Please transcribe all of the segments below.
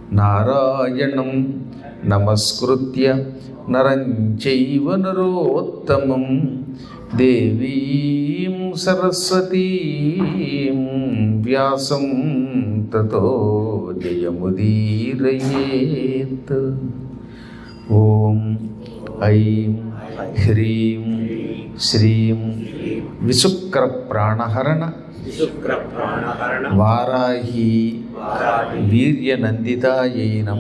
నారాయణం నమస్కృత్య నరం చైవ నరోత్తమం దేవీం సరస్వతీం వ్యాసం తతో జయముదీరయేత్ ఓం ఐం హ్రీం శ్రీం విశుక్ర ప్రాణహరణ విశుక్ర ప్రాణహరణ వారాహి వీర్యనందితాయై నమ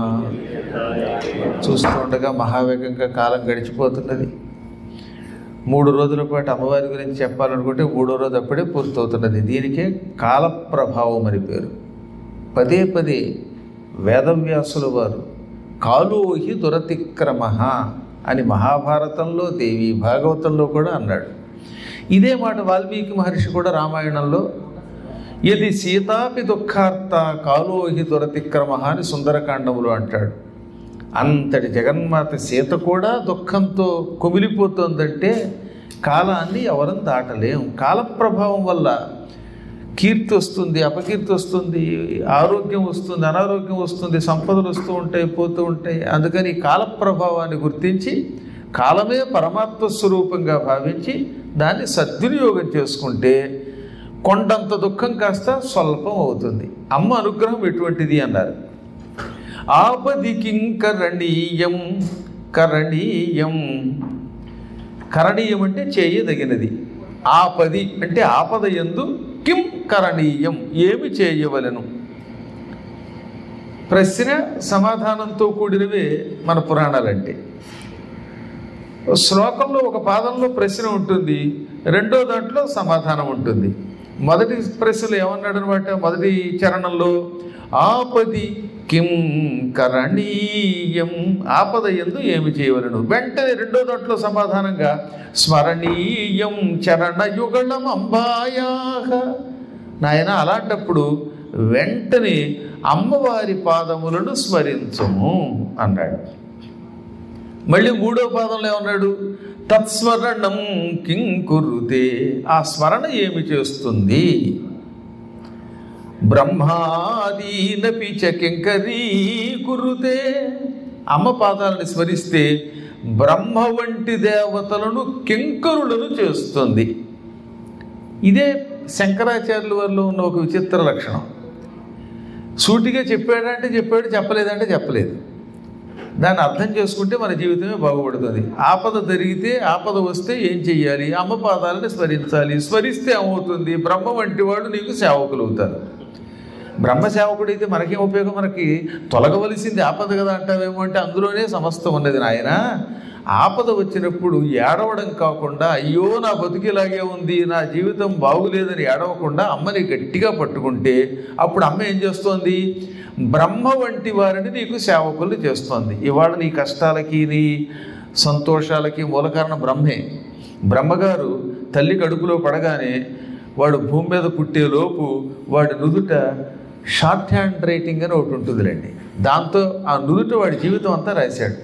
చూస్తుండగా మహావేగంగా కాలం గడిచిపోతున్నది మూడు రోజుల పాటు అమ్మవారి గురించి చెప్పాలనుకుంటే మూడో రోజు అప్పుడే పూర్తవుతున్నది దీనికే కాలప్రభావం అని పేరు పదే పదే వేదవ్యాసుల వారు కాలోహి దురతిక్రమ అని మహాభారతంలో దేవి భాగవతంలో కూడా అన్నాడు ఇదే మాట వాల్మీకి మహర్షి కూడా రామాయణంలో ఇది సీతాపి దుఃఖార్త కాలోహి దురతిక్రమ అని సుందరకాండములు అంటాడు అంతటి జగన్మాత సీత కూడా దుఃఖంతో కుమిలిపోతుందంటే కాలాన్ని ఎవరం దాటలేం కాలప్రభావం వల్ల కీర్తి వస్తుంది అపకీర్తి వస్తుంది ఆరోగ్యం వస్తుంది అనారోగ్యం వస్తుంది సంపదలు వస్తూ ఉంటాయి పోతూ ఉంటాయి అందుకని ఈ కాలప్రభావాన్ని గుర్తించి కాలమే పరమాత్మ స్వరూపంగా భావించి దాన్ని సద్వినియోగం చేసుకుంటే కొండంత దుఃఖం కాస్త స్వల్పం అవుతుంది అమ్మ అనుగ్రహం ఎటువంటిది అన్నారు ఆపది కింకరణీయం కరణీయం కరణీయం అంటే చేయదగినది ఆపది అంటే ఆపద ఎందు కిం కరణీయం ఏమి చేయవలెను ప్రశ్న సమాధానంతో కూడినవే మన పురాణాలంటే శ్లోకంలో ఒక పాదంలో ప్రశ్న ఉంటుంది రెండో దాంట్లో సమాధానం ఉంటుంది మొదటి ప్రశ్నలు ఏమన్నాడు అనమాట మొదటి చరణంలో ఆపది కిం కరణీయం ఆపద ఎందు ఏమి చేయవలను వెంటనే రెండో దాంట్లో సమాధానంగా స్మరణీయం చరణయుగళం అంబాయాహ నాయన అలాంటప్పుడు వెంటనే అమ్మవారి పాదములను స్మరించము అన్నాడు మళ్ళీ మూడో పాదంలో ఏమన్నాడు తత్స్మరణం కిం కురుతే ఆ స్మరణ ఏమి చేస్తుంది బ్రహ్మాదీనపి చ కింకరీ కురుతే అమ్మ పాదాలను స్మరిస్తే బ్రహ్మ వంటి దేవతలను కింకరులను చేస్తుంది ఇదే శంకరాచార్యుల వల్ల ఉన్న ఒక విచిత్ర లక్షణం సూటిగా చెప్పాడంటే చెప్పాడు చెప్పలేదంటే చెప్పలేదు దాన్ని అర్థం చేసుకుంటే మన జీవితమే బాగుపడుతుంది ఆపద జరిగితే ఆపద వస్తే ఏం చెయ్యాలి అమ్మ పాదాలను స్మరించాలి స్మరిస్తే ఏమవుతుంది బ్రహ్మ వంటి వాడు నీకు సేవకులు అవుతారు బ్రహ్మ సేవకుడైతే మనకేం ఉపయోగం మనకి తొలగవలసింది ఆపద కదా అంటావేమో అంటే అందులోనే సమస్తం ఉన్నది నాయన ఆపద వచ్చినప్పుడు ఏడవడం కాకుండా అయ్యో నా బతుకిలాగే ఉంది నా జీవితం బాగులేదని ఏడవకుండా అమ్మని గట్టిగా పట్టుకుంటే అప్పుడు అమ్మ ఏం చేస్తోంది బ్రహ్మ వంటి వారిని నీకు సేవకులు చేస్తోంది ఇవాళ నీ కష్టాలకి నీ సంతోషాలకి మూల కారణం బ్రహ్మే బ్రహ్మగారు తల్లి కడుపులో పడగానే వాడు భూమి మీద పుట్టేలోపు వాడి నుదుట షార్ట్ హ్యాండ్ రైటింగ్ అని ఒకటి ఉంటుందిలేండి దాంతో ఆ నుదుట వాడి జీవితం అంతా రాశాడు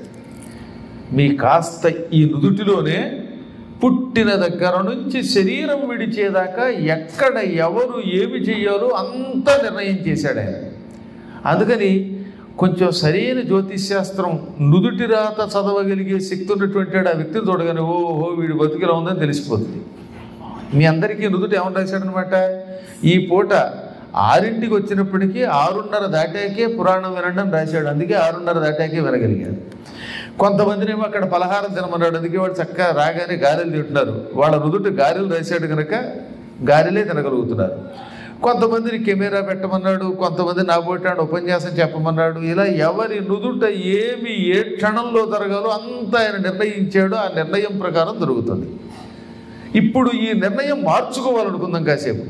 మీ కాస్త ఈ నుదుటిలోనే పుట్టిన దగ్గర నుంచి శరీరం విడిచేదాకా ఎక్కడ ఎవరు ఏమి చెయ్యాలో అంతా నిర్ణయం చేశాడు ఆయన అందుకని కొంచెం సరైన జ్యోతిష్శాస్త్రం నుదుటి రాత చదవగలిగే శక్తి ఉన్నటువంటి వాడు ఆ వ్యక్తిని చూడగానే ఓహో వీడి బతుకులా ఉందని తెలిసిపోతుంది మీ అందరికీ నుదుట ఏమని రాశాడనమాట ఈ పూట ఆరింటికి వచ్చినప్పటికీ ఆరున్నర దాటాకే పురాణం వినండి అని రాశాడు అందుకే ఆరున్నర దాటాకే వినగలిగాడు కొంతమందినేమో అక్కడ పలహారం తినమన్నాడు అందుకే వాడు చక్కగా రాగానే గారెలు తింటున్నారు వాళ్ళ నుదుట గారెలు రాశాడు కనుక గారెలే తినగలుగుతున్నారు కొంతమందిని కెమెరా పెట్టమన్నాడు కొంతమంది నాబోటాడు ఉపన్యాసం చెప్పమన్నాడు ఇలా ఎవరి నుదుట ఏమి ఏ క్షణంలో జరగాలో అంత ఆయన నిర్ణయించాడో ఆ నిర్ణయం ప్రకారం జరుగుతుంది ఇప్పుడు ఈ నిర్ణయం మార్చుకోవాలనుకుందాం కాసేపు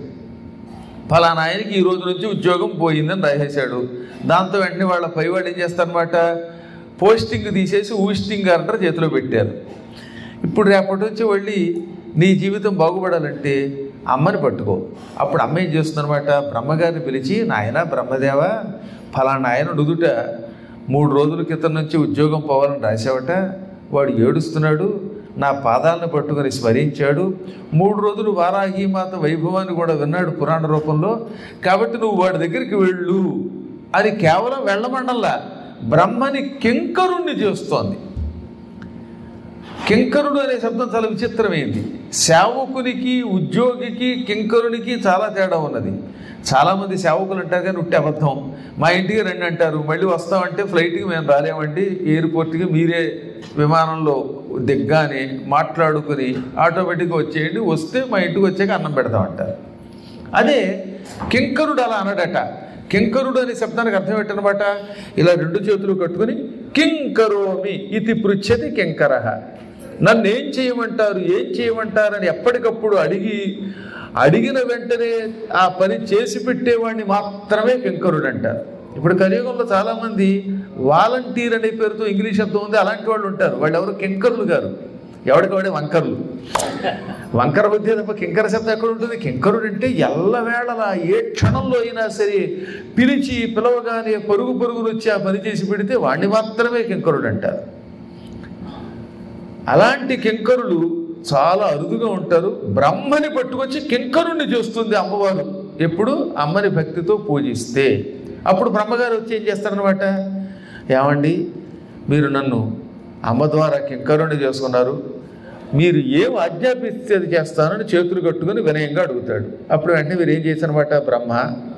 ఫలానా ఆయనకి ఈ రోజు నుంచి ఉద్యోగం పోయిందని రాసేశాడు దాంతో వెంటనే వాళ్ళ పైవాడు ఏం చేస్తారనమాట పోస్టింగ్ తీసేసి ఊస్టింగ్ అంటారు చేతిలో పెట్టారు ఇప్పుడు రేపటి నుంచి వెళ్ళి నీ జీవితం బాగుపడాలంటే అమ్మని పట్టుకో అప్పుడు అమ్మ ఏం చేస్తుందనమాట బ్రహ్మగారిని పిలిచి నాయన బ్రహ్మదేవ ఫలానా ఆయన నుదుట మూడు రోజుల క్రితం నుంచి ఉద్యోగం పోవాలని రాసావట వాడు ఏడుస్తున్నాడు నా పాదాలను పట్టుకొని స్మరించాడు మూడు రోజులు వారాహి మాత వైభవాన్ని కూడా విన్నాడు పురాణ రూపంలో కాబట్టి నువ్వు వాడి దగ్గరికి వెళ్ళు అది కేవలం వెళ్ళమండల్లా బ్రహ్మని కింకరుణ్ణి చేస్తోంది కింకరుడు అనే శబ్దం చాలా విచిత్రమైంది సేవకునికి ఉద్యోగికి కింకరునికి చాలా తేడా ఉన్నది చాలామంది సేవకులు అంటారు కానీ ఉట్టి అబద్ధం మా ఇంటికి రండి అంటారు మళ్ళీ వస్తామంటే ఫ్లైట్కి మేము రాలేమండి ఎయిర్పోర్ట్కి మీరే విమానంలో దిగ్గానే మాట్లాడుకుని ఆటోమేటిక్గా వచ్చేయండి వస్తే మా ఇంటికి వచ్చాక అన్నం పెడతామంటారు అదే కింకరుడు అలా అనడట కింకరుడు అనే శబ్దానికి అర్థం ఏంటనమాట ఇలా రెండు చేతులు కట్టుకుని కింకరోమి ఇది పృచ్ఛతి కింకరహ నన్ను ఏం చేయమంటారు ఏం చేయమంటారని ఎప్పటికప్పుడు అడిగి అడిగిన వెంటనే ఆ పని చేసి పెట్టేవాడిని మాత్రమే కింకరుడు అంటారు ఇప్పుడు కలియుగంలో చాలామంది వాలంటీర్ అనే పేరుతో ఇంగ్లీష్ శబ్దం ఉంది అలాంటి వాళ్ళు ఉంటారు వాళ్ళు ఎవరు కింకరులు గారు ఎవరికి వాడే వంకర్లు వంకర బుద్ధి తప్ప కింకర శబ్దం ఎక్కడ ఉంటుంది కింకరుడు అంటే ఎల్లవేళలా ఏ క్షణంలో అయినా సరే పిలిచి పిలవగానే పరుగు పరుగులు వచ్చి ఆ పని చేసి పెడితే వాడిని మాత్రమే కింకరుడు అంటారు అలాంటి కింకరులు చాలా అరుదుగా ఉంటారు బ్రహ్మని పట్టుకొచ్చి కింకరుణ్ణి చేస్తుంది అమ్మవారు ఎప్పుడు అమ్మని భక్తితో పూజిస్తే అప్పుడు బ్రహ్మగారు వచ్చి ఏం చేస్తారనమాట ఏమండి మీరు నన్ను అమ్మ ద్వారా కింకరుణ్ణి చేసుకున్నారు మీరు ఏం ఆజ్ఞాపిస్తే అది చేస్తానని చేతులు కట్టుకుని వినయంగా అడుగుతాడు అప్పుడు వెంటనే మీరు ఏం చేశారనమాట బ్రహ్మ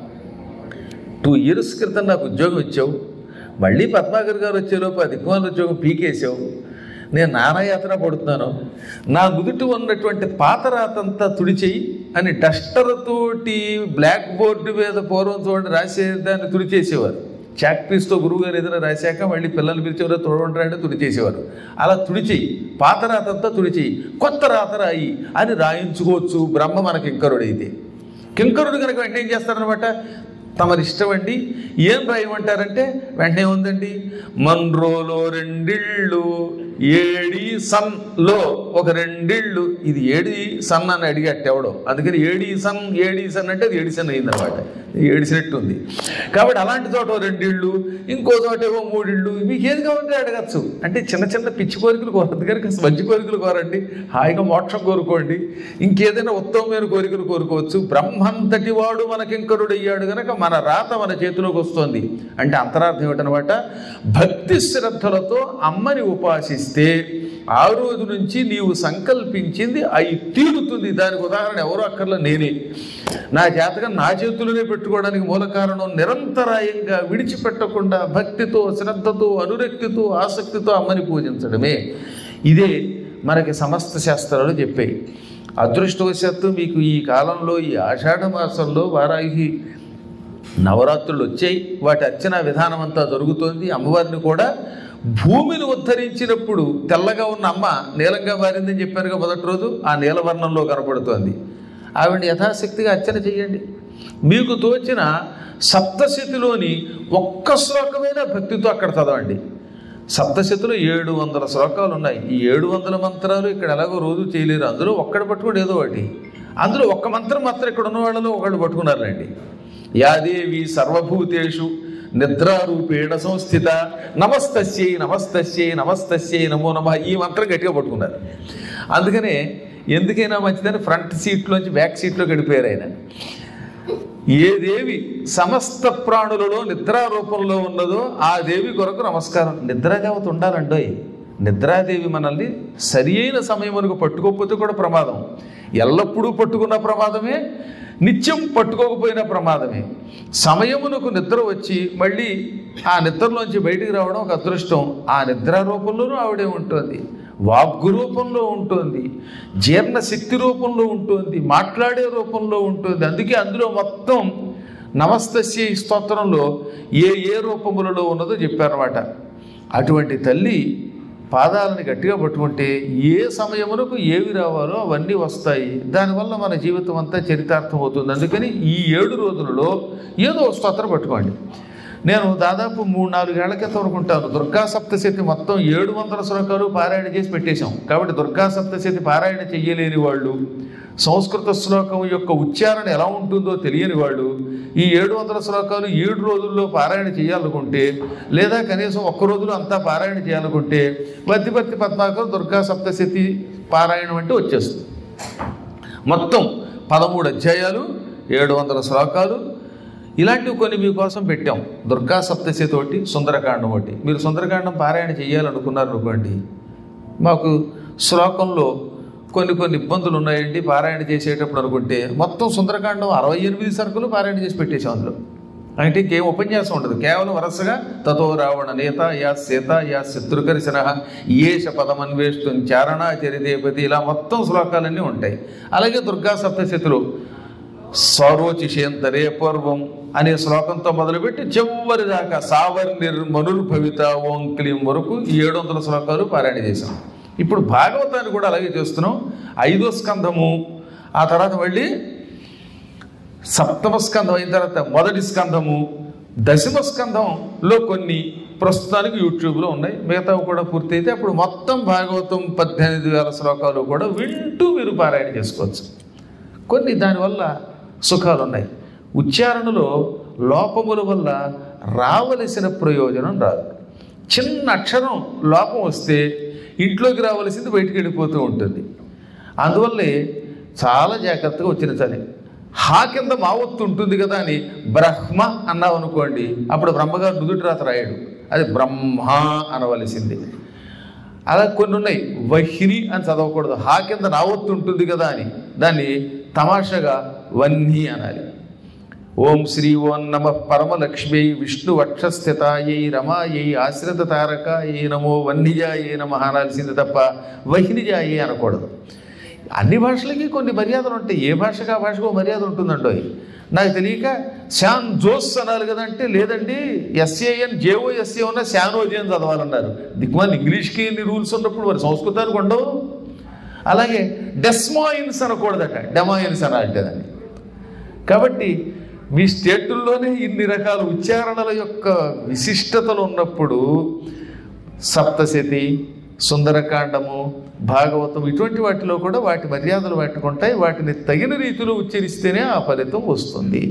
టూ ఇయర్స్ క్రితం నాకు ఉద్యోగం ఇచ్చావు మళ్ళీ పద్మాకర్ గారు వచ్చేలోపు ఆ దిక్కుమాల ఉద్యోగం పీకేసావు నేను నానాయాత్ర పడుతున్నాను నా నుదుటి ఉన్నటువంటి పాత రాతంతా తుడిచేయి అని డస్టర్తోటి బ్లాక్ బోర్డు మీద పూర్వం చూడండి రాసేదాన్ని తుడిచేసేవారు చాక్ పీస్తో గురువు గారు ఏదైనా రాశాక మళ్ళీ పిల్లలు పిలిచేవారు తోడుంటారంటే తుడిచేసేవారు అలా తుడిచేయి పాత రాతంతా తుడిచేయి కొత్త రాత రాయి అని రాయించుకోవచ్చు బ్రహ్మ మన కింకరుడైతే కింకరుడు కనుక వెంటనే ఏం చేస్తారనమాట తమరి ఇష్టం అండి ఏం రాయమంటారంటే వెంటనే ఉందండి మన్రోలో రెండిళ్ళు ఏడి సన్ లో ఒక రెండిళ్ళు ఇది ఏడి సన్ అని అడిగట్టు ఎవడో అందుకని ఏడి సన్ ఏడి సన్ అంటే అది ఏడిసన్ అయిందనమాట ఏడిసినట్టు ఉంది కాబట్టి అలాంటి చోట ఓ రెండిళ్ళు ఇంకో చోట ఏవో మూడిళ్ళు మీకు ఏది కావాలంటే అడగచ్చు అంటే చిన్న చిన్న పిచ్చి కోరికలు కోరద్దు కానీ కాస్త మంచి కోరికలు కోరండి హాయిగా మోక్షం కోరుకోండి ఇంకేదైనా ఉత్తమమైన కోరికలు కోరుకోవచ్చు బ్రహ్మంతటి వాడు మనకింకరుడు అయ్యాడు గనక మన రాత మన చేతిలోకి వస్తుంది అంటే అంతరార్థం ఏమిటనమాట భక్తి శ్రద్ధలతో అమ్మని ఉపాసిస్తే ఆ రోజు నుంచి నీవు సంకల్పించింది అయి తీరుతుంది దానికి ఉదాహరణ ఎవరో అక్కర్లో నేనే నా జాతకం నా చేతుల్లోనే పెట్టుకోవడానికి మూల కారణం నిరంతరాయంగా విడిచిపెట్టకుండా భక్తితో శ్రద్ధతో అనురక్తితో ఆసక్తితో అమ్మని పూజించడమే ఇదే మనకి సమస్త శాస్త్రాలు చెప్పాయి అదృష్టవశాత్తు మీకు ఈ కాలంలో ఈ ఆషాఢ మాసంలో వారాహి నవరాత్రులు వచ్చాయి వాటి అర్చన విధానం అంతా జరుగుతోంది అమ్మవారిని కూడా భూమిని ఉద్ధరించినప్పుడు తెల్లగా ఉన్న అమ్మ నీలంగా మారిందని చెప్పారుగా మొదటి రోజు ఆ నీలవర్ణంలో కనపడుతోంది ఆవిడ యథాశక్తిగా అర్చన చేయండి మీకు తోచిన సప్తశతిలోని ఒక్క శ్లోకమైన భక్తితో అక్కడ చదవండి సప్తశతిలో ఏడు వందల శ్లోకాలు ఉన్నాయి ఈ ఏడు వందల మంత్రాలు ఇక్కడ ఎలాగో రోజు చేయలేరు అందులో ఒక్కడు పట్టుకోండి ఏదో ఒకటి అందులో ఒక్క మంత్రం మాత్రం ఇక్కడ ఉన్న వాళ్ళలో ఒకళ్ళు పట్టుకున్నారులేండి యాదేవి సర్వభూతేషు నిద్రారూపేణ సంస్థిత నమస్తస్యై నమస్తస్యై నమస్తస్యై నమో నమ ఈ మంత్రం గట్టిగా పట్టుకున్నారు అందుకనే ఎందుకైనా మంచిదని ఫ్రంట్ సీట్లోంచి బ్యాక్ సీట్లో గడిపోయారు ఆయన ఏ దేవి సమస్త ప్రాణులలో నిద్రా రూపంలో ఉన్నదో ఆ దేవి కొరకు నమస్కారం నిద్రాదేవత ఉండాలండోయ్ నిద్రాదేవి మనల్ని సరి అయిన సమయమునకు పట్టుకోకపోతే కూడా ప్రమాదం ఎల్లప్పుడూ పట్టుకున్న ప్రమాదమే నిత్యం పట్టుకోకపోయిన ప్రమాదమే సమయమునకు నిద్ర వచ్చి మళ్ళీ ఆ నిద్రలోంచి బయటికి రావడం ఒక అదృష్టం ఆ నిద్ర రూపంలోనూ ఆవిడే ఉంటుంది వాగ్గు రూపంలో ఉంటుంది జీర్ణశక్తి రూపంలో ఉంటుంది మాట్లాడే రూపంలో ఉంటుంది అందుకే అందులో మొత్తం నమస్తస్య ఈ స్తోత్రంలో ఏ ఏ రూపములలో ఉన్నదో చెప్పారన్నమాట అటువంటి తల్లి పాదాలను గట్టిగా పట్టుకుంటే ఏ సమయమునకు ఏవి రావాలో అవన్నీ వస్తాయి దానివల్ల మన జీవితం అంతా చరితార్థం అవుతుంది అందుకని ఈ ఏడు రోజులలో ఏదో ఒక స్తోత్రం పట్టుకోండి నేను దాదాపు మూడు నాలుగేళ్ల క్రితం అనుకుంటాను దుర్గా సప్తశతి మొత్తం ఏడు వందల శ్లోకాలు పారాయణ చేసి పెట్టేశాం కాబట్టి దుర్గా సప్తశతి పారాయణ చెయ్యలేని వాళ్ళు సంస్కృత శ్లోకం యొక్క ఉచ్చారణ ఎలా ఉంటుందో తెలియని వాళ్ళు ఈ ఏడు వందల శ్లోకాలు ఏడు రోజుల్లో పారాయణ చేయాలనుకుంటే లేదా కనీసం ఒక్క రోజులో అంతా పారాయణ చేయాలనుకుంటే బద్దిపత్తి పద్మాకర్ దుర్గా సప్తశతి పారాయణం అంటే వచ్చేస్తుంది మొత్తం పదమూడు అధ్యాయాలు ఏడు వందల శ్లోకాలు ఇలాంటివి కొన్ని మీకోసం పెట్టాం దుర్గా సప్తశతి ఒకటి సుందరకాండం ఒకటి మీరు సుందరకాండం పారాయణ చేయాలనుకున్నారు అనుకోండి మాకు శ్లోకంలో కొన్ని కొన్ని ఇబ్బందులు ఉన్నాయండి పారాయణ చేసేటప్పుడు అనుకుంటే మొత్తం సుందరకాండం అరవై ఎనిమిది సరుకులు పారాయణ చేసి పెట్టేసాం అందులో అంటే ఇంకేం ఉపన్యాసం ఉండదు కేవలం వరుసగా తతో రావణ నేత యా సీత యా శత్రుకరిశన ఏష పదమన్వేష్టం చారణ చరిదేపతి ఇలా మొత్తం శ్లోకాలన్నీ ఉంటాయి అలాగే దుర్గా సప్తశతులు సౌరోచిషేంతరే పూర్వం అనే శ్లోకంతో మొదలుపెట్టి చివరి దాకా సావర్ణిర్ మనుర్భవిత ఓం క్లీం వరకు ఈ ఏడు వందల శ్లోకాలు పారాయణ చేశాం ఇప్పుడు భాగవతాన్ని కూడా అలాగే చేస్తున్నాం ఐదో స్కంధము ఆ తర్వాత మళ్ళీ సప్తమ స్కంధం అయిన తర్వాత మొదటి స్కంధము దశమ స్కంధంలో కొన్ని ప్రస్తుతానికి యూట్యూబ్లో ఉన్నాయి మిగతావి కూడా పూర్తయితే అప్పుడు మొత్తం భాగవతం పద్దెనిమిది వేల శ్లోకాలు కూడా వింటూ మీరు పారాయణ చేసుకోవచ్చు కొన్ని దానివల్ల సుఖాలు ఉన్నాయి ఉచ్చారణలో లోపముల వల్ల రావలసిన ప్రయోజనం రాదు చిన్న అక్షరం లోపం వస్తే ఇంట్లోకి రావలసింది బయటికి వెళ్ళిపోతూ ఉంటుంది అందువల్లే చాలా జాగ్రత్తగా ఉచ్చరించాలి హా కింద మావత్తు ఉంటుంది కదా అని బ్రహ్మ అన్నావు అనుకోండి అప్పుడు బ్రహ్మగారు నుదుటి రాత రాయడు అది బ్రహ్మ అనవలసింది అలా కొన్ని ఉన్నాయి వహిని అని చదవకూడదు హా కింద నావత్తు ఉంటుంది కదా అని దాన్ని తమాషగా వహ్ని అనాలి ఓం శ్రీ ఓం నమ పరమలక్ష్మి విష్ణు వక్షస్థితాయై రమాయై ఆశ్రిత తారకాయై నమో వన్నిజాయై నమ అనాల్సింది తప్ప వహినిజాయై అనకూడదు అన్ని భాషలకి కొన్ని మర్యాదలు ఉంటాయి ఏ భాషకు ఆ భాషకు ఓ మర్యాద ఉంటుందండో నాకు తెలియక శాన్ జోస్ అనాలి కదంటే లేదండి ఎస్ఏఎన్ జేఓ ఎస్ఏ ఉన్న శానోజీ అని చదవాలన్నారు దిక్కుమాలి ఇంగ్లీష్కి ఎన్ని రూల్స్ ఉన్నప్పుడు మరి సంస్కృతానికి ఉండవు అలాగే డెస్మాయిన్స్ అనకూడదట డెమాయిన్స్ అనాలంటే దాన్ని కాబట్టి మీ స్టేటుల్లోనే ఇన్ని రకాల ఉచ్చారణల యొక్క విశిష్టతలు ఉన్నప్పుడు సప్తశతి సుందరకాండము భాగవతం ఇటువంటి వాటిలో కూడా వాటి మర్యాదలు పెట్టుకుంటాయి వాటిని తగిన రీతిలో ఉచ్చరిస్తేనే ఆ ఫలితం వస్తుంది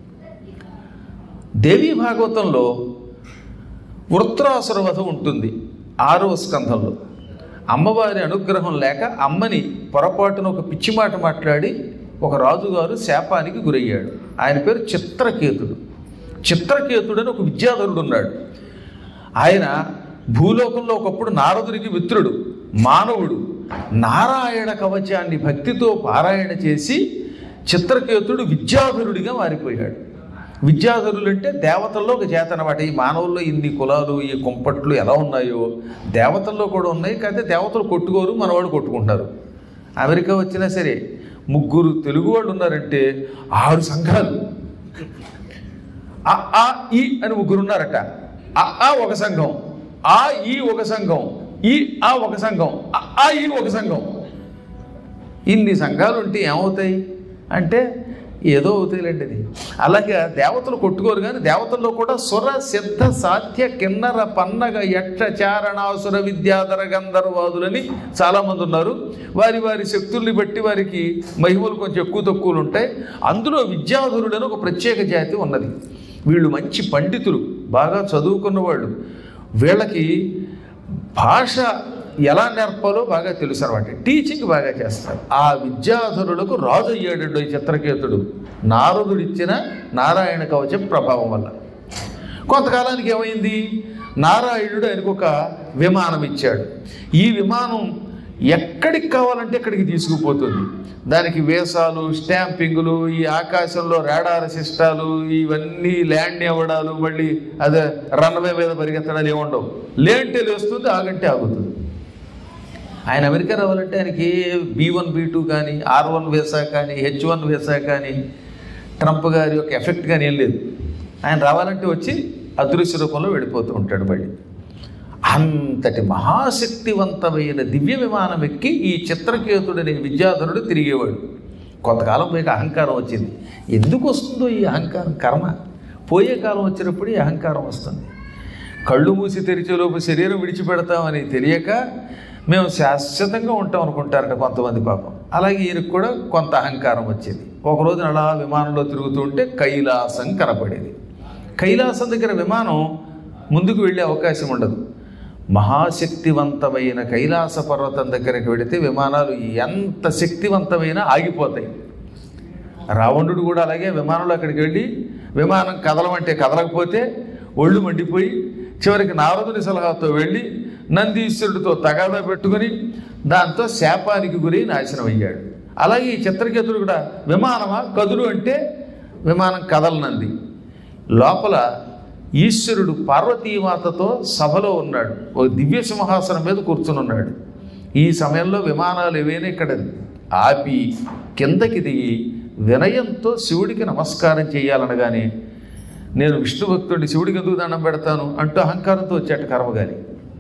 దేవీ భాగవతంలో వృత్రాసుర వధ ఉంటుంది ఆరో స్కంధంలో అమ్మవారి అనుగ్రహం లేక అమ్మని పొరపాటున ఒక పిచ్చి మాట మాట్లాడి ఒక రాజుగారు శాపానికి గురయ్యాడు ఆయన పేరు చిత్రకేతుడు చిత్రకేతుడు అని ఒక విద్యాధరుడు ఉన్నాడు ఆయన భూలోకంలో ఒకప్పుడు నారదునికి మిత్రుడు మానవుడు నారాయణ కవచాన్ని భక్తితో పారాయణ చేసి చిత్రకేతుడు విద్యాధరుడిగా మారిపోయాడు విద్యాధరులు అంటే దేవతల్లో ఒక చేత అనమాట ఈ మానవుల్లో ఇన్ని కులాలు ఈ కుంపట్లు ఎలా ఉన్నాయో దేవతల్లో కూడా ఉన్నాయి కాకపోతే దేవతలు కొట్టుకోరు మనవాడు కొట్టుకుంటారు అమెరికా వచ్చినా సరే ముగ్గురు తెలుగు వాళ్ళు ఉన్నారంటే ఆరు సంఘాలు ఆ ఆ ఈ అని ముగ్గురు ఉన్నారట ఆ ఆ ఒక సంఘం ఆ ఈ ఒక సంఘం ఈ ఆ ఒక సంఘం ఆ ఆ ఈ ఒక సంఘం ఇన్ని సంఘాలు ఉంటే ఏమవుతాయి అంటే ఏదో అవుతాయిలేండి అది అలాగే దేవతలు కొట్టుకోరు కానీ దేవతల్లో కూడా సుర సిద్ధ సాధ్య కిన్నర పన్నగ యక్ష చారణాసుర విద్యాధర గంధర్వాదులని చాలామంది ఉన్నారు వారి వారి శక్తుల్ని బట్టి వారికి మహిమలు కొంచెం ఎక్కువ తక్కువలు ఉంటాయి అందులో విద్యాధరుడని ఒక ప్రత్యేక జాతి ఉన్నది వీళ్ళు మంచి పండితులు బాగా చదువుకున్న వాళ్ళు వీళ్ళకి భాష ఎలా నేర్పాలో బాగా తెలుసు అనమాట టీచింగ్ బాగా చేస్తారు ఆ విద్యాధరులకు రాజు అయ్యాడు ఈ చిత్రకేతుడు నారదుడిచ్చిన నారాయణ కవచం ప్రభావం వల్ల కొంతకాలానికి ఏమైంది నారాయణుడు ఆయనకు ఒక విమానం ఇచ్చాడు ఈ విమానం ఎక్కడికి కావాలంటే అక్కడికి తీసుకుపోతుంది దానికి వేసాలు స్టాంపింగులు ఈ ఆకాశంలో రాడార్ సిస్టాలు ఇవన్నీ ల్యాండ్ ఇవ్వడాలు మళ్ళీ అదే రన్వే మీద పరిగెత్తడాలు ఏముండవు లేంటే లేస్తుంది ఆగంటే ఆగుతుంది ఆయన అమెరికా రావాలంటే ఆయనకి బీ వన్ బీ టూ కానీ ఆర్ వన్ వేసా కానీ హెచ్ వన్ వేసా కానీ ట్రంప్ గారి యొక్క ఎఫెక్ట్ కానీ ఏం లేదు ఆయన రావాలంటే వచ్చి అదృశ్య రూపంలో వెళ్ళిపోతూ ఉంటాడు మళ్ళీ అంతటి మహాశక్తివంతమైన దివ్య విమానం ఎక్కి ఈ చిత్రకేతుడనే విద్యాధరుడు తిరిగేవాడు కొంతకాలం పోయాక అహంకారం వచ్చింది ఎందుకు వస్తుందో ఈ అహంకారం కర్మ పోయే కాలం వచ్చినప్పుడు ఈ అహంకారం వస్తుంది కళ్ళు మూసి తెరిచేలోపు శరీరం విడిచిపెడతామని తెలియక మేము శాశ్వతంగా ఉంటాం అనుకుంటారట కొంతమంది పాపం అలాగే ఈయనకు కూడా కొంత అహంకారం వచ్చింది ఒక రోజున అలా విమానంలో తిరుగుతూ ఉంటే కైలాసం కనపడేది కైలాసం దగ్గర విమానం ముందుకు వెళ్ళే అవకాశం ఉండదు మహాశక్తివంతమైన కైలాస పర్వతం దగ్గరికి వెళితే విమానాలు ఎంత శక్తివంతమైనా ఆగిపోతాయి రావణుడు కూడా అలాగే విమానంలో అక్కడికి వెళ్ళి విమానం కదలమంటే కదలకపోతే ఒళ్ళు మండిపోయి చివరికి నారదుని సలహాతో వెళ్ళి నందీశ్వరుడితో తగాదా పెట్టుకుని దాంతో శాపానికి గురి నాశనం అయ్యాడు అలాగే ఈ చిత్రకేతుడు కూడా విమానమా కదులు అంటే విమానం కదలనంది లోపల ఈశ్వరుడు పార్వతీమాతతో సభలో ఉన్నాడు ఓ దివ్య సింహాసనం మీద కూర్చుని ఉన్నాడు ఈ సమయంలో విమానాలు ఏవైనా ఇక్కడ ఆపి కిందకి దిగి వినయంతో శివుడికి నమస్కారం చేయాలనగానే నేను విష్ణు భక్తుడిని శివుడికి ఎందుకు దండం పెడతాను అంటూ అహంకారంతో వచ్చాట కర్మగాని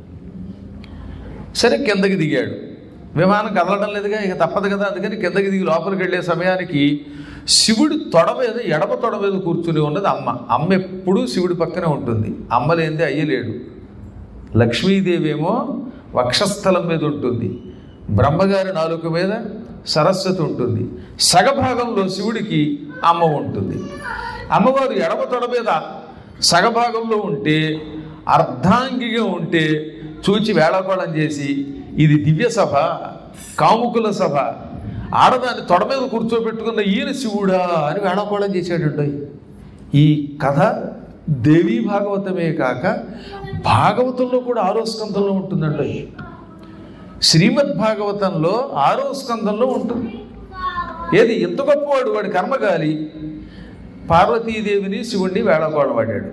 సరే కిందకి దిగాడు విమానం కదలడం లేదుగా ఇక తప్పదు కదా అందుకని కిందకి దిగి లోపలికి వెళ్ళే సమయానికి శివుడి తొడ మీద ఎడమ తొడ మీద కూర్చుని ఉన్నది అమ్మ అమ్మ ఎప్పుడూ శివుడి పక్కనే ఉంటుంది అమ్మ లేనిదే అయ్యలేడు లక్ష్మీదేవి ఏమో వక్షస్థలం మీద ఉంటుంది బ్రహ్మగారి నాలుక మీద సరస్వతి ఉంటుంది సగభాగంలో శివుడికి అమ్మ ఉంటుంది అమ్మవారు ఎడమ తొడ మీద సగభాగంలో ఉంటే అర్ధాంగిగా ఉంటే చూచి వేళాకోళం చేసి ఇది దివ్య సభ కాముకుల సభ ఆడదాన్ని తొడ మీద కూర్చోబెట్టుకున్న ఈయన శివుడా అని వేళాకోళం చేశాడు ఈ కథ దేవీ భాగవతమే కాక భాగవతంలో కూడా ఆరో స్కందంలో ఉంటుందండి శ్రీమద్ భాగవతంలో ఆరో స్కందంలో ఉంటుంది ఏది ఎంత గొప్పవాడు వాడి కర్మగాలి పార్వతీదేవిని శివుణ్ణి వేళాకోళం పడ్డాడు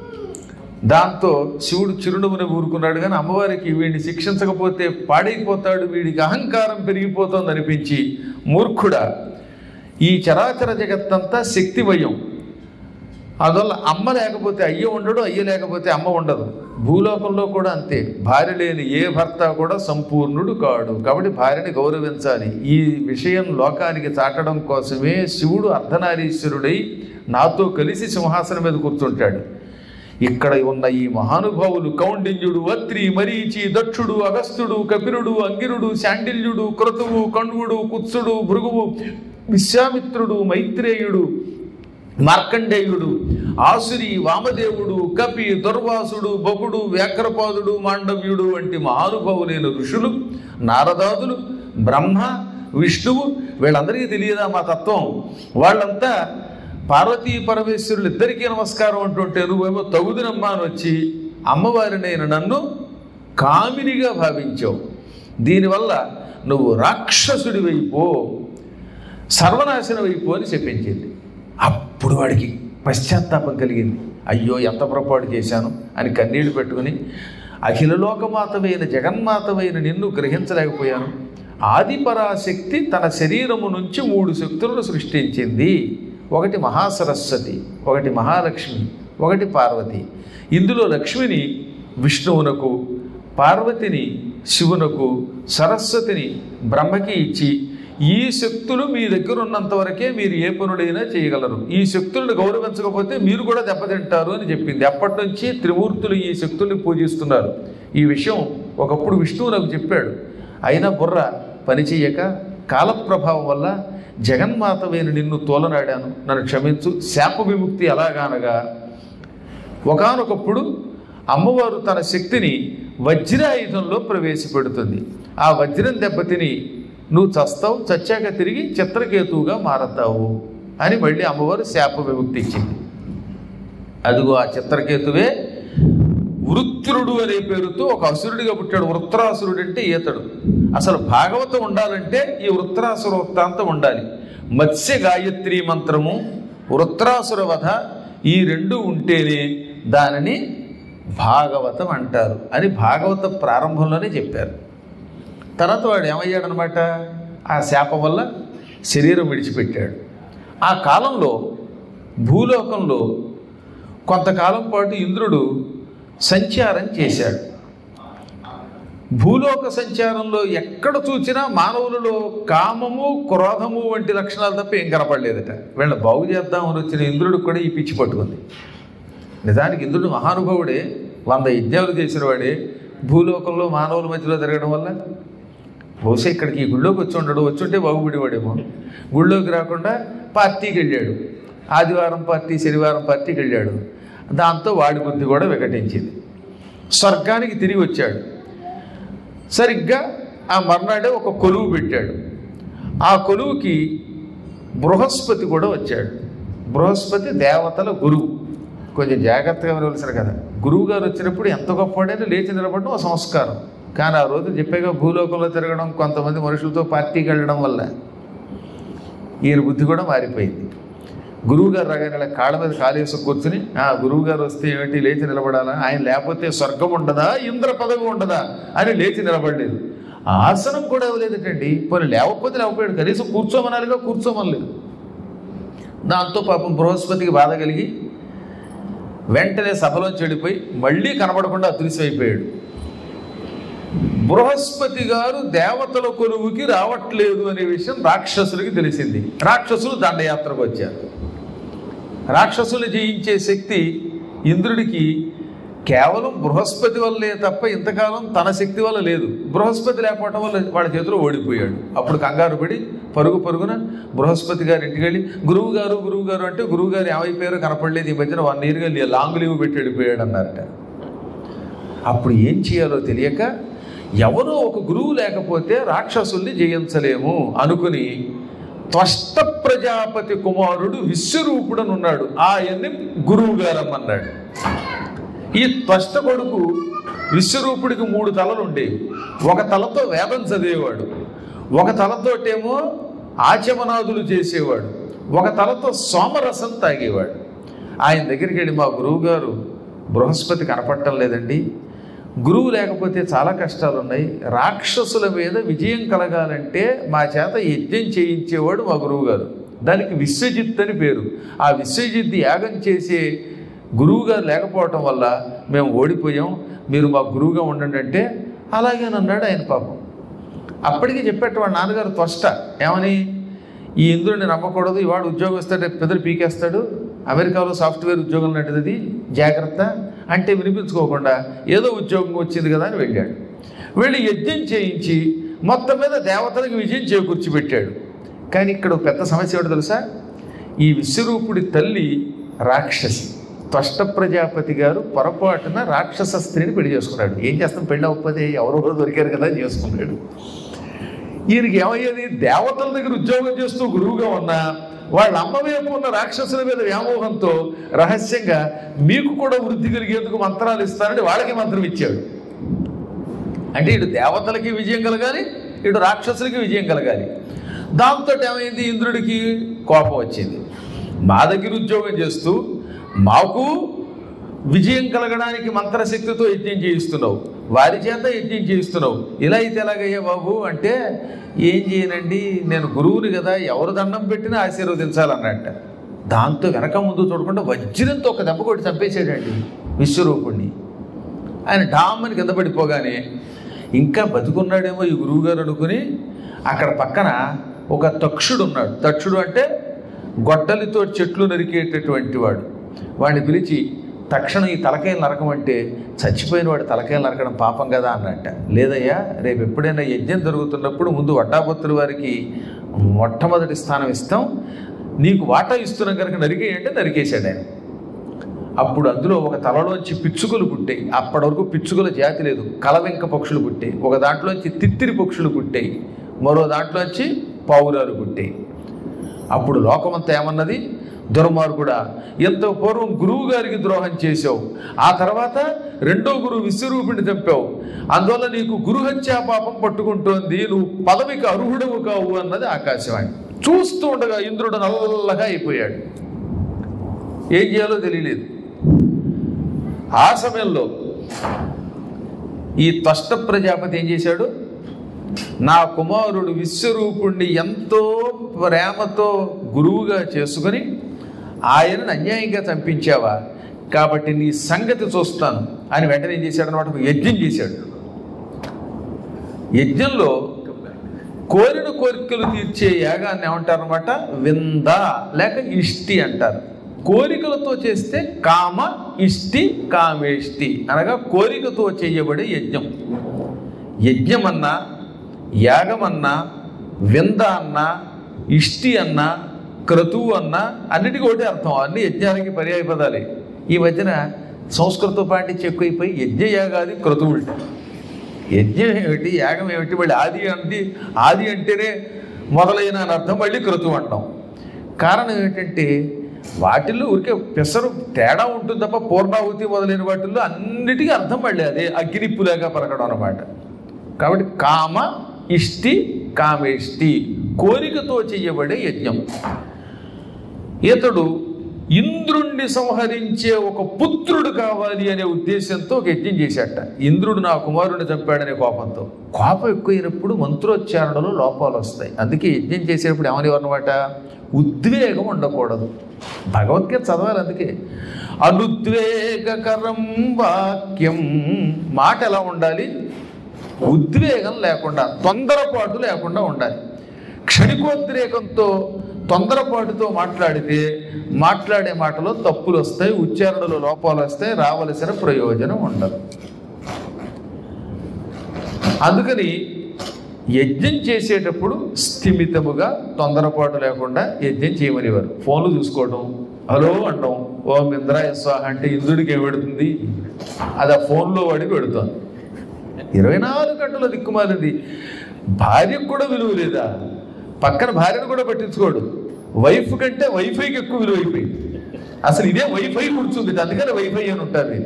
దాంతో శివుడు చిరునవ్వుని ఊరుకున్నాడు కానీ అమ్మవారికి వీడిని శిక్షించకపోతే పాడైపోతాడు వీడికి అహంకారం పెరిగిపోతుంది అనిపించి మూర్ఖుడా ఈ చరాచర జగత్తంతా శక్తిమయం అందువల్ల అమ్మ లేకపోతే అయ్య ఉండడు అయ్య లేకపోతే అమ్మ ఉండదు భూలోకంలో కూడా అంతే భార్య లేని ఏ భర్త కూడా సంపూర్ణుడు కాడు కాబట్టి భార్యని గౌరవించాలి ఈ విషయం లోకానికి చాటడం కోసమే శివుడు అర్ధనారీశ్వరుడై నాతో కలిసి సింహాసనం మీద కూర్చుంటాడు ఇక్కడ ఉన్న ఈ మహానుభావులు కౌండిన్యుడు అత్రి మరీచి దక్షుడు అగస్త్యుడు కపిరుడు అంగిరుడు శాండిల్యుడు క్రతువు కణ్వుడు కుత్సుడు భృగువు విశ్వామిత్రుడు మైత్రేయుడు మార్కండేయుడు ఆసురి వామదేవుడు కపి దుర్వాసుడు బకుడు వ్యాఘ్రపాదుడు మాండవ్యుడు వంటి మహానుభావులైన ఋషులు నారదాదులు బ్రహ్మ విష్ణువు వీళ్ళందరికీ తెలియదా మా తత్వం వాళ్ళంతా పార్వతీ పరమేశ్వరులు ఇద్దరికీ నమస్కారం అంటుంటే నువ్వేమో తగుదునమ్మా అని వచ్చి అమ్మవారినైన నన్ను కామినిగా భావించావు దీనివల్ల నువ్వు రాక్షసుడివైపో సర్వనాశనమైపో అని చెప్పించింది అప్పుడు వాడికి పశ్చాత్తాపం కలిగింది అయ్యో ఎంత పొరపాటు చేశాను అని కన్నీళ్లు పెట్టుకుని అఖిల లోకమాతమైన జగన్మాతమైన నిన్ను గ్రహించలేకపోయాను ఆదిపరాశక్తి తన శరీరము నుంచి మూడు శక్తులను సృష్టించింది ఒకటి మహాసరస్వతి ఒకటి మహాలక్ష్మి ఒకటి పార్వతి ఇందులో లక్ష్మిని విష్ణువునకు పార్వతిని శివునకు సరస్వతిని బ్రహ్మకి ఇచ్చి ఈ శక్తులు మీ దగ్గర ఉన్నంత వరకే మీరు ఏ పనులైనా చేయగలరు ఈ శక్తులను గౌరవించకపోతే మీరు కూడా దెబ్బతింటారు అని చెప్పింది అప్పటి నుంచి త్రిమూర్తులు ఈ శక్తుల్ని పూజిస్తున్నారు ఈ విషయం ఒకప్పుడు విష్ణువు నాకు చెప్పాడు అయినా బుర్ర పనిచేయక కాలప్రభావం వల్ల జగన్మాతమైన నిన్ను తోలనాడాను నన్ను క్షమించు శాప విముక్తి ఎలాగానగా ఒకానొకప్పుడు అమ్మవారు తన శక్తిని వజ్రాయుధంలో ప్రవేశపెడుతుంది ఆ వజ్రం దెబ్బతిని నువ్వు చస్తావు చచ్చాక తిరిగి చిత్రకేతువుగా మారతావు అని మళ్ళీ అమ్మవారు శాప విముక్తి ఇచ్చింది అదిగో ఆ చిత్రకేతువే వృత్రుడు అనే పేరుతో ఒక అసురుడిగా పుట్టాడు వృత్రాసురుడు అంటే ఈతడు అసలు భాగవతం ఉండాలంటే ఈ వృత్రాసుర వృత్తాంతం ఉండాలి మత్స్య గాయత్రి మంత్రము వృత్రాసుర వధ ఈ రెండు ఉంటేనే దానిని భాగవతం అంటారు అని భాగవత ప్రారంభంలోనే చెప్పారు తర్వాత వాడు ఏమయ్యాడనమాట ఆ శాపం వల్ల శరీరం విడిచిపెట్టాడు ఆ కాలంలో భూలోకంలో కొంతకాలం పాటు ఇంద్రుడు సంచారం చేశాడు భూలోక సంచారంలో ఎక్కడ చూసినా మానవులలో కామము క్రోధము వంటి లక్షణాలు తప్ప ఏం కనపడలేదట వీళ్ళని బాగు చేద్దామని వచ్చిన ఇంద్రుడికి కూడా ఈ పిచ్చి పట్టుకుంది నిజానికి ఇంద్రుడు మహానుభావుడే వంద యజ్ఞాలు చేసిన వాడే భూలోకంలో మానవుల మధ్యలో తిరగడం వల్ల బహుశా ఇక్కడికి ఈ గుళ్ళోకి వచ్చి ఉండడు వచ్చుంటే బాగుపడేవాడేమో గుళ్ళోకి రాకుండా పార్టీకి వెళ్ళాడు ఆదివారం పార్టీ శనివారం పార్టీకి వెళ్ళాడు దాంతో వాడి బుద్ధి కూడా వికటించింది స్వర్గానికి తిరిగి వచ్చాడు సరిగ్గా ఆ మర్నాడే ఒక కొలువు పెట్టాడు ఆ కొలువుకి బృహస్పతి కూడా వచ్చాడు బృహస్పతి దేవతల గురువు కొంచెం జాగ్రత్తగా వినవలసిన కదా గురువు గారు వచ్చినప్పుడు ఎంత గొప్పవాడైనా లేచి నిలబడడం ఒక సంస్కారం కానీ ఆ రోజు చెప్పాక భూలోకంలో తిరగడం కొంతమంది మనుషులతో పార్టీకి వెళ్ళడం వల్ల ఈయన బుద్ధి కూడా మారిపోయింది గురువుగారు రాగానే ఇలా కాళ్ళ మీద కాలేసి కూర్చుని ఆ గురువుగారు వస్తే ఏమిటి లేచి నిలబడాలా ఆయన లేకపోతే స్వర్గం ఉండదా ఇంద్ర పదవి ఉండదా అని లేచి నిలబడలేదు ఆసనం కూడా ఇవ్వలేదటండి పోనీ లేకపోతే లేకపోయాడు కనీసం కూర్చోమనాలిగా కూర్చోమనలేదు దాంతో పాపం బృహస్పతికి బాధ కలిగి వెంటనే సభలో చెడిపోయి మళ్ళీ కనబడకుండా అదృశ్యమైపోయాడు బృహస్పతి గారు దేవతల కొలువుకి రావట్లేదు అనే విషయం రాక్షసులకి తెలిసింది రాక్షసులు దండయాత్రకు వచ్చారు రాక్షసులు జయించే శక్తి ఇంద్రుడికి కేవలం బృహస్పతి వల్లే తప్ప ఇంతకాలం తన శక్తి వల్ల లేదు బృహస్పతి లేకపోవడం వల్ల వాళ్ళ చేతిలో ఓడిపోయాడు అప్పుడు కంగారు పడి పరుగు పరుగున బృహస్పతి గారి ఇంటికి వెళ్ళి గురువు గారు గురువు గారు అంటే గురువు గారు ఏమైపోయారో కనపడలేదు ఈ మధ్యన వన్ ఇయర్గా లాంగ్ లీవ్ పెట్టి వెళ్ళిపోయాడు అన్నారట అప్పుడు ఏం చేయాలో తెలియక ఎవరో ఒక గురువు లేకపోతే రాక్షసుల్ని జయించలేము అనుకుని త్వష్ట ప్రజాపతి కుమారుడు విశ్వరూపుడని ఉన్నాడు ఆయన్ని గురువు గారమ్మన్నాడు ఈ త్వష్ట కొడుకు విశ్వరూపుడికి మూడు తలలు ఉండేవి ఒక తలతో వేదం చదివేవాడు ఒక తలతోటేమో ఆచమనాదులు చేసేవాడు ఒక తలతో సోమరసం తాగేవాడు ఆయన దగ్గరికి వెళ్ళి మా గురువుగారు బృహస్పతి కనపడటం లేదండి గురువు లేకపోతే చాలా కష్టాలు ఉన్నాయి రాక్షసుల మీద విజయం కలగాలంటే మా చేత యజ్ఞం చేయించేవాడు మా గురువు గారు దానికి విశ్వజిత్ అని పేరు ఆ విశ్వజిత్ యాగం చేసే గురువుగారు లేకపోవటం వల్ల మేము ఓడిపోయాం మీరు మా గురువుగా ఉండండి అంటే అలాగేనన్నాడు ఆయన పాపం అప్పటికి చెప్పేట వాడు నాన్నగారు త్వష్ట ఏమని ఈ ఇంద్రుడిని నమ్మకూడదు ఇవాడు ఉద్యోగం ఇస్తాడు రేపు పెద్దలు పీకేస్తాడు అమెరికాలో సాఫ్ట్వేర్ ఉద్యోగం లాంటిది జాగ్రత్త అంటే వినిపించుకోకుండా ఏదో ఉద్యోగం వచ్చింది కదా అని వెళ్ళాడు వెళ్ళి యజ్ఞం చేయించి మొత్తం మీద దేవతలకు విజయం చేకూర్చి పెట్టాడు కానీ ఇక్కడ ఒక పెద్ద సమస్య ఏమిటో తెలుసా ఈ విశ్వరూపుడి తల్లి రాక్షసి త్వష్ట ప్రజాపతి గారు పొరపాటున రాక్షస స్త్రీని పెళ్లి చేసుకున్నాడు ఏం చేస్తాం పెళ్ళి అవ్వకపోతే ఎవరెవరు దొరికారు కదా అని చేసుకున్నాడు ఈయనకి ఏమయ్యేది దేవతల దగ్గర ఉద్యోగం చేస్తూ గురువుగా ఉన్నా వాళ్ళ అమ్మ వైపు ఉన్న రాక్షసుల మీద వ్యామోహంతో రహస్యంగా మీకు కూడా వృద్ధి కలిగేందుకు మంత్రాలు ఇస్తానని వాళ్ళకి మంత్రం ఇచ్చాడు అంటే ఇటు దేవతలకి విజయం కలగాలి ఇటు రాక్షసులకి విజయం కలగాలి దాంతో ఏమైంది ఇంద్రుడికి కోపం వచ్చింది మా దగ్గర ఉద్యోగం చేస్తూ మాకు విజయం కలగడానికి మంత్రశక్తితో యజ్ఞం చేయిస్తున్నావు వారి చేత యజ్ఞం చేయిస్తున్నావు ఇలా అయితే ఎలాగయ్యా బాబు అంటే ఏం చేయనండి నేను గురువుని కదా ఎవరు దండం పెట్టినా ఆశీర్వదించాలన్నట్ట దాంతో వెనక ముందు చూడకుండా వజ్రంతో ఒక దెబ్బ కొట్టి చంపేసాడండి విశ్వరూపుణ్ణి ఆయన డామ్మని కింద పడిపోగానే ఇంకా బతుకున్నాడేమో ఈ గురువుగారు అనుకుని అక్కడ పక్కన ఒక తక్షుడు ఉన్నాడు తక్షుడు అంటే గొడ్డలితో చెట్లు నరికేటటువంటి వాడు వాడిని పిలిచి తక్షణం ఈ తలకాయలు నరకమంటే చచ్చిపోయిన వాడు తలకాయలు నరకడం పాపం కదా అన్నట్ట లేదయ్యా రేపు ఎప్పుడైనా యజ్ఞం జరుగుతున్నప్పుడు ముందు వడ్డాపత్రుల వారికి మొట్టమొదటి స్థానం ఇస్తాం నీకు వాటా ఇస్తున్నాం కనుక నరికేయంటే నరికేశాడు ఆయన అప్పుడు అందులో ఒక తలలోంచి పిచ్చుకలు పుట్టాయి అప్పటి వరకు పిచ్చుకల జాతి లేదు కలవెంక పక్షులు పుట్టాయి ఒక దాంట్లోంచి తిత్తిరి పక్షులు పుట్టాయి మరో దాంట్లోంచి పావురాలు పుట్టాయి అప్పుడు లోకమంతా ఏమన్నది దుర్మార్గుడా ఎంతో పూర్వం గురువు గారికి ద్రోహం చేశావు ఆ తర్వాత రెండో గురువు విశ్వరూపిణి చంపావు అందువల్ల నీకు గురుహత్యా పాపం పట్టుకుంటోంది నువ్వు పదవికి అర్హుడవు కావు అన్నది ఆకాశవాణి చూస్తూ ఉండగా ఇంద్రుడు నల్లగా అయిపోయాడు ఏం చేయాలో తెలియలేదు ఆ సమయంలో ఈ త్వష్ట ప్రజాపతి ఏం చేశాడు నా కుమారుడు విశ్వరూపుణ్ణి ఎంతో ప్రేమతో గురువుగా చేసుకొని ఆయనను అన్యాయంగా చంపించావా కాబట్టి నీ సంగతి చూస్తాను అని వెంటనే ఏం చేశాడు అనమాట ఒక యజ్ఞం చేశాడు యజ్ఞంలో కోరిన కోరికలు తీర్చే యాగాన్ని ఏమంటారనమాట వింద లేక ఇష్టి అంటారు కోరికలతో చేస్తే కామ ఇష్టి కామేష్టి అనగా కోరికతో చేయబడే యజ్ఞం యజ్ఞం అన్నా యాగమన్నా వింద అన్నా ఇష్టి అన్నా క్రతువు అన్నా అన్నిటికీ ఒకటే అర్థం అన్ని యజ్ఞాలకి పర్యాయ పదాలే ఈ మధ్యన సంస్కృత పాండిత్యం ఎక్కువైపోయి యజ్ఞయాగాది క్రతువులు యజ్ఞం ఏమిటి యాగం ఏమిటి మళ్ళీ ఆది అంటే ఆది అంటేనే మొదలైన అని అర్థం మళ్ళీ క్రతువు అంటాం కారణం ఏంటంటే వాటిల్లో ఊరికే పెసరు తేడా ఉంటుంది తప్ప పూర్ణాహుతి మొదలైన వాటిల్లో అన్నిటికీ అర్థం మళ్ళీ అదే అగ్నిప్పులాగా పలకడం అనమాట కాబట్టి కామ ఇష్టి కామేష్టి కోరికతో చేయబడే యజ్ఞం ఇతడు ఇంద్రుణ్ణి సంహరించే ఒక పుత్రుడు కావాలి అనే ఉద్దేశంతో ఒక యజ్ఞం చేశాట ఇంద్రుడు నా కుమారుడిని చంపాడనే కోపంతో కోపం ఎక్కువైనప్పుడు మంత్రోచ్చారణలో లోపాలు వస్తాయి అందుకే యజ్ఞం చేసేటప్పుడు ఏమనేవారనమాట ఉద్వేగం ఉండకూడదు భగవద్గీత చదవాలి అందుకే అనుద్వేగకరం వాక్యం మాట ఎలా ఉండాలి ఉద్వేగం లేకుండా తొందరపాటు లేకుండా ఉండాలి క్షణికోద్రేకంతో తొందరపాటుతో మాట్లాడితే మాట్లాడే మాటలో తప్పులు వస్తాయి ఉచ్చారణలో లోపాలు వస్తాయి రావలసిన ప్రయోజనం ఉండదు అందుకని యజ్ఞం చేసేటప్పుడు స్థిమితముగా తొందరపాటు లేకుండా యజ్ఞం చేయమనేవారు ఫోన్లు చూసుకోవడం హలో అంటాం ఓం ఇంద్రాయ స్వాహ అంటే ఇంద్రుడికి ఏం పెడుతుంది అది ఆ ఫోన్లో వాడికి పెడుతోంది ఇరవై నాలుగు గంటల దిక్కుమాలింది భార్యకు కూడా విలువ లేదా పక్కన భార్యను కూడా పట్టించుకోడు వైఫ్ కంటే వైఫైకి ఎక్కువ విలువ అయిపోయింది అసలు ఇదే వైఫై కూర్చుంది అందుకని వైఫై అని ఉంటారు ఇది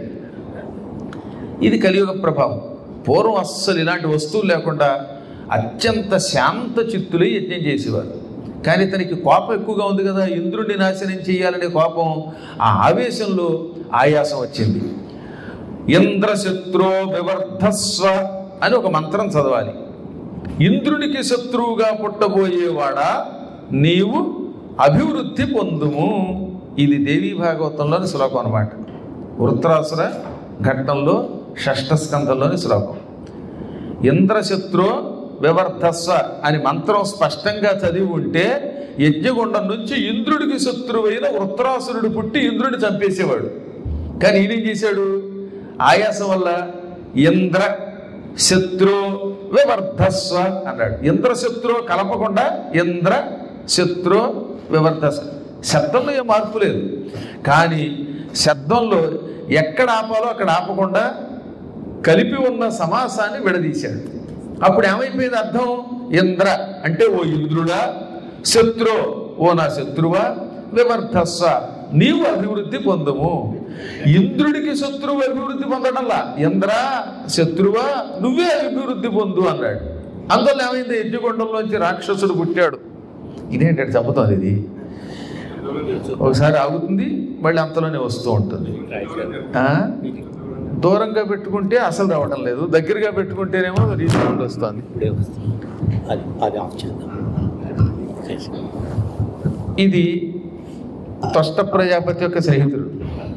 ఇది కలియుగ ప్రభావం పూర్వం అస్సలు ఇలాంటి వస్తువులు లేకుండా అత్యంత శాంత చిత్తులై యజ్ఞం చేసేవారు కానీ తనకి కోపం ఎక్కువగా ఉంది కదా ఇంద్రుడిని నాశనం చేయాలనే కోపం ఆ ఆవేశంలో ఆయాసం వచ్చింది ఇంద్రశత్రో వివర్ధస్వ అని ఒక మంత్రం చదవాలి ఇంద్రునికి శత్రువుగా పుట్టబోయేవాడా నీవు అభివృద్ధి పొందుము ఇది దేవీ భాగవతంలోని శ్లోకం అనమాట వృత్రాసుర ఘట్టంలో షష్ఠ స్కంధంలోని శ్లోకం ఇంద్రశత్రు వివర్ధస్వ అని మంత్రం స్పష్టంగా చదివి ఉంటే యజ్ఞగుండం నుంచి ఇంద్రుడికి శత్రువైన వృత్రాసురుడు పుట్టి ఇంద్రుడిని చంపేసేవాడు కానీ ఈయనేం చేశాడు ఆయాసం వల్ల ఇంద్ర శత్రు వివర్ధస్వ అన్నాడు ఇంద్ర శత్రు కలపకుండా ఇంద్ర శత్రు వివర్ధస్వ శబ్దంలో ఏం మార్పు లేదు కానీ శబ్దంలో ఎక్కడ ఆపాలో అక్కడ ఆపకుండా కలిపి ఉన్న సమాసాన్ని విడదీశాడు అప్పుడు ఏమైపోయింది అర్థం ఇంద్ర అంటే ఓ ఇంద్రుడా శత్రు ఓ నా శత్రువా వివర్ధస్వ నీవు అభివృద్ధి పొందము ఇంద్రుడికి శత్రువు అభివృద్ధి పొందడంలా ఇంద్ర శత్రువా నువ్వే అభివృద్ధి పొందు అన్నాడు అందువల్ల ఏమైంది యజ్ఞకొండంలోంచి రాక్షసుడు పుట్టాడు ఇదేంటంటే చంపుతోంది ఇది ఒకసారి ఆగుతుంది మళ్ళీ అంతలోనే వస్తూ ఉంటుంది ఆ? దూరంగా పెట్టుకుంటే అసలు రావడం లేదు దగ్గరగా పెట్టుకుంటేనేమో రీసౌండ్ వస్తుంది ఇప్పుడే వస్తుంది అది అది ఆఫ్ చేద్దాం చేసి. ఇది త్వష్ట ప్రజాపతి యొక్క స్నేహితుడు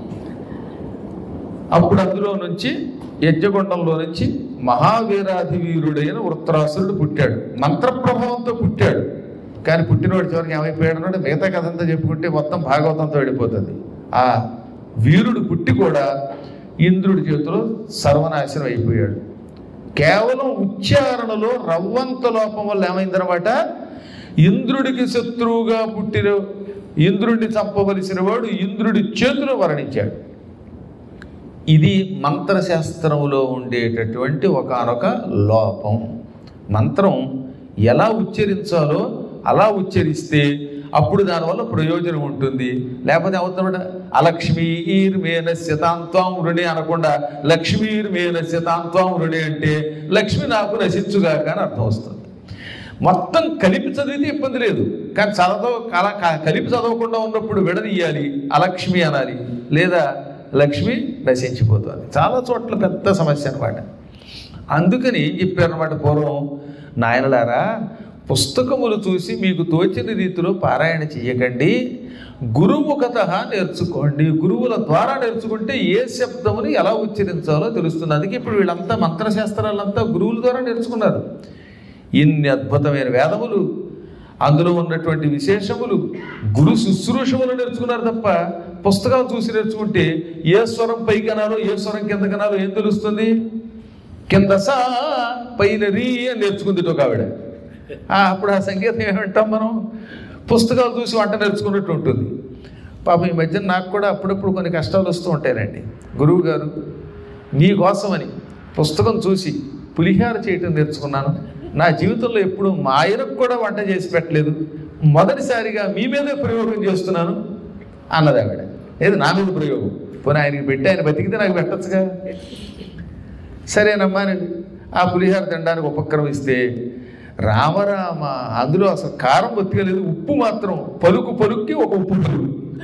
అప్పుడు అందులో నుంచి యజ్ఞగుండంలో నుంచి మహావీరాధివీరుడైన వృత్రాసురుడు పుట్టాడు మంత్రప్రభావంతో పుట్టాడు కానీ పుట్టినవాడి చివరికి ఏమైపోయాడు అన్నాడు మిగతా కథ అంతా చెప్పుకుంటే మొత్తం భాగవతంతో వెళ్ళిపోతుంది ఆ వీరుడు పుట్టి కూడా ఇంద్రుడి చేతిలో సర్వనాశనం అయిపోయాడు కేవలం ఉచ్చారణలో రవ్వంత లోపం వల్ల ఏమైందనమాట ఇంద్రుడికి శత్రువుగా పుట్టిన ఇంద్రుడిని చంపవలసిన వాడు ఇంద్రుడి చేతిలో మరణించాడు ఇది మంత్రశాస్త్రములో ఉండేటటువంటి ఒకానొక లోపం మంత్రం ఎలా ఉచ్చరించాలో అలా ఉచ్చరిస్తే అప్పుడు దానివల్ల ప్రయోజనం ఉంటుంది లేకపోతే అవుతామట అలక్ష్మీర్ మేనస్యతాంత్వం రుణి అనకుండా లక్ష్మీర్ మేనస్యతాంత్వం రుణి అంటే లక్ష్మి నాకు నశించుగాక అని అర్థం వస్తుంది మొత్తం కలిపి చదివితే ఇబ్బంది లేదు కానీ చదవ కల- క- కలిపి చదవకుండా ఉన్నప్పుడు విడదీయాలి అలక్ష్మి అనాలి లేదా లక్ష్మి నశించిపోతుంది చాలా చోట్ల పెద్ద సమస్య అనమాట అందుకని ఏం చెప్పారనమాట పూర్వం నాయనలారా పుస్తకములు చూసి మీకు తోచిన రీతిలో పారాయణ చేయకండి గురుముఖత నేర్చుకోండి గురువుల ద్వారా నేర్చుకుంటే ఏ శబ్దముని ఎలా ఉచ్చరించాలో తెలుస్తుంది అందుకే ఇప్పుడు వీళ్ళంతా మంత్రశాస్త్రాలంతా గురువుల ద్వారా నేర్చుకున్నారు ఇన్ని అద్భుతమైన వేదములు అందులో ఉన్నటువంటి విశేషములు గురు శుశ్రూషములు నేర్చుకున్నారు తప్ప పుస్తకాలు చూసి నేర్చుకుంటే ఏ స్వరం పైకి అనాలో ఏ స్వరం కింద కనాలో ఏం తెలుస్తుంది కింద సా పైన రీ అని నేర్చుకుంది ఒక ఆవిడ ఆ, అప్పుడు ఆ సంగీతం ఏమంటాం మనం పుస్తకాలు చూసి వంట నేర్చుకున్నట్టు ఉంటుంది పాపం ఈ మధ్యన నాకు కూడా అప్పుడప్పుడు కొన్ని కష్టాలు వస్తూ ఉంటాయండి గురువు గారు మీకోసమని పుస్తకం చూసి పులిహార చేయటం నేర్చుకున్నాను నా జీవితంలో ఎప్పుడు మా ఆయనకు కూడా వంట చేసి పెట్టలేదు మొదటిసారిగా మీ మీదే ప్రయోగం చేస్తున్నాను అన్నది ఆవిడ ఏది నా మీద ప్రయోగం పోనీ ఆయనకి పెట్టి ఆయన బతికితే నాకు పెట్టచ్చుగా సరేనమ్మా అని ఆ పులిహార తినడానికి ఉపక్రమిస్తే రామరామ అందులో అసలు కారం బతికలేదు ఉప్పు మాత్రం పలుకు పలుక్కి ఒక ఉప్పు పలుకు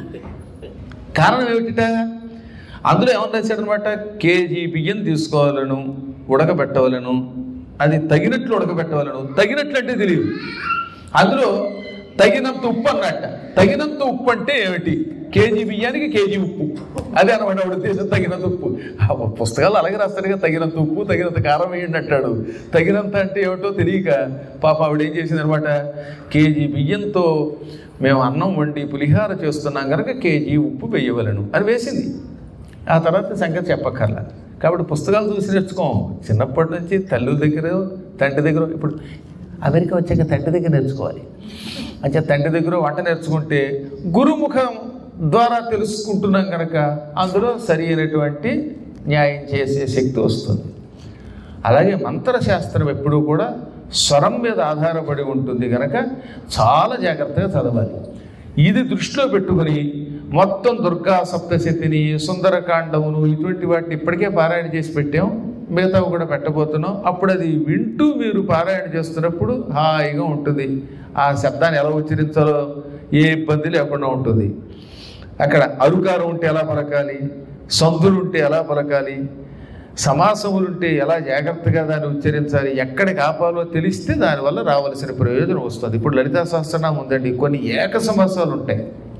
కారణం ఏమిటిట అందులో ఏమన్నా రాశాడనమాట కేజీ బియ్యం తీసుకోవాలను ఉడకబెట్టవలను అది తగినట్లు ఉడకబెట్టవలను తగినట్లు అంటే తెలియదు అందులో తగినంత ఉప్పు అన్నట్ట తగినంత ఉప్పు అంటే ఏమిటి కేజీ బియ్యానికి కేజీ ఉప్పు అదే అనమాట ఆవిడ ఉద్దేశం తగినంత ఉప్పు ఆ పుస్తకాలు అలాగే రాస్తాడుగా తగినంత ఉప్పు తగినంత కారం వేయండి అంటాడు తగినంత అంటే ఏమిటో తెలియక పాప ఆవిడ ఏం చేసింది అనమాట కేజీ బియ్యంతో మేము అన్నం వండి పులిహార చేస్తున్నాం కనుక కేజీ ఉప్పు వేయవలను అని వేసింది ఆ తర్వాత సంగతి చెప్పక్కర్లా కాబట్టి పుస్తకాలు చూసి నేర్చుకోం చిన్నప్పటి నుంచి తల్లుల దగ్గర తండ్రి దగ్గర ఇప్పుడు అమెరికా వచ్చాక తండ్రి దగ్గర నేర్చుకోవాలి అంటే తండ్రి దగ్గర వంట నేర్చుకుంటే గురుముఖం ద్వారా తెలుసుకుంటున్నాం కనుక అందులో సరి అయినటువంటి న్యాయం చేసే శక్తి వస్తుంది అలాగే మంత్రశాస్త్రం ఎప్పుడూ కూడా స్వరం మీద ఆధారపడి ఉంటుంది కనుక చాలా జాగ్రత్తగా చదవాలి ఇది దృష్టిలో పెట్టుకుని మొత్తం దుర్గా సప్తశతిని సుందరకాండమును ఇటువంటి వాటిని ఇప్పటికే పారాయణ చేసి పెట్టాం మిగతావి కూడా పెట్టబోతున్నాం అప్పుడు అది వింటూ మీరు పారాయణ చేస్తున్నప్పుడు హాయిగా ఉంటుంది ఆ శబ్దాన్ని ఎలా ఉచ్చరించాలో ఏ ఇబ్బంది లేకుండా ఉంటుంది అక్కడ అరుకారం ఉంటే ఎలా పలకాలి సందులు ఉంటే ఎలా పలకాలి సమాసములుంటే ఎలా జాగ్రత్తగా దాన్ని ఉచ్చరించాలి ఎక్కడికి ఆపాలో తెలిస్తే దానివల్ల రావాల్సిన ప్రయోజనం వస్తుంది ఇప్పుడు లలితా సహస్రనామం ఉందండి కొన్ని ఏక సమాసాలు ఉంటాయి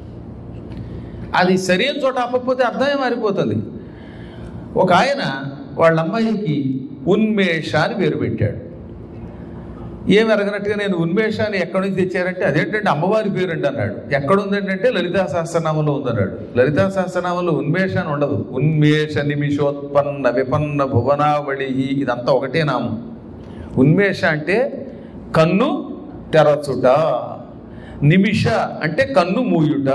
అది సరైన చోట ఆపకపోతే అర్థమే మారిపోతుంది ఒక ఆయన వాళ్ళ అమ్మాయికి ఉన్మేష అని పేరు పెట్టాడు ఏమి అరగనట్టుగా నేను ఉన్మేషాన్ని ఎక్కడి నుంచి తెచ్చారంటే అదేంటంటే అమ్మవారి పేరు అండి అన్నాడు ఎక్కడ ఉందంటే లలితా సహస్రనామంలో ఉందన్నాడు లలితా సహస్రనామంలో ఉన్మేష అని ఉండదు ఉన్మేష నిమిషోత్పన్న విపన్న భువనావళి ఇదంతా ఒకటే నామం ఉన్మేష అంటే కన్ను తెరచుట నిమిష అంటే కన్ను మూయుట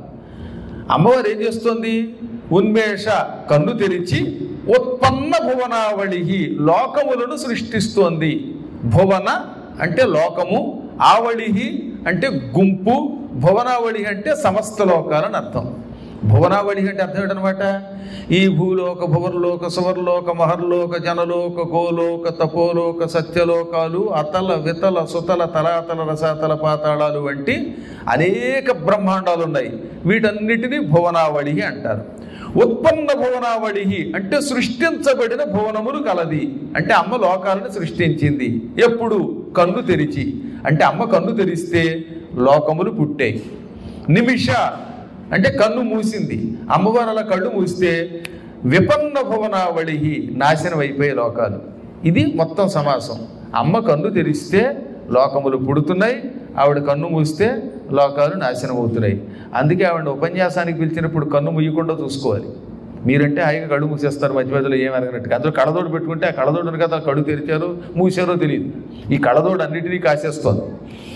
అమ్మవారు ఏం చేస్తుంది ఉన్మేష కన్ను తెరిచి ఉత్పన్న భువనావళి లోకములను సృష్టిస్తోంది భువన అంటే లోకము ఆవళి అంటే గుంపు భువనావళి అంటే సమస్త లోకాలని అర్థం భువనావళి అంటే అర్థం ఏంటనమాట ఈ భూలోక భువర్లోక సువర్లోక మహర్లోక జనలోక గోలోక తపోలోక సత్యలోకాలు అతల వితల సుతల తలాతల రసాతల పాతాళాలు వంటి అనేక బ్రహ్మాండాలు ఉన్నాయి వీటన్నిటినీ భువనావళి అంటారు ఉత్పన్న భువనావళి అంటే సృష్టించబడిన భువనములు కలది అంటే అమ్మ లోకాలను సృష్టించింది ఎప్పుడు కన్ను తెరిచి అంటే అమ్మ కన్ను తెరిస్తే లోకములు పుట్టాయి నిమిష అంటే కన్ను మూసింది అమ్మవారు అలా కళ్ళు మూస్తే విపన్న భువనావళి నాశనం అయిపోయే లోకాలు ఇది మొత్తం సమాసం అమ్మ కన్ను తెరిస్తే లోకములు పుడుతున్నాయి ఆవిడ కన్ను మూస్తే లోకాలు నాశనం అవుతున్నాయి అందుకే ఆవిడ ఉపన్యాసానికి పిలిచినప్పుడు కన్ను ముయ్యకుండా చూసుకోవాలి మీరంటే హాయిగా కళ్ళు మూసేస్తారు మధ్య మధ్యలో ఏం అరగనట్టుగా అందులో కళ్ళదోడు పెట్టుకుంటే ఆ కళ్ళదోడును కదా కళ్ళు తెరిచారో మూసారో తెలియదు ఈ కళ్ళదోడు అన్నిటినీ కాసేస్తుంది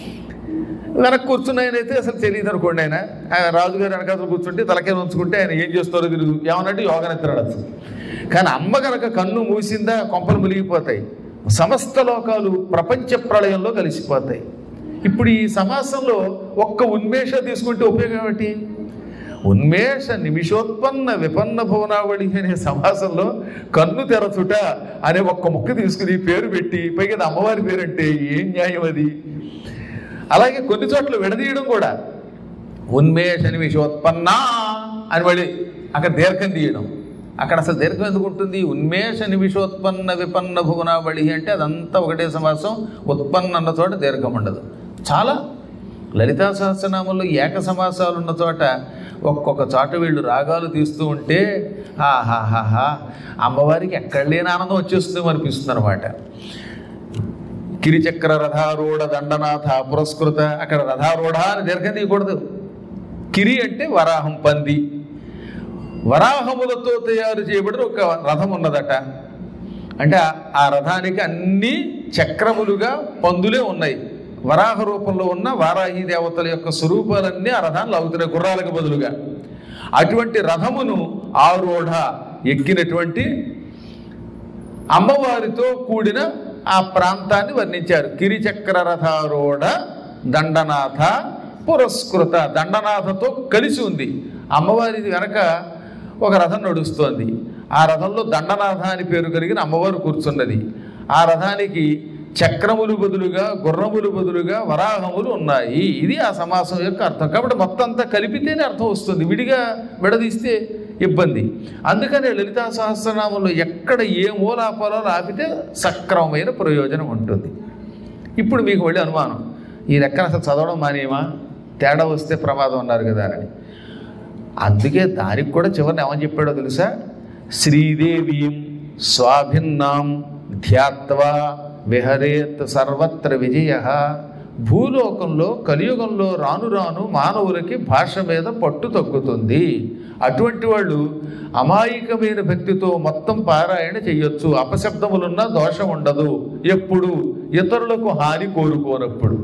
వెనక్కి కూర్చున్న ఆయన అయితే అసలు తెలియదు అనుకోండి ఆయన ఆయన రాజుగారు వెనకాతలు కూర్చుంటే తలకే ఉంచుకుంటే ఆయన ఏం చేస్తారో తెలియదు ఏమన్నట్టు యోగా నిద్రడచ్చు కానీ అమ్మ కనుక కన్ను మూసిందా కొంపలు మునిగిపోతాయి సమస్త లోకాలు ప్రపంచ ప్రళయంలో కలిసిపోతాయి ఇప్పుడు ఈ సమాసంలో ఒక్క ఉన్మేష తీసుకుంటే ఉపయోగం ఏమిటి ఉన్మేష నిమిషోత్పన్న విపన్న భువనావళి అనే సమాసంలో కన్ను తెరచుట అనే ఒక్క ముక్క తీసుకుని పేరు పెట్టి పైగా అది అమ్మవారి పేరు అంటే ఏం న్యాయం అది అలాగే కొన్ని చోట్ల విడదీయడం కూడా ఉన్మేష నిమిషోత్పన్న అని మళ్ళీ అక్కడ దీర్ఘం తీయడం అక్కడ అసలు దీర్ఘం ఎందుకు ఉంటుంది ఉన్మేష నిమిషోత్పన్న విపన్న భువనావళి అంటే అదంతా ఒకటే సమాసం ఉత్పన్న అన్న చోట దీర్ఘం ఉండదు చాలా లలితా సహస్రనామంలో ఏక సమాసాలు ఉన్న చోట ఒక్కొక్క చోట వీళ్ళు రాగాలు తీస్తూ ఉంటే ఆహాహాహా అమ్మవారికి ఎక్కడ లేని ఆనందం వచ్చేస్తుంది అనిపిస్తుంది అనమాట కిరిచక్ర రథారూఢ దండనాథ పురస్కృత అక్కడ రథారూఢ అని దీర్ఘం తీయకూడదు కిరి అంటే వరాహం పంది వరాహములతో తయారు చేయబడిన ఒక రథం ఉన్నదట అంటే ఆ రథానికి అన్ని చక్రములుగా పందులే ఉన్నాయి వరాహ రూపంలో ఉన్న వారాహి దేవతల యొక్క స్వరూపాలన్నీ ఆ రథాన్ని లాగుతున్నాయి గుర్రాలకు బదులుగా అటువంటి రథమును ఆరూఢ ఎక్కినటువంటి అమ్మవారితో కూడిన ఆ ప్రాంతాన్ని వర్ణించారు కిరిచక్ర రథారూఢ దండనాథ పురస్కృత దండనాథతో కలిసి ఉంది అమ్మవారిది వెనక ఒక రథం నడుస్తోంది ఆ రథంలో దండనాథ అని పేరు కలిగిన అమ్మవారు కూర్చున్నది ఆ రథానికి చక్రములు బదులుగా గుర్రములు బదులుగా వరాహములు ఉన్నాయి ఇది ఆ సమాసం యొక్క అర్థం కాబట్టి మొత్తం అంతా కలిపితేనే అర్థం వస్తుంది విడిగా విడదీస్తే ఇబ్బంది అందుకనే లలితా సహస్రనామంలో ఎక్కడ ఏ మూలాపాలలో ఆపితే సక్రమమైన ప్రయోజనం ఉంటుంది ఇప్పుడు మీకు వెళ్ళి అనుమానం ఈ లెక్కన అసలు చదవడం మానేమా తేడా వస్తే ప్రమాదం అన్నారు కదా అని అందుకే దానికి కూడా చివరిని ఏమని చెప్పాడో తెలుసా శ్రీదేవీం స్వాభిన్నాం ధ్యాత్వా విహరేత్ సర్వత్ర విజయ భూలోకంలో కలియుగంలో రాను రాను మానవులకి భాష మీద పట్టు తగ్గుతుంది అటువంటి వాళ్ళు అమాయకమైన భక్తితో మొత్తం పారాయణ చెయ్యొచ్చు అపశబ్దములున్నా దోషం ఉండదు ఎప్పుడు ఇతరులకు హాని కోరుకోనప్పుడు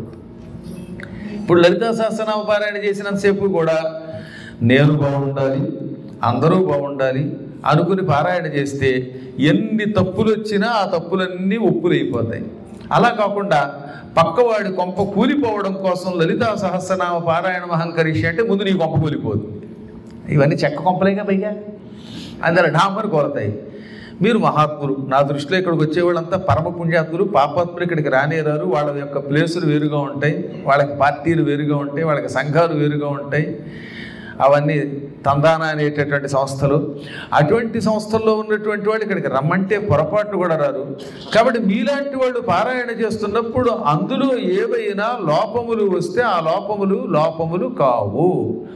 ఇప్పుడు లలితా సహస్రనామ పారాయణ చేసినంతసేపు కూడా నేను బాగుండాలి అందరూ బాగుండాలి అనుకుని పారాయణ చేస్తే ఎన్ని తప్పులు వచ్చినా ఆ తప్పులన్నీ ఒప్పులైపోతాయి అలా కాకుండా పక్కవాడి కొంప కూలిపోవడం కోసం లలితా సహస్రనామ పారాయణ మహంకరిషి అంటే ముందు నీ కొంప కూలిపోదు ఇవన్నీ చెక్క కొంపలేగా పైగా అందులో ఢామని కోరతాయి మీరు మహాత్ములు నా దృష్టిలో ఇక్కడికి వచ్చేవాళ్ళంతా పరమ పుణ్యాత్ములు పాపాత్ములు ఇక్కడికి రానేరారు వాళ్ళ యొక్క ప్లేసులు వేరుగా ఉంటాయి వాళ్ళకి పార్టీలు వేరుగా ఉంటాయి వాళ్ళకి సంఘాలు వేరుగా ఉంటాయి అవన్నీ తందాన అనేటటువంటి సంస్థలు అటువంటి సంస్థల్లో ఉన్నటువంటి వాళ్ళు ఇక్కడికి రమ్మంటే పొరపాటు కూడా రారు కాబట్టి మీలాంటి వాళ్ళు పారాయణ చేస్తున్నప్పుడు అందులో ఏవైనా లోపములు వస్తే ఆ లోపములు లోపములు కావు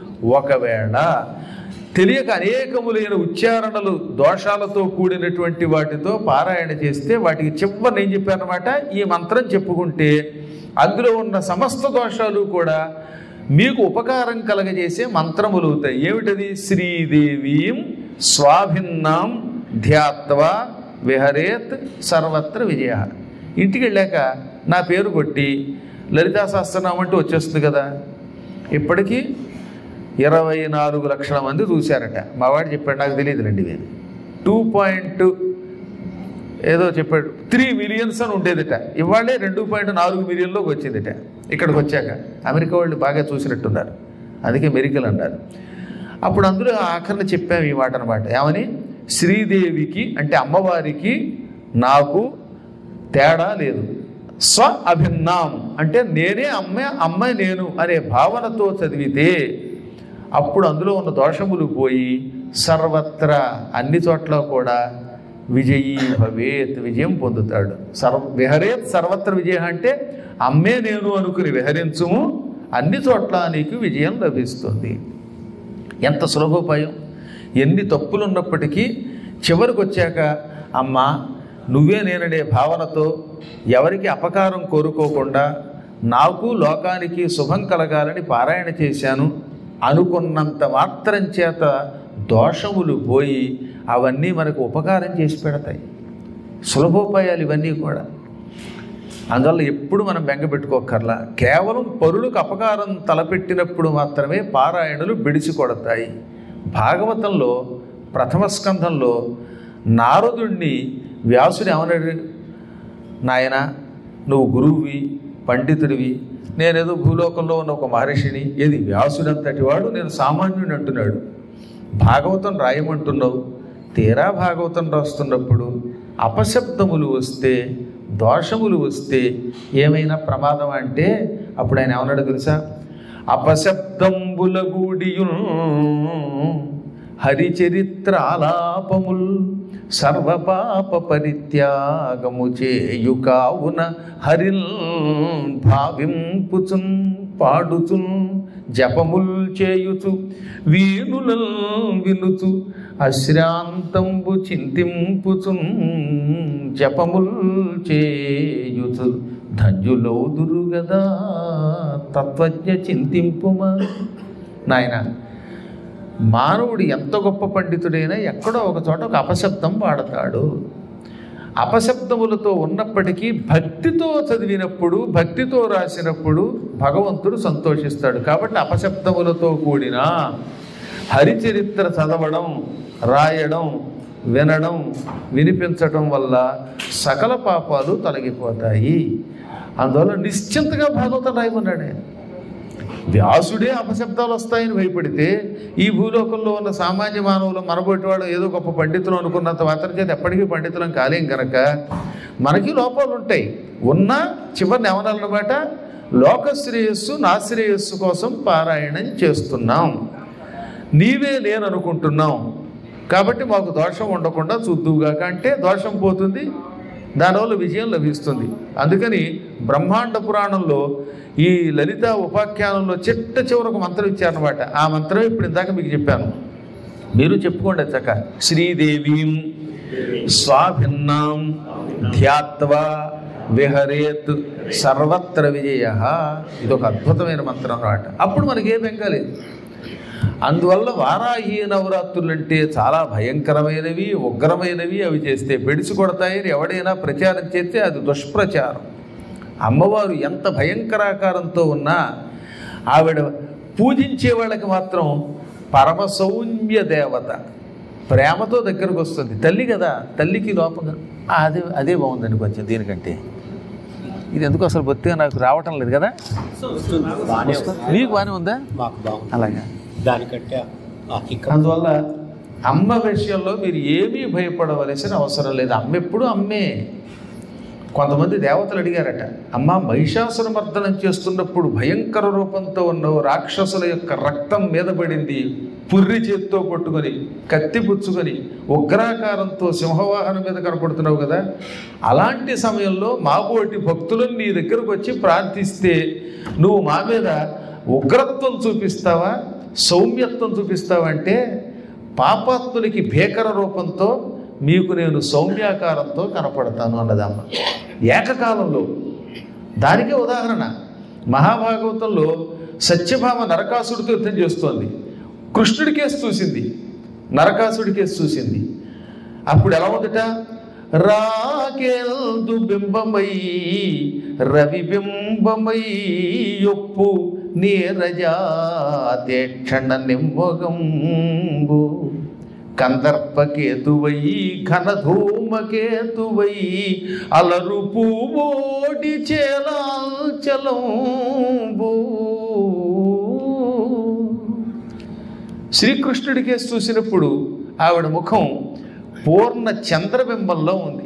ఒకవేళ తెలియక అనేకములైన ఉచ్చారణలు దోషాలతో కూడినటువంటి వాటితో పారాయణ చేస్తే వాటికి చివరిని ఏం చెప్పారనమాట ఈ మంత్రం చెప్పుకుంటే అందులో ఉన్న సమస్త దోషాలు కూడా మీకు ఉపకారం కలగజేసే మంత్రములు అవుతాయి ఏమిటది శ్రీదేవీం స్వాభిన్నాం ధ్యాత్వా విహరేత్ సర్వత్ర విజయ ఇంటికి వెళ్ళాక నా పేరు కొట్టి లలితా సహస్రనామం అంటూ వచ్చేస్తుంది కదా ఇప్పటికీ ఇరవై నాలుగు లక్షల మంది చూశారట మా వాడు చెప్పాడు నాకు తెలియదులేండి నేను టూ పాయింట్ ఏదో చెప్పాడు త్రీ మిలియన్స్ అని ఉండేదిట ఇవాళే రెండు పాయింట్ నాలుగు మిలియన్లోకి వచ్చిందిట ఇక్కడికి వచ్చాక అమెరికా వాళ్ళు బాగా చూసినట్టున్నారు అందుకే మెరికల్ అన్నారు అప్పుడు అందులో ఆఖరిని చెప్పాము ఈ మాట అనమాట ఏమని శ్రీదేవికి అంటే అమ్మవారికి నాకు తేడా లేదు స్వ అభిన్నాం అంటే నేనే అమ్మ అమ్మ నేను అనే భావనతో చదివితే అప్పుడు అందులో ఉన్న దోషములు పోయి సర్వత్రా అన్ని చోట్ల కూడా విజయీ భవేత్ విజయం పొందుతాడు సర్వ విహరేత్ సర్వత్ర విజయ అంటే అమ్మే నేను అనుకుని విహరించుము అన్ని చోట్ల నీకు విజయం లభిస్తుంది ఎంత సులభోపాయం ఎన్ని తప్పులు ఉన్నప్పటికీ చివరికి వచ్చాక అమ్మా నువ్వే నేననే భావనతో ఎవరికి అపకారం కోరుకోకుండా నాకు లోకానికి శుభం కలగాలని పారాయణ చేశాను అనుకున్నంత మాత్రం చేత దోషములు పోయి అవన్నీ మనకు ఉపకారం చేసి పెడతాయి సులభోపాయాలు ఇవన్నీ కూడా అందువల్ల ఎప్పుడు మనం బెంగ పెట్టుకోకర్లా కేవలం పరులకు అపకారం తలపెట్టినప్పుడు మాత్రమే పారాయణలు బిడిసి కొడతాయి భాగవతంలో ప్రథమ స్కంధంలో నారదుణ్ణి వ్యాసుని ఏమన్నాడు నాయన నువ్వు గురువువి పండితుడివి నేనేదో భూలోకంలో ఉన్న ఒక మహర్షిని ఏది వ్యాసుడంతటి వాడు నేను సామాన్యుని అంటున్నాడు భాగవతం రాయమంటున్నావు తీరా భాగవతం రాస్తున్నప్పుడు అపశబ్దములు వస్తే దోషములు వస్తే ఏమైనా ప్రమాదం అంటే అప్పుడు ఆయన ఏమన్నాడు తెలుసా అపశబ్దంబుల గూడియున్ హరిచరిత్ర ఆలాపముల్ సర్వపాప పరిత్యాగము చేయు కావున హరిల్ భావింపుచున్ పాడుచున్ జపముల్ చేయుచు వీణులల్ వినుచు అశ్రాంతంబు చింతింపుచున్ జపముల్ చేయుచు ధన్యులౌదురు గదా తత్వజ్ఞ చింతింపుమా నాయనా మానవుడు ఎంత గొప్ప పండితుడైనా ఎక్కడో ఒక చోట ఒక అపశబ్దం వాడతాడు అపశబ్దములతో ఉన్నప్పటికీ భక్తితో చదివినప్పుడు భక్తితో రాసినప్పుడు భగవంతుడు సంతోషిస్తాడు కాబట్టి అపశబ్దములతో కూడిన హరిచరిత్ర చదవడం రాయడం వినడం వినిపించటం వల్ల సకల పాపాలు తొలగిపోతాయి అందువల్ల నిశ్చింతగా భాగవతం రాయమన్నాడు ఆయన వ్యాసుడే అపశబ్దాలు వస్తాయని భయపడితే ఈ భూలోకంలో ఉన్న సామాన్య మానవులు మనబోటి వాడు ఏదో గొప్ప పండితులు అనుకున్నంత మాత్రం చేత ఎప్పటికీ పండితులం కాలేం కనుక మనకి లోపాలు ఉంటాయి ఉన్నా చివరిని ఏమనాలన్నమాట లోక శ్రేయస్సు నా శ్రేయస్సు కోసం పారాయణం చేస్తున్నాం నీవే నేననుకుంటున్నాం కాబట్టి మాకు దోషం ఉండకుండా చూద్దువుగాక అంటే దోషం పోతుంది దానివల్ల విజయం లభిస్తుంది అందుకని బ్రహ్మాండ పురాణంలో ఈ లలిత ఉపాఖ్యానంలో చిట్ట చివరకు మంత్రం ఇచ్చారనమాట ఆ మంత్రం ఇప్పుడు ఇందాక మీకు చెప్పాను మీరు చెప్పుకోండి చక్క శ్రీదేవీం స్వాభిన్నాం ధ్యాత్వా విహరేత్ సర్వత్ర విజయ ఇది ఒక అద్భుతమైన మంత్రం అన్నమాట అప్పుడు మనకి ఏ బెంగ లేదు అందువల్ల వారాహి నవరాత్రులు అంటే చాలా భయంకరమైనవి ఉగ్రమైనవి అవి చేస్తే బెడిసి కొడతాయని ఎవడైనా ప్రచారం చేస్తే అది దుష్ప్రచారం అమ్మవారు ఎంత భయంకరాకారంతో ఉన్నా ఆవిడ పూజించే వాళ్ళకి మాత్రం పరమ సౌమ్య దేవత ప్రేమతో దగ్గరకు వస్తుంది తల్లి కదా తల్లికి లోపంగా ఆ, అదే అదే బాగుందండి కొంచెం దీనికంటే ఇది ఎందుకు అసలు బొత్తిగా నాకు రావటం లేదు కదా బాగానే ఉంది. మీకు బాగానే ఉందా మాకు బాగుంది అలాగా దానికంటే ఆ కిక్క అందువల్ల అమ్మ విషయంలో మీరు ఏమీ భయపడవలసిన అవసరం లేదు అమ్మ ఎప్పుడు అమ్మే కొంతమంది దేవతలు అడిగారట అమ్మ మహిషాసుర మర్దనం చేస్తున్నప్పుడు భయంకర రూపంతో ఉన్న రాక్షసుల యొక్క రక్తం మీద పడింది పుర్రి చేత్తో పట్టుకొని కత్తి పుచ్చుకొని ఉగ్రాకారంతో సింహవాహనం మీద కనపడుతున్నావు కదా అలాంటి సమయంలో మాబోటి భక్తులను నీ దగ్గరకు వచ్చి ప్రార్థిస్తే నువ్వు మా మీద ఉగ్రత్వం చూపిస్తావా సౌమ్యత్వం చూపిస్తావా అంటే పాపాత్ములకి భీకర రూపంతో మీకు నేను సౌమ్యాకారంతో కనపడతాను అన్నదమ్మ ఏకకాలంలో దానికే ఉదాహరణ మహాభాగవతంలో సత్యభామ నరకాసుడితో యుద్ధం చేస్తోంది కృష్ణుడి కేసు చూసింది నరకాసుడి కేసు చూసింది అప్పుడు ఎలా ఉందట రాకేల్దు బింబమై రవి బింబమై యొప్పు నీరజాతేక్షణ నిమ్మగంబు కందర్పకేతువై ఘనధూమకేతువై అలరు పూబోటి చేలాచలంబు శ్రీకృష్ణుడి కేసు చూసినప్పుడు ఆవిడ ముఖం పూర్ణ చంద్రబింబంలో ఉంది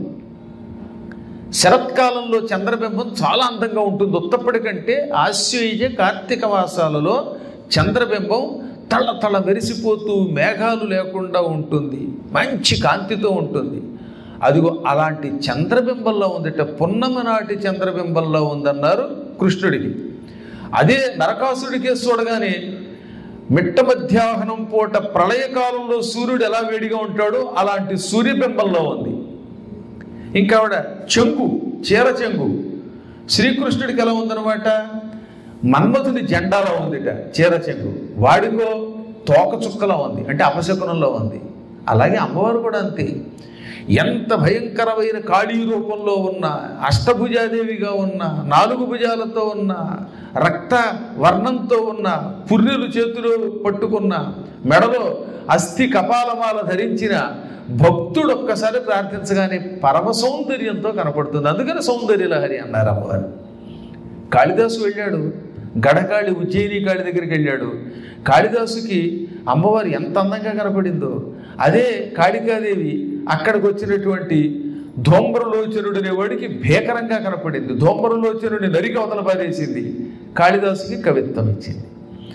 శరత్కాలంలో చంద్రబింబం చాలా అందంగా ఉంటుంది ఉత్తప్పటి కంటే ఆశ్వయుజ కార్తీక మాసాలలో చంద్రబింబం తళ తళ మెరిసిపోతూ మేఘాలు లేకుండా ఉంటుంది మంచి కాంతితో ఉంటుంది అదిగో అలాంటి చంద్రబింబంలో ఉందిట పున్నమి నాటి చంద్రబింబంలో ఉందన్నారు కృష్ణుడికి అదే నరకాసుడికే చూడగానే మిట్ట మధ్యాహ్నం పూట ప్రళయకాలంలో సూర్యుడు ఎలా వేడిగా ఉంటాడో అలాంటి సూర్యబింబంలో ఉంది ఇంకా ఆవిడ చెంగు చీర చెంగు శ్రీకృష్ణుడికి ఎలా ఉందన్నమాట మన్మథుని జెండాలో ఉందిట చీర చెంగు వాడికో తోక చుక్కలా ఉంది అంటే అపశకునంలో ఉంది అలాగే అమ్మవారు కూడా అంతే ఎంత భయంకరమైన కాళీ రూపంలో ఉన్న అష్టభుజాదేవిగా ఉన్న నాలుగు భుజాలతో ఉన్న రక్త వర్ణంతో ఉన్న పుర్రెలు చేతిలో పట్టుకున్న మెడలో అస్థి కపాలమాల ధరించిన భక్తుడు ఒక్కసారి ప్రార్థించగానే పరమ సౌందర్యంతో కనపడుతుంది అందుకని సౌందర్య లహరి అన్నారు అమ్మవారు కాళిదాసు వెళ్ళాడు గడకాళి ఉజ్జయిని కాళి దగ్గరికి వెళ్ళాడు కాళిదాసుకి అమ్మవారు ఎంత అందంగా కనపడిందో అదే కాళికాదేవి అక్కడికి వచ్చినటువంటి ధూమ్రలోచనుడు అనేవాడికి భీకరంగా కనపడింది ధూమ్రలోచనుడిని నరికి అవతల పారేసింది కాళిదాసుకి కవిత్వం ఇచ్చింది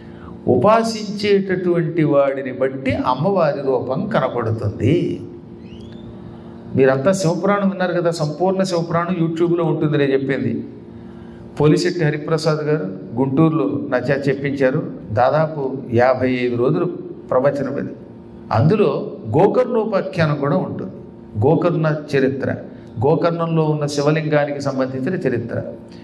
ఉపాసించేటటువంటి వాడిని బట్టి అమ్మవారి రూపం కనపడుతుంది మీరంతా శివపురాణం విన్నారు కదా సంపూర్ణ శివపురాణం యూట్యూబ్లో ఉంటుంది నేను చెప్పింది పోలిశెట్టి హరిప్రసాద్ గారు గుంటూరులో నా చేత చెప్పించారు దాదాపు యాభై ఐదు రోజులు ప్రవచనం అది అందులో గోకర్ణోపాఖ్యానం కూడా ఉంటుంది గోకర్ణ చరిత్ర గోకర్ణంలో ఉన్న శివలింగానికి సంబంధించిన చరిత్ర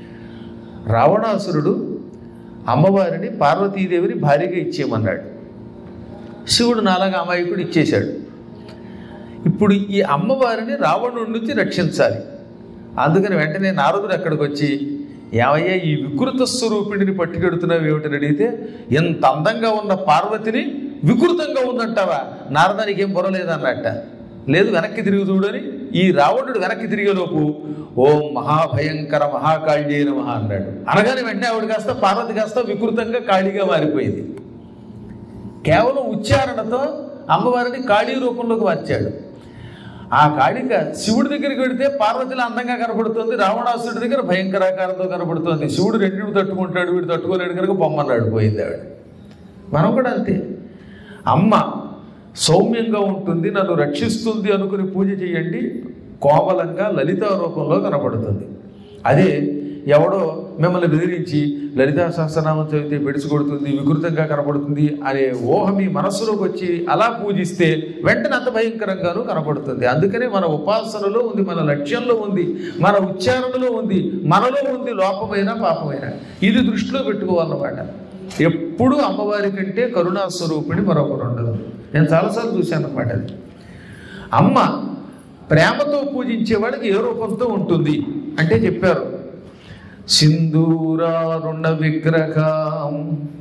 రావణాసురుడు అమ్మవారిని పార్వతీదేవిని భార్యగా ఇచ్చేయమన్నాడు శివుడు నాలాగా అమాయకుడు ఇచ్చేశాడు ఇప్పుడు ఈ అమ్మవారిని రావణుడి నుంచి రక్షించాలి అందుకని వెంటనే నారదుడు అక్కడికి వచ్చి ఏమయ్యా ఈ వికృత స్వరూపిణిని పట్టుకెడుతున్నావు ఏమిటని అడిగితే ఎంత అందంగా ఉన్న పార్వతిని వికృతంగా ఉందంటావా నారదానికి ఏం బుర్రలేదన్నట్ట లేదు వెనక్కి తిరిగి చూడని ఈ రావణుడు వెనక్కి తిరిగేలోపు ఓం మహాభయంకర మహాకాళీ నమః అన్నాడు అనగానే వెంటనే ఆవిడ కాస్త పార్వతి కాస్త వికృతంగా కాళీగా మారిపోయింది కేవలం ఉచ్చారణతో అమ్మవారిని కాళీ రూపంలోకి మార్చాడు ఆ కాళిక శివుడి దగ్గరికి వెడితే పార్వతిలో అందంగా కనపడుతుంది రావణాసుడి దగ్గర భయంకరాకారంతో కనపడుతుంది శివుడు రెండింటి తట్టుకుంటాడు వీడు తట్టుకోలేడు కనుక బొమ్మన్నాడు పోయింది ఆవిడ మనం కూడా అంతే అమ్మ సౌమ్యంగా ఉంటుంది నన్ను రక్షిస్తుంది అనుకుని పూజ చేయండి కోమలంగా లలిత రూపంలో కనపడుతుంది అదే ఎవడో మిమ్మల్ని బెదిరించి లలితా సహస్రనామం చదివితే బెడిసి కొడుతుంది వికృతంగా కనపడుతుంది అనే ఊహ మీ మనస్సులోకి వచ్చి అలా పూజిస్తే వెంటనే అంత భయంకరంగానూ కనపడుతుంది అందుకనే మన ఉపాసనలో ఉంది మన లక్ష్యంలో ఉంది మన ఉచ్చారణలో ఉంది మనలో ఉంది లోపమైన పాపమైన ఇది దృష్టిలో పెట్టుకోవాలన్నమాట ఎప్పుడు అమ్మవారి కంటే కరుణా స్వరూపిణి మరొకరు ఉండదు నేను చాలాసార్లు చూశాను అనమాట అది అమ్మ ప్రేమతో పూజించే వాళ్ళకి ఏ రూపంతో ఉంటుంది అంటే చెప్పారు సింధూరారుణ విగ్రహం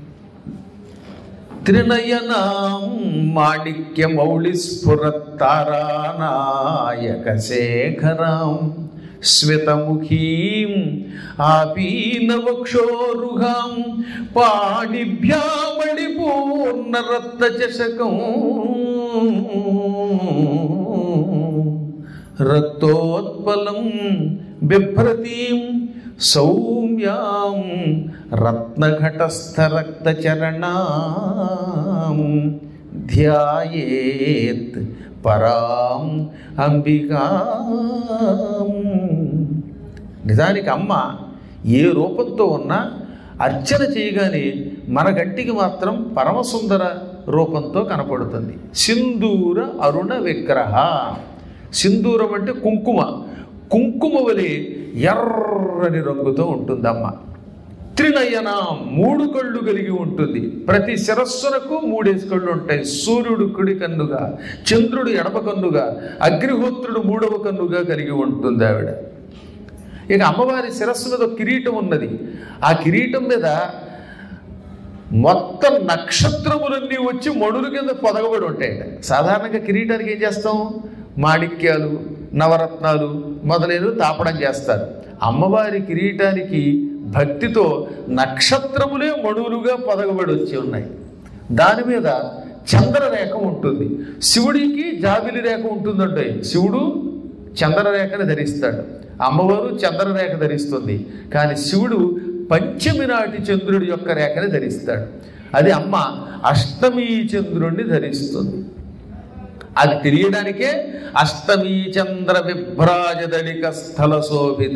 త్రినయనాం మాణిక్య మౌళి స్ఫురత్తారానాయక శేఖరాం శ్వేతముఖీం ఆపీనవక్షోరుహాం పాణిభ్యామణిపూర్ణరత్న చషకం రక్తోత్పలం బిభ్రతీం సౌమ్యాం రత్నఘటస్థరక్తచరణాం ధ్యాయేత్ పరాం అంబికాం నిజానికి అమ్మ ఏ రూపంతో ఉన్నా అర్చన చేయగానే మన గంటికి మాత్రం పరమసుందర రూపంతో కనపడుతుంది సింధూర అరుణ విగ్రహ సింధూరం అంటే కుంకుమ కుంకుమ వలె ఎర్రని రంగుతో ఉంటుంది అమ్మ త్రినయన మూడు కళ్ళు కలిగి ఉంటుంది ప్రతి శిరస్సునకు మూడేసి కళ్ళు ఉంటాయి సూర్యుడు కుడి కన్నుగా చంద్రుడు ఎడమ కన్నుగా అగ్నిహోత్రుడు మూడవ కన్నుగా కలిగి ఉంటుంది ఆవిడ ఇక అమ్మవారి శిరస్సు మీద ఒక కిరీటం ఉన్నది ఆ కిరీటం మీద మొత్తం నక్షత్రములన్నీ వచ్చి మడుల కింద పొదగబడి ఉంటాయట సాధారణంగా కిరీటానికి ఏం చేస్తాం మాణిక్యాలు నవరత్నాలు మొదలైనవి తాపడం చేస్తారు అమ్మవారి కిరీటానికి భక్తితో నక్షత్రములే మడులుగా పొదగబడి వచ్చి ఉన్నాయి దాని మీద చంద్రరేఖ ఉంటుంది శివుడికి జాబిలి రేఖ ఉంటుందంటే శివుడు చంద్రరేఖని ధరిస్తాడు అమ్మవారు చంద్రరేఖ ధరిస్తుంది కానీ శివుడు పంచమి నాటి చంద్రుడి యొక్క రేఖని ధరిస్తాడు అది అమ్మ అష్టమి చంద్రుణ్ణి ధరిస్తుంది అది తెలియడానికే అష్టమి చంద్ర విభ్రాజదళిక స్థల శోభిత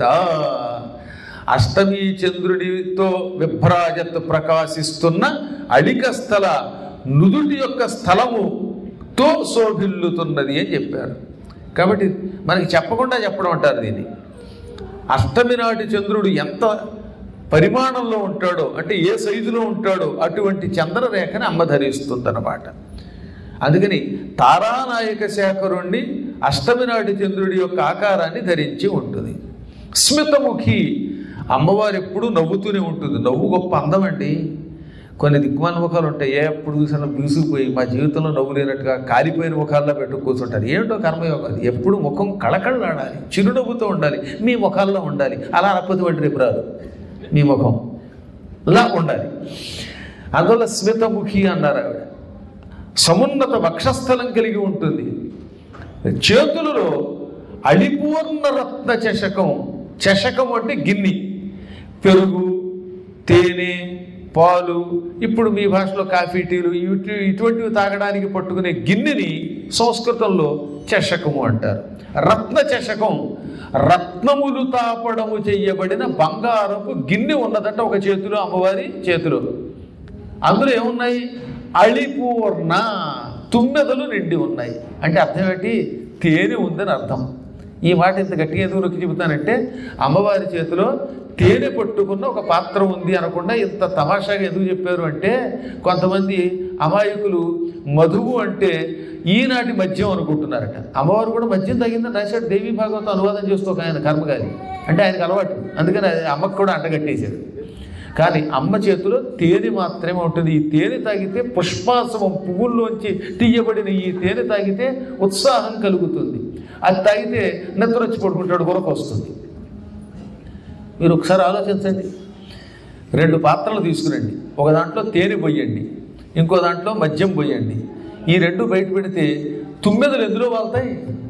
అష్టమి చంద్రుడితో విభ్రాజత్ ప్రకాశిస్తున్న అళిక స్థల నుదుటి యొక్క స్థలముతో శోభిల్లుతున్నది అని చెప్పారు కాబట్టి మనకి చెప్పకుండా చెప్పడం అంటారు దీన్ని అష్టమి నాటి చంద్రుడు ఎంత పరిమాణంలో ఉంటాడో అంటే ఏ సైజులో ఉంటాడో అటువంటి చంద్రరేఖని అమ్మ ధరిస్తుందన్నమాట అందుకని తారానాయక శేఖరుణ్ణి అష్టమి నాటి చంద్రుడి యొక్క ఆకారాన్ని ధరించి ఉంటుంది స్మితముఖి అమ్మవారు ఎప్పుడూ నవ్వుతూనే ఉంటుంది నవ్వు గొప్ప అందం అండి కొన్ని దిగ్మాల ముఖాలు ఉంటాయి ఏ ఎప్పుడు చూసినా బీసుకుపోయి మా జీవితంలో నవ్వు లేనట్టుగా కాలిపోయిన ముఖాల్లో పెట్టు కూర్చుంటారు ఏమిటో కర్మయోగం అది ఎప్పుడు ముఖం కళకళలాడాలి చిరునవ్వుతో ఉండాలి మీ ముఖాల్లో ఉండాలి అలా అనకపోతే వాటి రేపు రాదు మీ ముఖం ఇలా ఉండాలి అందువల్ల స్మితముఖి అన్నారు ఆవిడ సమున్నత వక్షస్థలం కలిగి ఉంటుంది చేతులలో అడిపూర్ణ రత్న చషకం చషకం అంటే గిన్ని పెరుగు తేనె పాలు ఇప్పుడు మీ భాషలో కాఫీ టీలు ఇటు ఇటువంటివి తాగడానికి పట్టుకునే గిన్నెని సంస్కృతంలో చషకము అంటారు రత్న చషకం రత్నములు తాపడము చెయ్యబడిన బంగారపు గిన్నె ఉన్నదంట ఒక చేతిలో అమ్మవారి చేతిలో అందులో ఏమున్నాయి అళిపూర్ణ తుమ్మెదలు నిండి ఉన్నాయి అంటే అర్థం ఏంటి తేనె ఉందని అర్థం ఈ మాట ఇంత గట్టిగా ఎందుకు నొక్కి చెబుతానంటే అమ్మవారి చేతిలో తేనె పట్టుకున్న ఒక పాత్ర ఉంది అనకుండా ఇంత తమాషాగా ఎందుకు చెప్పారు అంటే కొంతమంది అమాయకులు మధువు అంటే ఈనాటి మద్యం అనుకుంటున్నారట అమ్మవారు కూడా మద్యం తగిందని రాశాడు దేవి భాగవతం అనువాదం చేస్తూ ఒక ఆయన కర్మగారి అంటే ఆయనకు అలవాటు అందుకని అది అమ్మకు కూడా అంటగట్టేశారు కానీ అమ్మ చేతిలో తేనె మాత్రమే ఉంటుంది ఈ తేనె తాగితే పుష్పాసవం పువ్వుల్లోంచి తీయబడిన ఈ తేనె తాగితే ఉత్సాహం కలుగుతుంది అది తాగితే నిద్ర వచ్చి పడుకుంటాడు కొరకు వస్తుంది మీరు ఒకసారి ఆలోచించండి రెండు పాత్రలు తీసుకురండి ఒక దాంట్లో తేనె పోయండి ఇంకో దాంట్లో మద్యం పోయండి ఈ రెండు బయట పెడితే తుమ్మెదలు ఎందులో వాళ్తాయి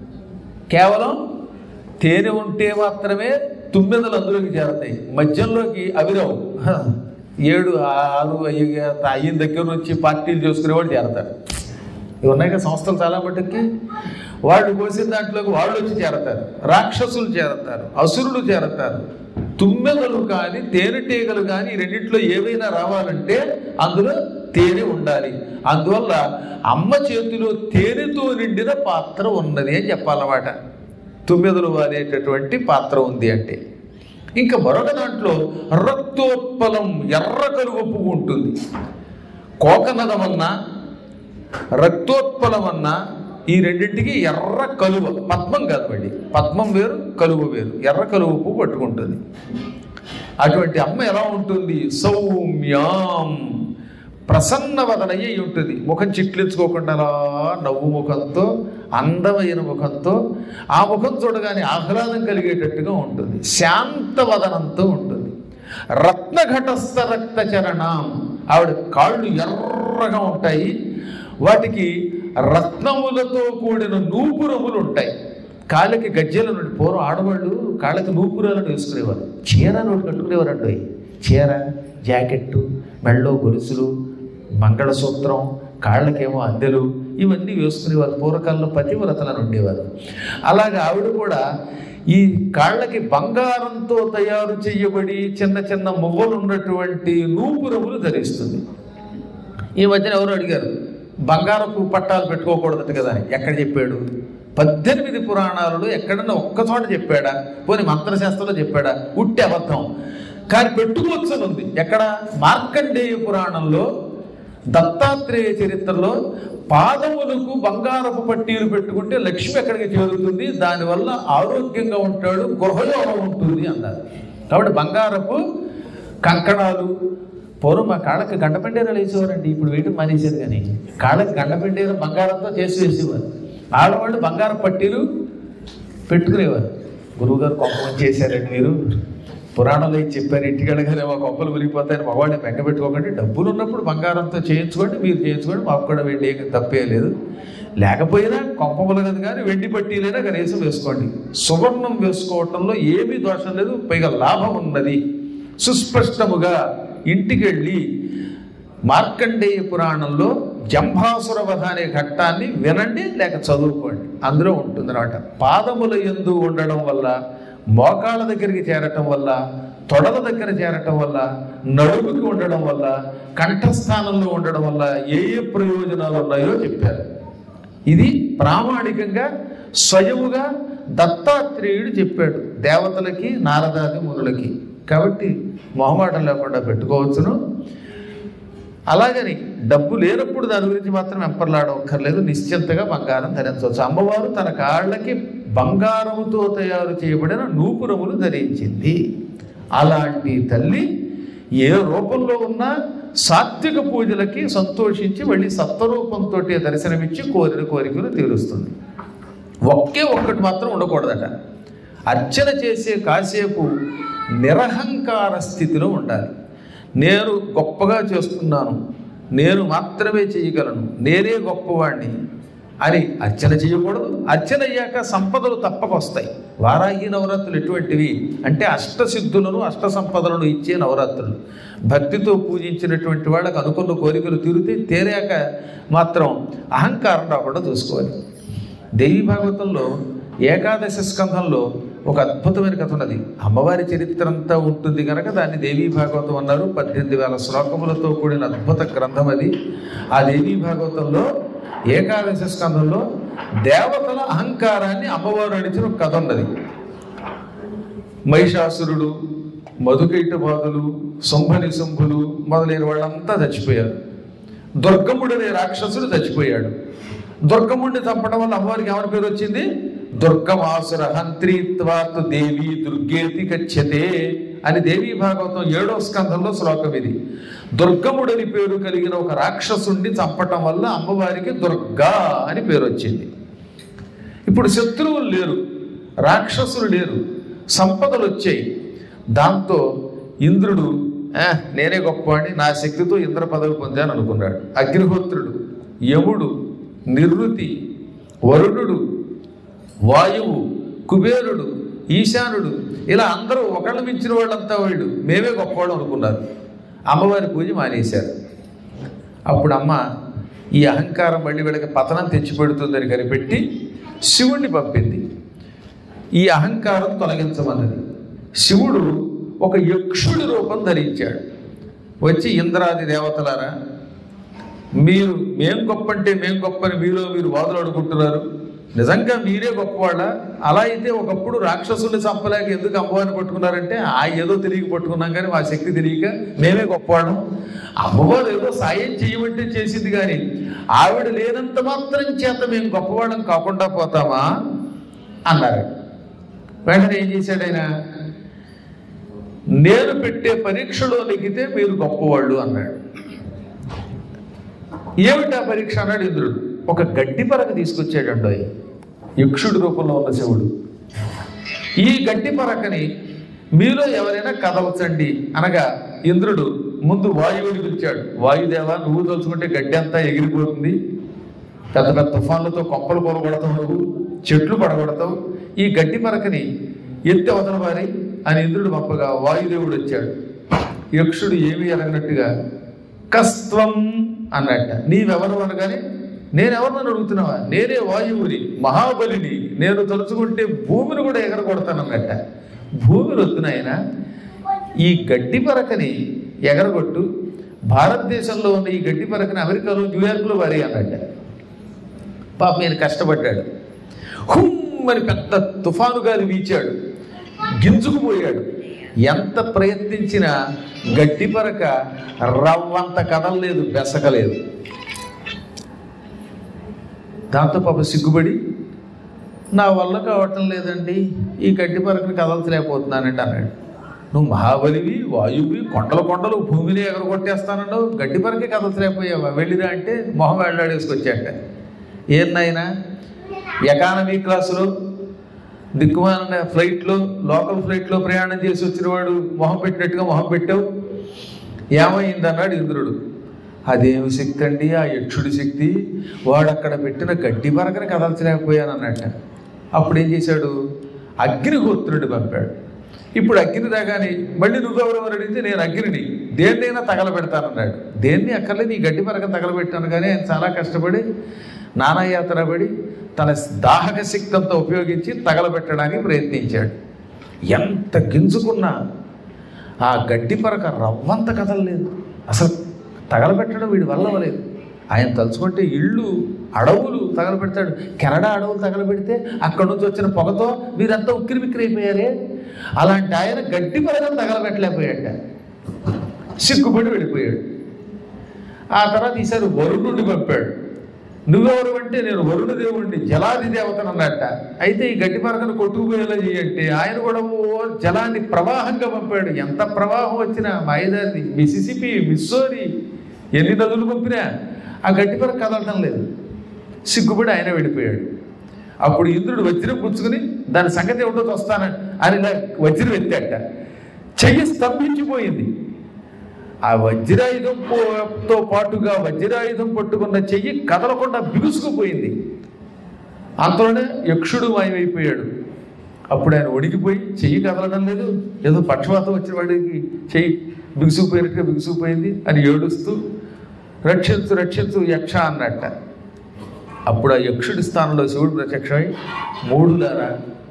కేవలం తేనె ఉంటే మాత్రమే తుమ్మెదలు అందులోకి చేరతాయి మద్యంలోకి అవిరావు హ, ఏడు ఆరు అయ్యి- అయిన దగ్గర నుంచి పార్టీలు చేసుకునేవాడు చేరతారు ఇవి ఉన్నాయి కదా సంస్థలు చాలా మటుకి వాళ్ళు కోసిన దాంట్లోకి వాళ్ళు వచ్చి చేరతారు రాక్షసులు చేరతారు అసురులు చేరతారు తుమ్మెదలు కానీ తేనెటీగలు కానీ ఈ రెండిట్లో ఏవైనా రావాలంటే అందులో తేనె ఉండాలి అందువల్ల అమ్మ చేతిలో తేనెతో నిండిన పాత్ర ఉన్నది అని చెప్పాలన్నమాట తుమ్మెదలు వారేటటువంటి పాత్ర ఉంది అంటే ఇంకా మరొక దాంట్లో రక్తోత్పలం ఎర్ర కలువ పువ్వు ఉంటుంది కోకనదమన్నా రక్తోత్పలమన్నా ఈ రెండింటికి ఎర్ర కలువ పద్మం కాదు మళ్ళీ పద్మం వేరు కలువ వేరు ఎర్ర కలువ పువ్వు పట్టుకుంటుంది అటువంటి అమ్మ ఎలా ఉంటుంది సౌమ్యాం ప్రసన్న వదనయ్యి ఉంటుంది ముఖం చిట్లించుకోకుండా అలా నవ్వు ముఖంతో అందమైన ముఖంతో ఆ ముఖం చూడగానే ఆహ్లాదం కలిగేటట్టుగా ఉంటుంది శాంత వదనంతో ఉంటుంది రత్నఘటస్థ రక్త చరణం ఆవిడ కాళ్ళు ఎర్రగా ఉంటాయి వాటికి రత్నములతో కూడిన నూపురములు ఉంటాయి కాళ్ళకి గజ్జెల నుండి పూర్వం ఆడవాళ్ళు కాళ్ళకి నూపురాలను వేసుకునేవారు చీర నోటి కట్టుకునేవారు అండి చీర జాకెట్టు మెళ్ళో గొలుసులు మంగళసూత్రం కాళ్ళకేమో అందెలు ఇవన్నీ వేసుకునేవారు పూర్వకాలంలో పతివ్రతలను ఉండేవారు అలాగే ఆవిడ కూడా ఈ కాళ్ళకి బంగారంతో తయారు చేయబడి చిన్న చిన్న మువ్వలు ఉన్నటువంటి నూపురములు ధరిస్తుంది ఈ మధ్యన ఎవరు అడిగారు బంగారపు పట్టాలు పెట్టుకోకూడదట కదా అని. ఎక్కడ చెప్పాడు పద్దెనిమిది పురాణాలలో ఎక్కడన్నా ఒక్క చోట చెప్పాడా పోనీ మంత్రశాస్త్రంలో చెప్పాడా ఉట్టి అబద్ధం కానీ పెట్టుకోవచ్చు అని ఉంది ఎక్కడ మార్కండేయ పురాణంలో దత్తాత్రేయ చరిత్రలో పాదములకు బంగారపు పట్టీలు పెట్టుకుంటే లక్ష్మి ఎక్కడికి చేరుతుంది దానివల్ల ఆరోగ్యంగా ఉంటాడు గృహయోగం ఉంటుంది అన్నారు కాబట్టి బంగారపు కంకణాలు పూర్వం మా కాళ్ళకి గండపెండేరాలు వేసేవారండి ఇప్పుడు వేయటం మానేశారు కానీ కాళ్ళకి గండపెండేరు బంగారంతో చేసి వేసేవారు ఆడవాళ్ళు బంగారం పట్టీలు పెట్టుకునేవారు గురువుగారు కొంపమని చేశారండి మీరు పురాణంలో ఏం చెప్పారు ఇంటికి వెళ్ళగానే మా కొంపలు మురిగిపోతాయని మగవాడిని బెంగ పెట్టుకోకండి డబ్బులు ఉన్నప్పుడు బంగారంతో చేయించుకోండి మీరు చేయించుకోండి మాకు కూడా వెండి ఏం తప్పే లేదు లేకపోయినా కొంప ములగదు కానీ వెండి పట్టీలైనా కనీసం వేసుకోండి సువర్ణం వేసుకోవటంలో ఏమీ దోషం లేదు పైగా లాభం ఉన్నది సుస్పష్టముగా ఇంటికి వెళ్ళి మార్కండేయ పురాణంలో జంభాసుర వధ అనే ఘట్టాన్ని వినండి లేక చదువుకోండి అందులో ఉంటుంది అనమాట పాదముల ఎందు ఉండడం వల్ల మోకాళ్ళ దగ్గరికి చేరటం వల్ల తొడల దగ్గర చేరటం వల్ల నడుముకి ఉండడం వల్ల కంఠస్థానంలో ఉండడం వల్ల ఏ ఏ ప్రయోజనాలు ఉన్నాయో చెప్పారు ఇది ప్రామాణికంగా స్వయముగా దత్తాత్రేయుడు చెప్పాడు దేవతలకి నారదాది మునులకి కాబట్టి మొహమాటం లేకుండా పెట్టుకోవచ్చును అలాగని డబ్బు లేనప్పుడు దాని గురించి మాత్రం వెంపర్లాడవక్కర్లేదు నిశ్చింతగా బంగారం ధరించవచ్చు అమ్మవారు తన కాళ్ళకి బంగారముతో తయారు చేయబడిన నూపురములు ధరించింది అలాంటి తల్లి ఏ రూపంలో ఉన్నా సాత్విక పూజలకి సంతోషించి మళ్ళీ సత్వరూపంతో దర్శనమిచ్చి కోరిన కోరికలు తీరుస్తుంది ఒకే ఒక్కటి మాత్రం ఉండకూడదట అర్చన చేసే కాసేపు నిరహంకార స్థితిలో ఉండాలి నేను గొప్పగా చేస్తున్నాను నేను మాత్రమే చేయగలను నేనే గొప్పవాణ్ణి అని అర్చన చేయకూడదు అర్చన అయ్యాక సంపదలు తప్పక వస్తాయి వారాహి నవరాత్రులు ఎటువంటివి అంటే అష్టసిద్ధులను అష్ట సంపదలను ఇచ్చే నవరాత్రులు భక్తితో పూజించినటువంటి వాళ్ళకి అనుకున్న కోరికలు తీరితే తేరాక మాత్రం అహంకారం రాకుండా చూసుకోవాలి దేవి భాగవతంలో ఏకాదశ స్కంధంలో ఒక అద్భుతమైన కథ ఉన్నది అమ్మవారి చరిత్ర అంతా ఉంటుంది కనుక దాన్ని దేవీ భాగవతం అన్నారు పద్దెనిమిది వేల శ్లోకములతో కూడిన అద్భుత గ్రంథం అది ఆ దేవీ భాగవతంలో ఏకాదశ స్కంధంలో దేవతల అహంకారాన్ని అమ్మవారు అడిచిన ఒక కథ ఉన్నది మహిషాసురుడు మధుకైటబాదులు శంభని శంభులు మొదలైన వాళ్ళంతా చచ్చిపోయారు దుర్గముడు అనే రాక్షసుడు చచ్చిపోయాడు దుర్గముడిని చంపడం వల్ల అమ్మవారికి ఏమని పేరు వచ్చింది దుర్గమాసుర హంత్రీత్వాత్ దేవి దుర్గేతి గచ్చతే అని దేవీ భాగవతం ఏడో స్కంధంలో శ్లోకం ఇది దుర్గముడని పేరు కలిగిన ఒక రాక్షసుణ్ణి చంపటం వల్ల అమ్మవారికి దుర్గా అని పేరు వచ్చింది ఇప్పుడు శత్రువులు లేరు రాక్షసులు లేరు సంపదలు వచ్చాయి దాంతో ఇంద్రుడు "ఆ, నేనే గొప్పవాడిని నా శక్తితో ఇంద్ర పదవి పొందాను అనుకున్నాడు అగ్నిహోత్రుడు యముడు నిర్వృతి వరుణుడు వాయువు కుబేరుడు ఈశానుడు ఇలా అందరూ ఒకళ్ళు మించిన వాళ్ళంతా వాళ్ళు మేమే గొప్పవాళ్ళు అనుకున్నారు అమ్మవారి పూజ మానేశారు అప్పుడు అమ్మ ఈ అహంకారం మళ్ళీ వీళ్ళకి పతనం తెచ్చిపెడుతుందని కనిపెట్టి శివుణ్ణి పంపింది ఈ అహంకారం తొలగించమన్నది శివుడు ఒక యక్షుడి రూపం ధరించాడు వచ్చి ఇంద్రాది దేవతలారా మీరు మేం గొప్ప అంటే మేం గొప్ప అని మీలో మీరు వాదులాడుకుంటున్నారు నిజంగా మీరే గొప్పవాళ్ళ అలా అయితే ఒకప్పుడు రాక్షసుల్ని చంపలేక ఎందుకు అమ్మవారిని పట్టుకున్నారంటే ఆ ఏదో తెలియక పట్టుకున్నాం కానీ మా శక్తి తెలియక మేమే గొప్పవాళ్ళం అమ్మవారు ఏదో సాయం చేయమంటే చేసింది కానీ ఆవిడ లేనంత మాత్రం చేత మేము గొప్పవాళ్ళం కాకుండా పోతామా అన్నారు వెంటనే ఏం చేశాడు ఆయన నేను పెట్టే పరీక్షలో నెగ్గితే మీరు గొప్పవాళ్ళు అన్నాడు ఏమిటా పరీక్ష అన్నాడు ఇంద్రుడు ఒక గడ్డి పరక తీసుకొచ్చాడండి ఆయన. యక్షుడి రూపంలో ఉన్న శివుడు ఈ గడ్డి పరకని మీలో ఎవరైనా కదలచండి అనగా ఇంద్రుడు ముందు వాయువుని పిలిచాడు వాయుదేవ నువ్వు తలుచుకుంటే గడ్డి అంతా ఎగిరిపోతుంది పెద్ద పెద్ద తుఫాన్లతో కొంపలు కొలగొడతావు నువ్వు చెట్లు పడగొడతావు ఈ గడ్డి పరకని ఎత్తి అవతల వారి అని ఇంద్రుడు పంపగా వాయుదేవుడు వచ్చాడు యక్షుడు ఏమీ అనగినట్టుగా కస్త్వం అన్నట్ట నీవెవరు అనగానే నేనెవరినని అడుగుతున్నావా నేనే వాయువుని మహాబలిని నేను తలుచుకుంటే భూమిని కూడా ఎగరగొడతానన్నట్ట భూమిని వద్దునాయన ఈ గడ్డి పరకని ఎగరగొట్టు భారతదేశంలో ఉన్న ఈ గడ్డి పరకని అమెరికాలో న్యూయార్క్లో వారి అన్నట్ట పాప ఈయన కష్టపడ్డాడు హుమ్మని పెద్ద తుఫాను గాలి వీచాడు గింజుకుపోయాడు ఎంత ప్రయత్నించినా గడ్డి పరక రవ్వంత కదలలేదు బెసకలేదు దాంతో పాప సిగ్గుపడి నా వల్ల కావటం లేదండి ఈ గడ్డి పరకని కదలచలేకపోతున్నానండి అన్నాడు నువ్వు మహాబలివి వాయువి కొండల కొండలు భూమిని ఎగరగొట్టేస్తానన్నావు గడ్డి పరకే కదలచలేకపోయావా వెళ్ళిరా అంటే మొహం వెళ్ళాడేసుకొచ్చాట ఏం నాయనా ఎకానమీ క్లాసులో దిక్కుమాలిన ఫ్లైట్లో లోకల్ ఫ్లైట్లో ప్రయాణం చేసి వచ్చిన వాడు మొహం పెట్టినట్టుగా మొహం పెట్టావు ఏమైంది అన్నాడు ఇంద్రుడు అదేమి శక్తి అండి ఆ యక్షుడి శక్తి వాడు అక్కడ పెట్టిన గడ్డి పరకని కదల్చలేకపోయాను అన్నట్ట అప్పుడు ఏం చేశాడు అగ్నిహోత్రుడు పంపాడు ఇప్పుడు అగ్ని రాగానే మళ్ళీ నువ్వెవరు అని అడిగితే నేను అగ్నిని దేన్నైనా తగలబెడతానన్నాడు దేన్ని అక్కర్లేదు ఈ గడ్డి పరక తగలబెట్టాను కానీ ఆయన చాలా కష్టపడి నానాయాతన పడి తన దాహక శక్తి అంతా ఉపయోగించి తగలబెట్టడానికి ప్రయత్నించాడు ఎంత గింజుకున్నా ఆ గడ్డి పరక రవ్వంత కదలలేదు అసలు తగలబెట్టడం వీడి వల్ల అవ్వలేదు ఆయన తలుచుకుంటే ఇళ్ళు అడవులు తగలబెడతాడు కెనడా అడవులు తగలబెడితే అక్కడి నుంచి వచ్చిన పొగతో మీరంతా ఉక్కిరి బిక్కిరి అయిపోయారే అలాంటి ఆయన గడ్డి పరకను తగలబెట్టలేకపోయాట సిగ్గుపడి వెళ్ళిపోయాడు ఆ తర్వాత ఈసారి వరుణుడిని పంపాడు నువ్వెవరు అంటే నేను వరుణ దేవుణ్ణి జలాది దేవతను అన్నట్ట అయితే ఈ గడ్డి పరకను కొట్టుకుపోయేలా చేయంటే ఆయన కూడా ఓ జలాన్ని ప్రవాహంగా పంపాడు ఎంత ప్రవాహం వచ్చినా మాయదారిది మిసిసిపి మిస్సోరి ఎన్ని నదులు పంపినా ఆ గడ్డి పరక కదలటం లేదు సిగ్గుపడి ఆయన వెళ్ళిపోయాడు అప్పుడు ఇంద్రుడు వజ్రం పుచ్చుకుని దాని సంగతి ఏమిటో వస్తానని అని ఇలా వజ్రం ఎత్తాట చెయ్యి స్తంభించిపోయింది ఆ వజ్రాయుధం పో- తో పాటుగా వజ్రాయుధం పట్టుకున్న చెయ్యి కదలకుండా బిగుసుకుపోయింది అంతలోనే యక్షుడు మాయమైపోయాడు అప్పుడు ఆయన ఒడిగిపోయి చెయ్యి కదలడం లేదు ఏదో పక్షవాతం వచ్చిన వాడికి చెయ్యి బిగుసుకుపోయినట్టుగా బిగుసుకుపోయింది అని ఏడుస్తూ రక్షించు రక్షించు యక్ష అన్నట్ట అప్పుడు ఆ యక్షుడి స్థానంలో శివుడు ప్రత్యక్షమై మూడులారా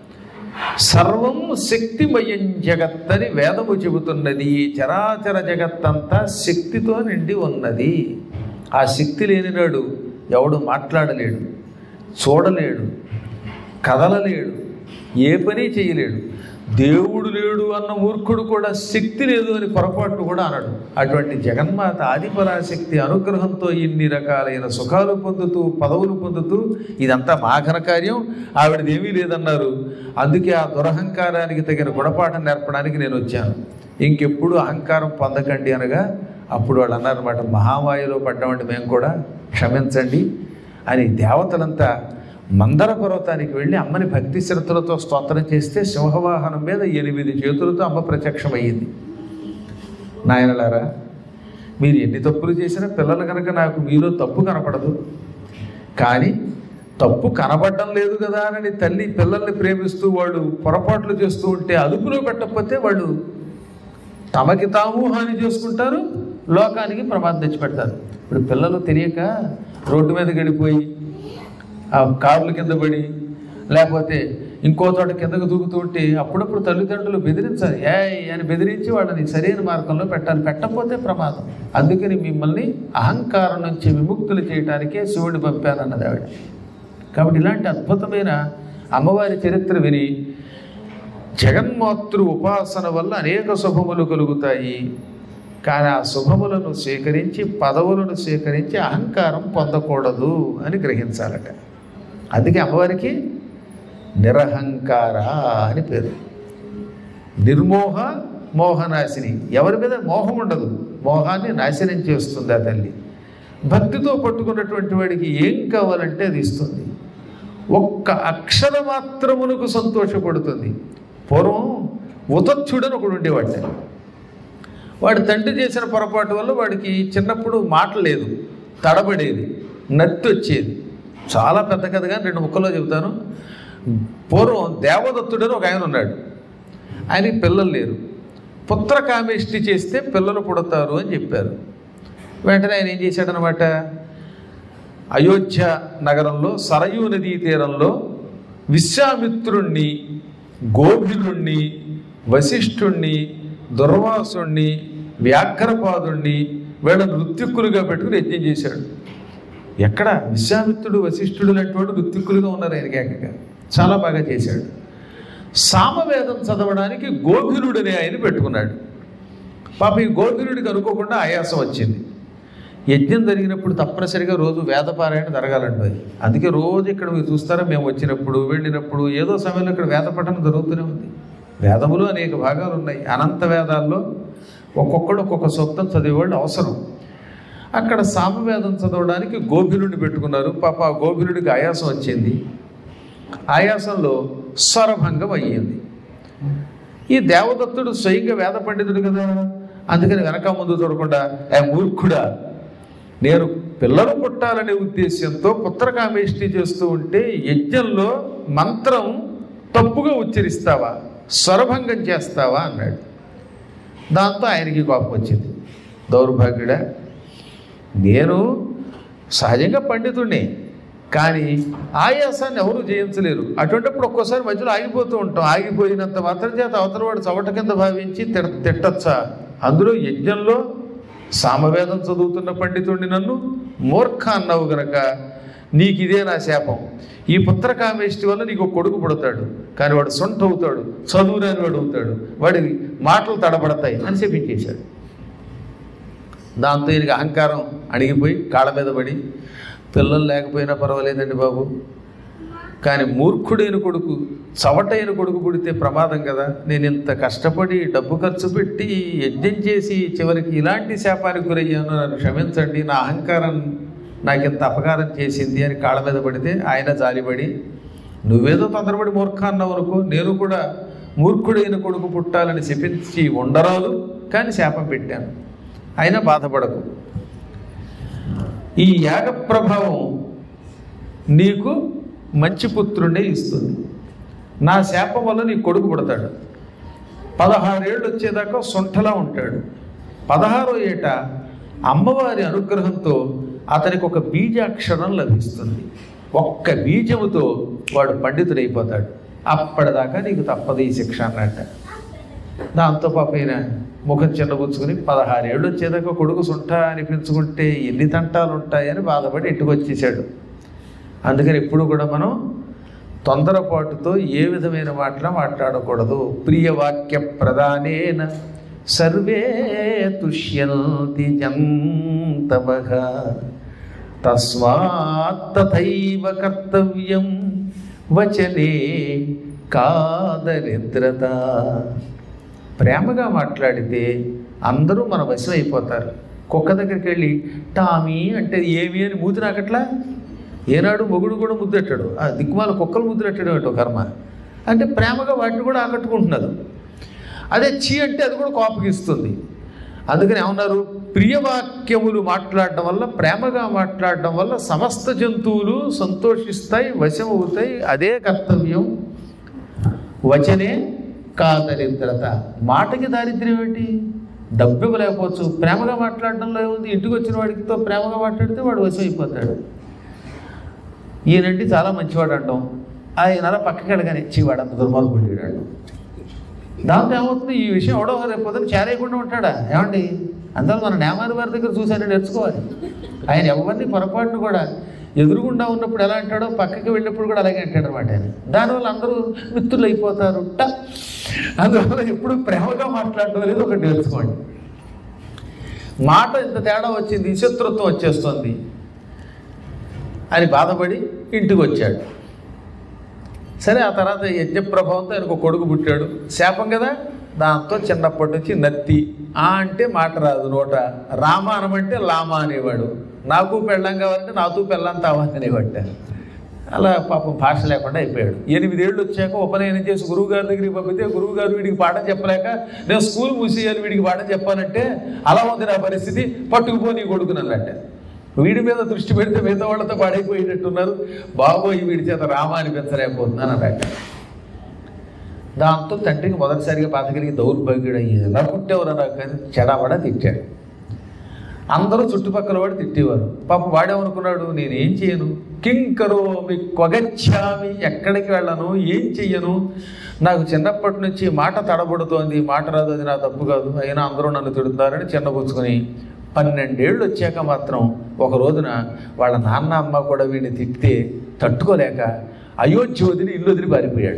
సర్వం శక్తిమయం జగత్ అని వేదము చెబుతున్నది ఈ చరాచర జగత్తంతా శక్తితో నిండి ఉన్నది ఆ శక్తి లేనినాడు ఎవడు మాట్లాడలేడు చూడలేడు కదలలేడు ఏ పని చేయలేడు దేవుడు లేడు అన్న మూర్ఖుడు కూడా శక్తి లేదు అని పొరపాటు కూడా అనడు అటువంటి జగన్మాత ఆదిపరాశక్తి అనుగ్రహంతో ఇన్ని రకాలైన సుఖాలు పొందుతూ పదవులు పొందుతూ ఇదంతా మా ఘనకార్యం ఆవిడది ఏమీ లేదన్నారు అందుకే ఆ దురహంకారానికి తగిన గుణపాఠం నేర్పడానికి నేను వచ్చాను ఇంకెప్పుడు అహంకారం పొందకండి అనగా అప్పుడు వాళ్ళు అన్నారన్నమాట మహామాయలో పడ్డామంటే మేము కూడా క్షమించండి అని దేవతలంతా మందర పర్వతానికి వెళ్ళి అమ్మని భక్తి శ్రద్ధలతో స్తోత్రం చేస్తే సింహవాహనం మీద ఎనిమిది చేతులతో అమ్మ ప్రత్యక్షమయ్యింది నాయనలారా మీరు ఎన్ని తప్పులు చేసినా పిల్లలు కనుక నాకు మీలో తప్పు కనపడదు కానీ తప్పు కనపడడం లేదు కదా అని తల్లి పిల్లల్ని ప్రేమిస్తూ వాళ్ళు పొరపాట్లు చేస్తూ ఉంటే అదుపులో పెట్టకపోతే వాళ్ళు తమకి తాము హాని చేసుకుంటారు లోకానికి ప్రమాదం తెచ్చిపెడతారు ఇప్పుడు పిల్లలు తెలియక రోడ్డు మీద గడిపోయి ఆ కార్ల కింద పడి లేకపోతే ఇంకో చోట కిందకు దూకుతూ ఉంటే అప్పుడప్పుడు తల్లిదండ్రులు బెదిరించాలి ఏ అని బెదిరించి వాళ్ళని సరైన మార్గంలో పెట్టాలి పెట్టకపోతే ప్రమాదం అందుకని మిమ్మల్ని అహంకారం నుంచి విముక్తులు చేయడానికే శివుడిని పంపానన్నది ఆవిడ కాబట్టి ఇలాంటి అద్భుతమైన అమ్మవారి చరిత్ర విని జగన్మాతృ ఉపాసన వల్ల అనేక శుభములు కలుగుతాయి కానీ ఆ శుభములను స్వీకరించి పదవులను స్వీకరించి అహంకారం పొందకూడదు అని గ్రహించాలట అందుకే అమ్మవారికి నిరహంకార అని పేరు నిర్మోహ మోహనాశిని ఎవరి మీద మోహం ఉండదు మోహాన్ని నాశనం చేస్తుంది ఆ తల్లి భక్తితో పట్టుకున్నటువంటి వాడికి ఏం కావాలంటే అది ఇస్తుంది ఒక్క అక్షర మాత్రమునకు సంతోషపడుతుంది పూర్వం ఉతచ్చుడని ఒకడు ఉండేవాడు వాడి తండ్రి చేసిన పొరపాటు వల్ల వాడికి చిన్నప్పుడు మాట లేదు తడబడేది నత్తి వచ్చేది చాలా పెద్ద కథగా రెండు ముక్కల్లో చెబుతాను పూర్వం దేవదత్తుడని ఒక ఆయన ఉన్నాడు ఆయనకి పిల్లలు లేరు పుత్ర కామేష్టి చేస్తే పిల్లలు పుడతారు అని చెప్పారు వెంటనే ఆయన ఏం చేశాడనమాట అయోధ్య నగరంలో సరయూ నదీ తీరంలో విశ్వామిత్రుణ్ణి గోభిలుణ్ణి వశిష్ఠుణ్ణి దుర్వాసుణ్ణి వ్యాఘ్రపాదుణ్ణి వీళ్ళ నృత్యక్కులుగా పెట్టుకుని యజ్ఞం చేశాడు ఎక్కడ విశ్వామిత్రుడు వశిష్ఠుడు లాంటి వాడు నృత్యక్కులుగా ఉన్నారు ఆయనకి ఏకంగా చాలా బాగా చేశాడు సామవేదం చదవడానికి గోభిలుడని ఆయన పెట్టుకున్నాడు పాప ఈ గోభిలుడికి అనుకోకుండా ఆయాసం వచ్చింది యజ్ఞం జరిగినప్పుడు తప్పనిసరిగా రోజు వేదపారాయణ జరగాలండి అందుకే రోజు ఇక్కడ మీరు చూస్తారా మేము వచ్చినప్పుడు వెళ్ళినప్పుడు ఏదో సమయంలో ఇక్కడ వేద పఠనం జరుగుతూనే ఉంది వేదములు అనేక భాగాలు ఉన్నాయి అనంత వేదాల్లో ఒక్కొక్కడు ఒక్కొక్క సూక్తం చదివేవాళ్ళు అవసరం అక్కడ సామవేదం చదవడానికి గోభిలుడిని పెట్టుకున్నారు పాప ఆ గోభిలుడికి ఆయాసం వచ్చింది ఆయాసంలో స్వరభంగం అయ్యింది ఈ దేవదత్తుడు స్వయంగా వేద పండితుడు కదా అందుకని వెనక ముందు చూడకుండా ఏ మూర్ఖుడా నేను పిల్లలు పుట్టాలనే ఉద్దేశంతో పుత్రకామేష్టి చేస్తూ ఉంటే యజ్ఞంలో మంత్రం తప్పుగా ఉచ్చరిస్తావా స్వరభంగం చేస్తావా అన్నాడు దాంతో ఆయనకి కోపం వచ్చింది దౌర్భాగ్యుడా నేను సహజంగా పండితుడిని కానీ ఆయాసాన్ని ఎవరు జయించలేరు అటువంటిప్పుడు ఒక్కోసారి మధ్యలో ఆగిపోతూ ఉంటాం ఆగిపోయినంత మాత్రం చేత అవతల వాడు చవట కింద భావించి తిడ తిట్టచ్చా అందులో యజ్ఞంలో సామవేదం చదువుతున్న పండితుడిని నన్ను మూర్ఖ అన్నావు గనక నీకు ఇదే నా శాపం ఈ పుత్రకామేష్టి వల్ల నీకు ఒక కొడుకు పుడతాడు కానీ వాడు సొంట అవుతాడు చదువురాని వాడు అవుతాడు వాడి మాటలు తడబడతాయి అని చెప్పించేశాడు దాంతో ఈయనకి అహంకారం అణిగిపోయి కాళ్ళ మీద పడి పిల్లలు లేకపోయినా పర్వాలేదండి బాబు కానీ మూర్ఖుడైన కొడుకు చవటైన కొడుకు పుడితే ప్రమాదం కదా నేను ఇంత కష్టపడి డబ్బు ఖర్చు పెట్టి యజ్ఞం చేసి చివరికి ఇలాంటి శాపానికి గురయ్యాను నన్ను క్షమించండి నా అహంకారం నాకు ఇంత అపకారం చేసింది అని కాళ్ళ మీద పడితే ఆయన జాలిపడి నువ్వేదో తొందరపడి మూర్ఖ అన్నావు అనుకో నేను కూడా మూర్ఖుడైన కొడుకు పుట్టాలని చెప్పించి ఉండరాదు కానీ శాపం పెట్టాను అయినా బాధపడకు ఈ యాగ ప్రభావం నీకు మంచి పుత్రుడే ఇస్తుంది నా శాపం వల్ల నీ కొడుకు పుడతాడు పదహారేళ్ళు వచ్చేదాకా సొంటలా ఉంటాడు పదహారో ఏట అమ్మవారి అనుగ్రహంతో అతనికి ఒక బీజాక్షరం లభిస్తుంది ఒక్క బీజముతో వాడు పండితుడైపోతాడు అప్పటిదాకా నీకు తప్పదు ఈ శిక్ష అన్నట్ట దాంతో పాపైన ముఖం చిన్నబుచ్చుకుని పదహారేళ్ళు వచ్చేదాకా కొడుకు సుంట అనిపించుకుంటే ఎన్ని తంటాలు ఉంటాయని బాధపడి ఇంటికి వచ్చేసాడు అందుకని ఎప్పుడు కూడా మనం తొందరపాటుతో ఏ విధమైన మాటలు మాట్లాడకూడదు ప్రియవాక్య ప్రధానేన సర్వే తుష్యంతి జంతమః తస్మాత్ తథైవ కర్తవ్యం వచనే కాదరిద్రత ప్రేమగా మాట్లాడితే అందరూ మన వశం అయిపోతారు కుక్క దగ్గరికి వెళ్ళి టామీ అంటే ఏమి అని మూతి నాకట్లా ఏనాడు మొగుడు కూడా ముద్దెట్టాడు ఆ దిక్కుమాల కుక్కలు ముద్దెట్టాడు ఏంటో కర్మ అంటే ప్రేమగా వాటిని కూడా ఆకట్టుకుంటున్నారు అదే చీ అంటే అది కూడా కోపగిస్తుంది అందుకని ఏమన్నారు ప్రియవాక్యములు మాట్లాడడం వల్ల ప్రేమగా మాట్లాడడం వల్ల సమస్త జంతువులు సంతోషిస్తాయి వశం అవుతాయి అదే కర్తవ్యం వచనే కాదరిద్రత మాటకి దారిద్ర్యం ఏంటి డబ్బు ఇవ్వలేకపోవచ్చు ప్రేమగా మాట్లాడడంలో ఏముంది ఇంటికి వచ్చిన వాడికితో ప్రేమగా మాట్లాడితే వాడు వశం అయిపోతాడు ఈయనండి చాలా మంచివాడు అంటాం ఆయన అలా పక్కకి వెళ్ళగానే చీవాడు అంత దుర్మార్గుడు వీడాడు దాంతో ఏమవుతుంది ఈ విషయం ఎవడో రేపు పొద్దున చేరేయకుండా ఉంటాడా ఏమండి అందరూ మన నేమారి వారి దగ్గర చూసారని నేర్చుకోవాలి ఆయన ఎవరిని పొరపాటును కూడా ఎదురుగుండా ఉన్నప్పుడు ఎలా అంటాడో పక్కకి వెళ్ళినప్పుడు కూడా అలాగే అంటాడు అనమాట ఆయన దానివల్ల అందరూ మిత్రులు అయిపోతారు ట అందువల్ల ఎప్పుడు ప్రేమగా మాట్లాడడం అనేది ఒకటి నేర్చుకోండి మాట ఇంత తేడా వచ్చింది శత్రుత్వం వచ్చేస్తుంది అని బాధపడి ఇంటికి వచ్చాడు సరే ఆ తర్వాత యజ్ఞ ప్రభావంతో ఆయనకు ఒక కొడుకు పుట్టాడు శాపం కదా దాంతో చిన్నప్పటి నుంచి నత్తి ఆ అంటే మాట రాదు నోట రామ అనమంటే లామ అనేవాడు నాకు పెళ్ళం కావాలంటే నాతో పెళ్ళం తావని అనేవాడు అలా పాపం భాష లేకుండా అయిపోయాడు ఎనిమిదేళ్ళు వచ్చాక ఉపనయనం చేసి గురువు గారి దగ్గరికి పంపితే గురువు గారు వీడికి పాఠం చెప్పలేక నేను స్కూల్ మూసేయాలి వీడికి పాఠం చెప్పాలంటే అలా ఉంది నా పరిస్థితి పట్టుకుపో నీ కొడుకుని అన్నట్టే వీడి మీద దృష్టి పెడితే మిగతా వాళ్ళతో పాడైపోయేటట్టున్నారు బాబోయ్ వీడి చేత రామ అనిపించలేకపోతున్నాను అన్నట్టు దాంతో తండ్రికి మొదటిసారిగా బాధ కలిగి దౌర్భాగ్యుడు అయ్యి ఎలా పుట్టేవారు నాకు అని చెడాపడా తిట్టాడు అందరూ చుట్టుపక్కల వాడు తిట్టేవారు పాపం వాడేమనుకున్నాడు నేనేం చేయను కింకరో మీ కొగచ్చామి ఎక్కడికి వెళ్ళను ఏం చెయ్యను నాకు చిన్నప్పటి నుంచి మాట తడబడుతోంది మాట రాదు అది నా తప్పు కాదు అయినా అందరూ నన్ను తిడుతున్నారని చిన్నపుచ్చుకొని పన్నెండేళ్ళు వచ్చాక మాత్రం ఒక రోజున వాళ్ళ నాన్న అమ్మ కూడా వీడిని తిట్టితే తట్టుకోలేక అయోధ్య వదిలి ఇల్లు వదిలి పారిపోయాడు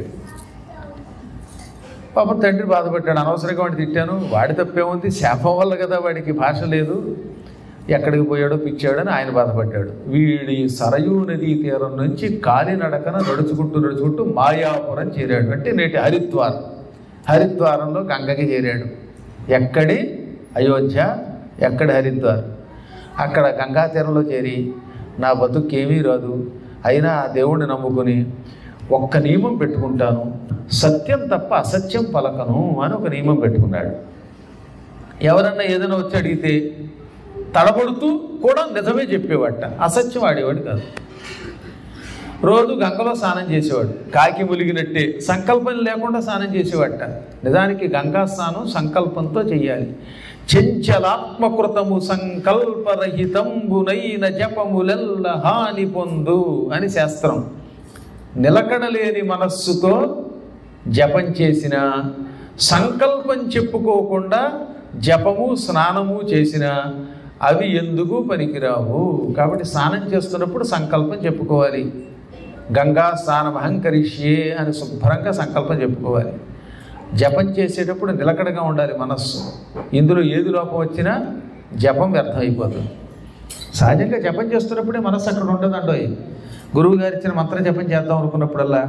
పాపం తండ్రి బాధపడ్డాడు అనవసరంగా వాడిని తిట్టాను వాడి తప్పేముంది శాపం వల్ల కదా వాడికి భాష లేదు ఎక్కడికి పోయాడో పిచ్చాడని ఆయన బాధపడ్డాడు వీడి సరయూ నదీ తీరం నుంచి కాలినడకన నడుచుకుంటూ నడుచుకుంటూ మాయాపురం చేరాడు అంటే నేటి హరిద్వారం హరిద్వారంలో గంగకి చేరాడు ఎక్కడి అయోధ్య ఎక్కడి హరిద్వార్ అక్కడ గంగా తీరంలో చేరి నా బతుకేమీ రాదు అయినా ఆ దేవుణ్ణి నమ్ముకుని ఒక్క నియమం పెట్టుకుంటాను సత్యం తప్ప అసత్యం పలకను అని ఒక నియమం పెట్టుకున్నాడు ఎవరన్నా ఏదైనా వచ్చి అడిగితే తడబడుతూ కూడా నిజమే చెప్పేవాట అసత్యం ఆడేవాడు కాదు రోజు గంగలో స్నానం చేసేవాడు కాకి ములిగినట్టే సంకల్పం లేకుండా స్నానం చేసేవాట నిజానికి గంగా స్నానం సంకల్పంతో చెయ్యాలి చెంచలాత్మకృతము సంకల్పరహితంబునైన జపములెల్ల హాని పొందు అని శాస్త్రం నిలకడలేని మనస్సుతో జపం చేసిన సంకల్పం చెప్పుకోకుండా జపము స్నానము చేసిన అవి ఎందుకు పనికిరావు కాబట్టి స్నానం చేస్తున్నప్పుడు సంకల్పం చెప్పుకోవాలి గంగా స్నానం అహంకరిష్యే అని శుభ్రంగా సంకల్పం చెప్పుకోవాలి జపం చేసేటప్పుడు నిలకడగా ఉండాలి మనస్సు ఇందులో ఏది లోపం వచ్చినా జపం వ్యర్థమైపోతుంది సహజంగా జపం చేస్తున్నప్పుడే మనస్సు అక్కడ ఉండదండోయ్ గురువు గారు ఇచ్చిన మంత్రం జపం చేద్దాం అనుకున్నప్పుడల్లా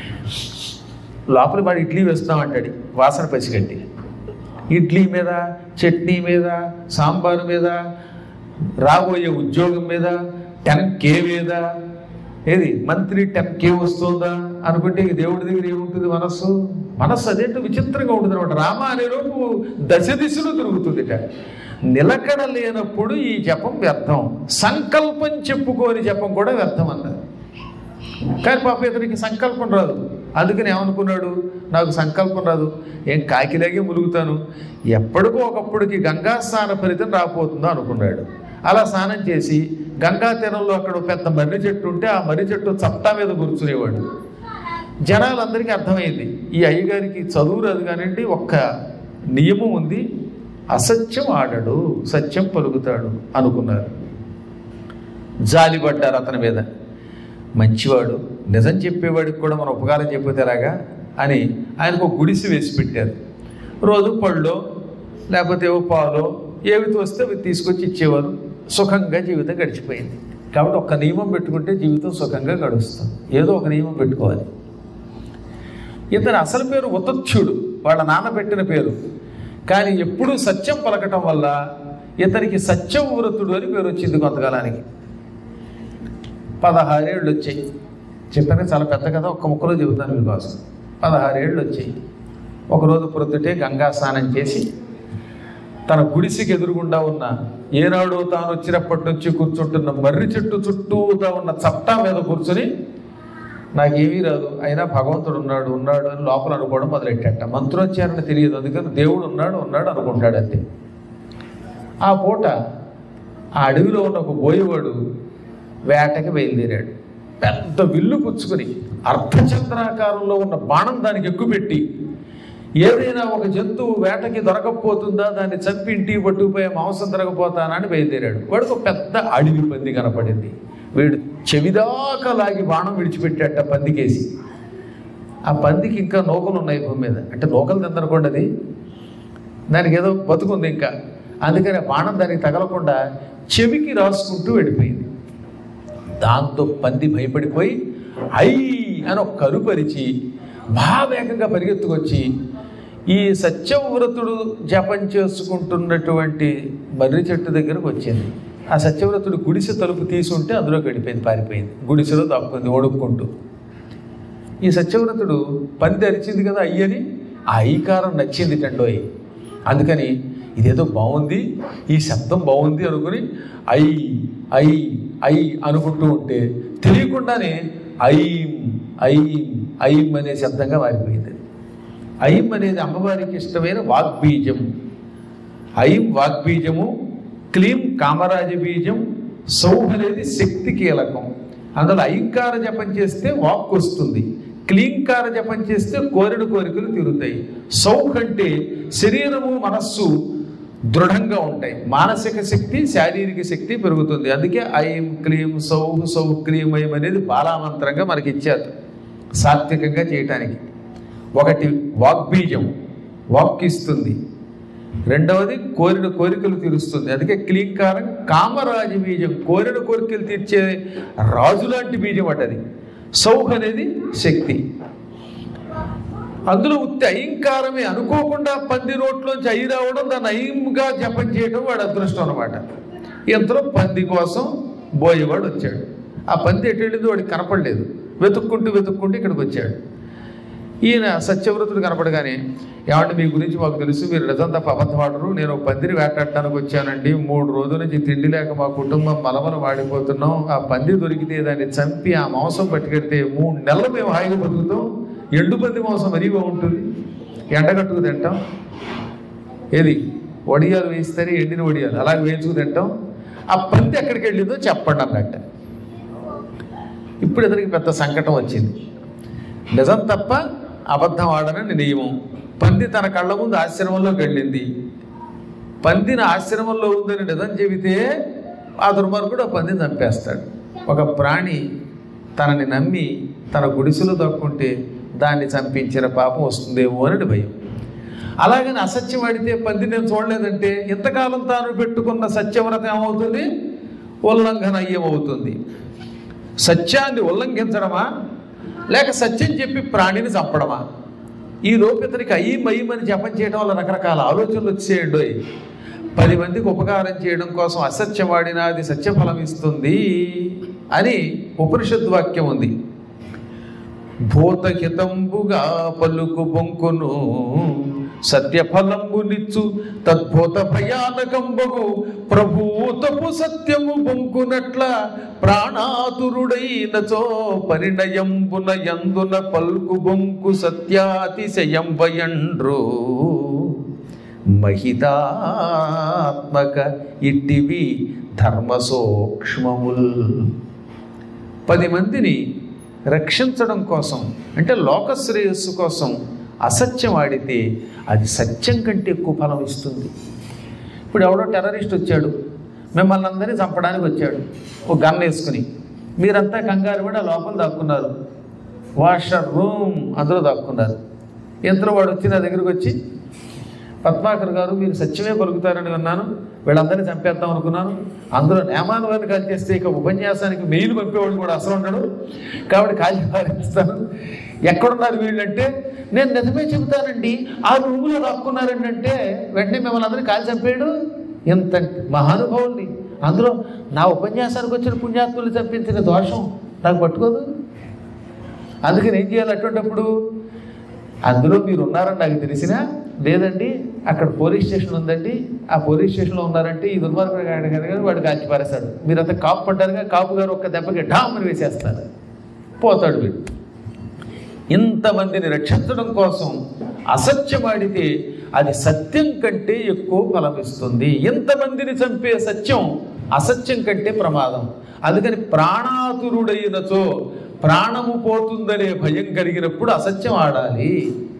లోపల వాడు ఇడ్లీ వేస్తామంటాడు వాసన పసిగట్టి ఇడ్లీ మీద చట్నీ మీద సాంబారు మీద రాబోయే ఉద్యోగం మీద టెన్ కే మీద ఏది మంత్లీ టెన్ కే వస్తుందా అనుకుంటే ఈ దేవుడి దగ్గర ఏముంటుంది మనస్సు మనస్సు అదేంటో విచిత్రంగా ఉంటుంది అనమాట రామ అనే లోపు దశ దిశలో తిరుగుతుందిట నిలకడ లేనప్పుడు ఈ జపం వ్యర్థం సంకల్పం చెప్పుకోని జపం కూడా వ్యర్థం అన్నారు కానీ పాప ఇతనికి సంకల్పం రాదు అందుకని ఏమనుకున్నాడు నాకు సంకల్పం రాదు ఏం కాకిలాగే ములుగుతాను ఎప్పటికో ఒకప్పటికి గంగా స్నాన ఫలితం రాపోతుందో అనుకున్నాడు అలా స్నానం చేసి గంగా తీరంలో అక్కడ ఒక పెద్ద మర్రి చెట్టు ఉంటే ఆ మర్రి చెట్టు చట్టా మీద కూర్చునేవాడు జనాలందరికీ అర్థమైంది ఈ అయ్యగారికి చదువు రాదు కానివ్వండి ఒక్క నియమం ఉంది అసత్యం ఆడడు సత్యం పలుకుతాడు అనుకున్నారు జాలిపడ్డారు అతని మీద మంచివాడు నిజం చెప్పేవాడికి కూడా మనం ఉపకారం చెప్పితే ఎలాగా అని ఆయనకు ఒక గుడిసి వేసి పెట్టారు రోజు పళ్ళు లేకపోతే ఏవో పాలు ఏవి తోస్తే అవి తీసుకొచ్చి ఇచ్చేవారు సుఖంగా జీవితం గడిచిపోయింది కాబట్టి ఒక నియమం పెట్టుకుంటే జీవితం సుఖంగా గడుస్తుంది ఏదో ఒక నియమం పెట్టుకోవాలి ఇతని అసలు పేరు ఉతత్యుడు వాళ్ళ నాన్న పెట్టిన పేరు కానీ ఎప్పుడూ సత్యం పలకటం వల్ల ఇతనికి సత్యవ్రతుడు అని పేరు వచ్చింది కొంతకాలానికి పదహారేళ్ళు వచ్చాయి చెప్పాను చాలా పెద్ద కథ ఒక్క ముక్కలో చెబుతాను మీకోసం పదహారేళ్ళు వచ్చాయి ఒకరోజు ప్రొద్దుటే గంగా స్నానం చేసి తన గుడిసికి ఎదురుగుండా ఉన్న ఏనాడు తాను వచ్చినప్పటి నుంచి కూర్చుంటున్న మర్రి చెట్టు చుట్టూతా ఉన్న చట్టా మీద కూర్చుని నాకేమీ రాదు అయినా భగవంతుడు ఉన్నాడు ఉన్నాడు అని లోపల అనుకోవడం మొదలెట్టాట మంత్రోచ్చారణ తెలియదు అందుకని దేవుడు ఉన్నాడు ఉన్నాడు అనుకుంటాడు అంతే ఆ పూట ఆ అడవిలో ఉన్న ఒక బోయేవాడు వేటకి బయలుదేరాడు పెద్ద విల్లు పుచ్చుకొని అర్ధచంద్రాకారంలో ఉన్న బాణం దానికి ఎక్కుపెట్టి ఏదైనా ఒక జంతువు వేటకి దొరకకపోతుందా దాన్ని చంపి ఇంటికి పట్టుకుపోయే మాంసం దొరకపోతానని బయలుదేరాడు వాడికి ఒక పెద్ద అడవి పంది కనపడింది వీడు చెవిదాకా లాగి బాణం విడిచిపెట్టాట పందికేసి ఆ పందికి ఇంకా నూకలు ఉన్నాయి భూమి మీద అంటే నూకలు తిందనుకోండి అది దానికి ఏదో బతుకుంది ఇంకా అందుకని ఆ బాణం దానికి తగలకుండా చెవికి రాసుకుంటూ వెళ్ళిపోయింది దాంతో పంది భయపడిపోయి ఐ అని ఒక కరుపరిచి బాగా వేగంగా పరిగెత్తుకొచ్చి ఈ సత్యవ్రతుడు జపం చేసుకుంటున్నటువంటి మర్రి చెట్టు దగ్గరకు వచ్చింది ఆ సత్యవ్రతుడు గుడిసె తలుపు తీసుంటే అందులో గడిపోయింది పారిపోయింది గుడిసెలో దాక్కుంది ఒడుక్కుంటూ ఈ సత్యవ్రతుడు పంది అరిచింది కదా అయ్యని ఆ ఐకారం నచ్చింది టండోయ్ అందుకని ఇదేదో బాగుంది ఈ శబ్దం బాగుంది అనుకుని ఐ ఐ ఐ అనుకుంటూ ఉంటే తెలియకుండానే ఐం ఐం ఐం అనే శబ్దంగా మారిపోయింది ఐం అనేది అమ్మవారికి ఇష్టమైన వాగ్బీజం ఐం వాగ్బీజము క్లీం కామరాజ బీజం సౌహ్ అనేది శక్తి కీలకం అందులో ఐంకార జపం చేస్తే వాక్ వస్తుంది క్లీంకార జపం చేస్తే కోరిన కోరికలు తీరుతాయి సౌహ్ అంటే శరీరము మనస్సు దృఢంగా ఉంటాయి మానసిక శక్తి శారీరక శక్తి పెరుగుతుంది అందుకే ఐం క్లీం సౌహ్ సౌహ్ క్లీం ఐం అనేది బాలామంత్రంగా మనకి ఇచ్చారు సాత్వికంగా చేయటానికి ఒకటి వాగ్బీజం వాక్ ఇస్తుంది రెండవది కోరిన కోరికలు తీరుస్తుంది అందుకే క్లీంకారం కామరాజు బీజం కోరిన కోరికలు తీర్చే రాజు లాంటి బీజం అట అది సౌహ్ అనేది శక్తి అందులో ఉత్తి అయింకారమే అనుకోకుండా పంది నోట్లోంచి అయి రావడం దాన్ని అయింగా జపం చేయడం వాడు అదృష్టం అనమాట ఇంతలో పంది కోసం బోయేవాడు వచ్చాడు ఆ పంది ఎటు వెళ్ళిందో వాడికి కనపడలేదు వెతుక్కుంటూ వెతుక్కుంటూ ఇక్కడికి వచ్చాడు ఈయన సత్యవ్రతుడు కనపడగానే ఏమంటే మీ గురించి మాకు తెలుసు మీరు నిజం తప్ప అబద్ధమాడరు నేను ఒక పందిని వేటాడటానికి వచ్చానండి మూడు రోజుల నుంచి తిండి లేక మా కుటుంబం మలమల వాడిపోతున్నాం ఆ పంది దొరికితే దాన్ని చంపి ఆ మాంసం పట్టుకెడితే మూడు నెలలు మేము హాయిగా బతుకుతాం ఎండు పంది మాంసం మరీ బాగుంటుంది ఎండగట్టుకు తింటాం ఏది వడియాలు వేయిస్తారు ఎండిన వడియాలు అలాగే వేయించుకు తింటాం ఆ పంది ఎక్కడికి వెళ్ళిందో చెప్పండి అన్నట్ట ఇప్పుడు ఇతనికి పెద్ద సంకటం వచ్చింది నిజం తప్ప అబద్ధం ఆడనని నియమం పంది తన కళ్ళ ముందు ఆశ్రమంలోకి వెళ్ళింది పందిని ఆశ్రమంలో ఉందని నిజం చెబితే ఆ దుర్మార్గుడు ఆ పందిని చంపేస్తాడు ఒక ప్రాణి తనని నమ్మి తన గుడిసెలో దక్కుంటే దాన్ని చంపించిన పాపం వస్తుందేమో అని భయం అలాగని అసత్యం ఆడితే పంది నేను చూడలేదంటే ఇంతకాలం తాను పెట్టుకున్న సత్యవ్రత ఏమవుతుంది ఉల్లంఘన అయ్యమవుతుంది సత్యాన్ని ఉల్లంఘించడమా లేక సత్యం చెప్పి ప్రాణిని చంపడమా ఈ లోపు ఇతనికి అయ్యం అయ్యం అని జపం చేయడం వల్ల రకరకాల ఆలోచనలు వచ్చేయండి పది మందికి ఉపకారం చేయడం కోసం అసత్యం వాడినా అది సత్యఫలం ఇస్తుంది అని ఉపనిషద్ వాక్యం ఉంది భూతహితంబుగా పలుకు బొంకును సత్యఫలంబునిచ్చు తద్భూత భయానకంబగు ప్రభూతపు సత్యము బొంకునట్ల ప్రాణాతురుడైనచో పరిణయంబున యందున పల్కు బొంకు సత్యాతిశయంబయండ్రు మహితాత్మక ఇట్టివి ధర్మ సూక్ష్మముల్ పది మందిని రక్షించడం కోసం అంటే లోక శ్రేయస్సు కోసం అసత్యం ఆడితే అది సత్యం కంటే ఎక్కువ ఫలం ఇస్తుంది ఇప్పుడు ఎవడో టెర్రరిస్ట్ వచ్చాడు మిమ్మల్ని అందరినీ చంపడానికి వచ్చాడు ఒక గన్ వేసుకుని మీరంతా కంగారు పడి ఆ లోపల దాక్కున్నారు వాషర్ రూమ్ అందులో దాక్కున్నారు ఇంతలో వాడు వచ్చి నా దగ్గరికి వచ్చి పద్మాకర్ గారు మీరు సత్యమే పలుకుతారని విన్నాను వీళ్ళందరినీ చంపేద్దాం అనుకున్నాను అందులో నేమానవారిని కాల్ చేస్తే ఇక ఉపన్యాసానికి మెయిల్ పంపేవాడు కూడా అసలు ఉండడు కాబట్టి కాల్చి పారేస్తాను ఎక్కడున్నారు వీళ్ళంటే నేను నిజమే చెబుతానండి ఆ రూములో దాక్కున్నారండి అంటే వెంటనే మిమ్మల్ని అందరినీ కాల్చి చంపాడు ఎంత మహానుభావుల్ని అందులో నా ఉపన్యాసానికి వచ్చిన పుణ్యాత్ములు చంపించిన దోషం నాకు పట్టుకోదు అందుకని ఏం చేయాలి అటువంటిప్పుడు అందులో మీరు ఉన్నారని నాకు తెలిసినా లేదండి అక్కడ పోలీస్ స్టేషన్ ఉందండి ఆ పోలీస్ స్టేషన్లో ఉన్నారంటే ఈ దుర్మార్గుడు గాడు కదా వాడు కాల్చి పారేస్తాడు మీరంతా కాపు పడ్డారుగా కాపు గారు ఒక్క దెబ్బకి డామని వేసేస్తారు పోతాడు వీడు ఇంతమందిని రక్షించడం కోసం అసత్యమాడితే అది సత్యం కంటే ఎక్కువ ఫలమిస్తుంది ఇంతమందిని చంపే సత్యం అసత్యం కంటే ప్రమాదం అందుకని ప్రాణాతురుడైనచో ప్రాణము పోతుందనే భయం కలిగినప్పుడు అసత్యం ఆడాలి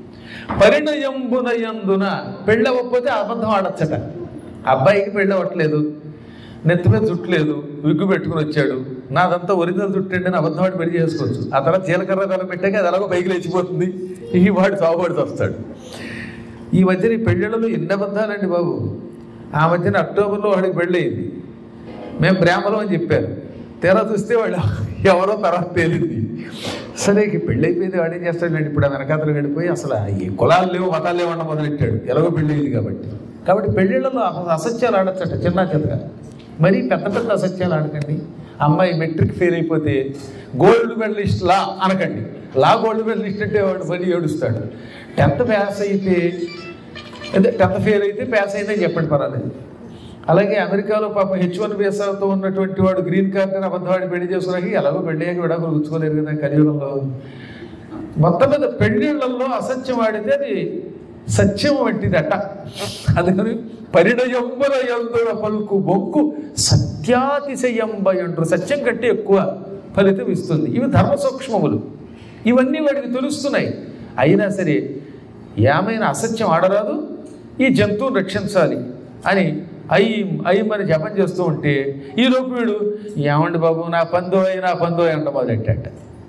పరిణయంబునయందున పెళ్ళవకపోతే అబద్ధం ఆడచ్చట అబ్బాయికి పెళ్ళవట్లేదు నెత్తి మీద జుట్టు లేదు విగ్గు పెట్టుకుని వచ్చాడు నాదంతా ఒరిజినల్ జుట్టు అండి అని అబద్ధం ఆడి పెళ్లి చేసుకోవచ్చు ఆ తర్వాత జీలకర్ర తల పెట్టాక అది ఎలాగో పైకి లేచిపోతుంది ఈ వాడు సాగుబడి వస్తాడు ఈ మధ్యన ఈ పెళ్ళిళ్ళలో ఎన్ని అబద్ధాలండి బాబు ఆ మధ్యన అక్టోబర్లో వాడికి పెళ్ళయింది మేము ప్రేమలో అని చెప్పారు తెర చూస్తే వాళ్ళు ఎవరో తర్వాత తేలింది సరే ఇక పెళ్ళి అయిపోయింది వాడు ఏం చేస్తాడు ఇప్పుడు ఆ వెనకాతలు వెళ్ళిపోయి అసలు ఈ కులాలు లేవు మతాలు లేవు అన్న మొదలెట్టాడు ఎలాగో పెళ్ళి అయింది కాబట్టి కాబట్టి పెళ్ళిళ్ళలో అస- అసత్యాలు ఆడచ్చట చిన్న చిన్నగా మరి పెద్ద పెద్ద అసత్యాలు ఆడకండి అమ్మాయి మెట్రిక్ ఫెయిల్ అయిపోతే గోల్డ్ మెడలిస్ట్ లా అనకండి లా గోల్డ్ మెడలిస్ట్ అంటే వాడు మళ్ళీ ఏడుస్తాడు టెన్త్ పాస్ అయితే అదే టెన్త్ ఫెయిల్ అయితే పాస్ అయిందని చెప్పండి పర్వాలేదు అలాగే అమెరికాలో పాపం హెచ్ వన్ వీసాతో ఉన్నటువంటి వాడు గ్రీన్ కార్డ్ అని అబద్ధవాడి పెళ్లి చేసుకున్నాక ఎలాగో పెళ్లి అయ్యాక విడాకులు గుచ్చుకోలేరు కదా కలియుగంలో మొత్తం మీద పెళ్ళిళ్ళల్లో అసత్యం ఆడితే అది సత్యం వంటిదట అందుకని పరిణయంబుల యందున పలుకు బొక్కు సత్యాతిశయంబయండ్రు సత్యం కంటే ఎక్కువ ఫలితం ఇస్తుంది ఇవి ధర్మ సూక్ష్మములు ఇవన్నీ వాడికి తెలుస్తున్నాయి అయినా సరే ఏమైనా అసత్యం ఆడరాదు ఈ జంతువుని రక్షించాలి అని అయ్యి అయ్యి మరి జపం చేస్తూ ఉంటే ఈ లోపు వీడు ఏమండి బాబు నా పందో అయి నా పందో అయి అంట మొదలెట్టాట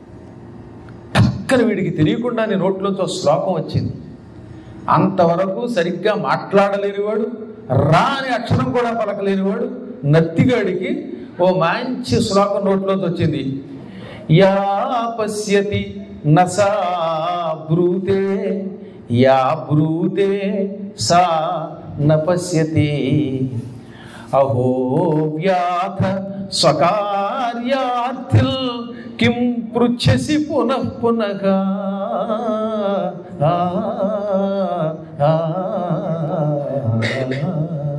టక్కన వీడికి తెలియకుండానే నోట్లోంచి ఒక శ్లోకం వచ్చింది అంతవరకు సరిగ్గా మాట్లాడలేనివాడు రా అనే అక్షరం కూడా పలకలేనివాడు నత్తిగాడికి ఓ మంచి శ్లోకం నోట్లోంచి వచ్చింది యా పశ్యతి నసా బ్రూతే యా బ్రూతే సా న పశ్యతి అహో వ్యాధ స్వకార్యార్థిల్ కిం పృచ్ఛసి పునః పునః ఆ, ఆ, ఆ.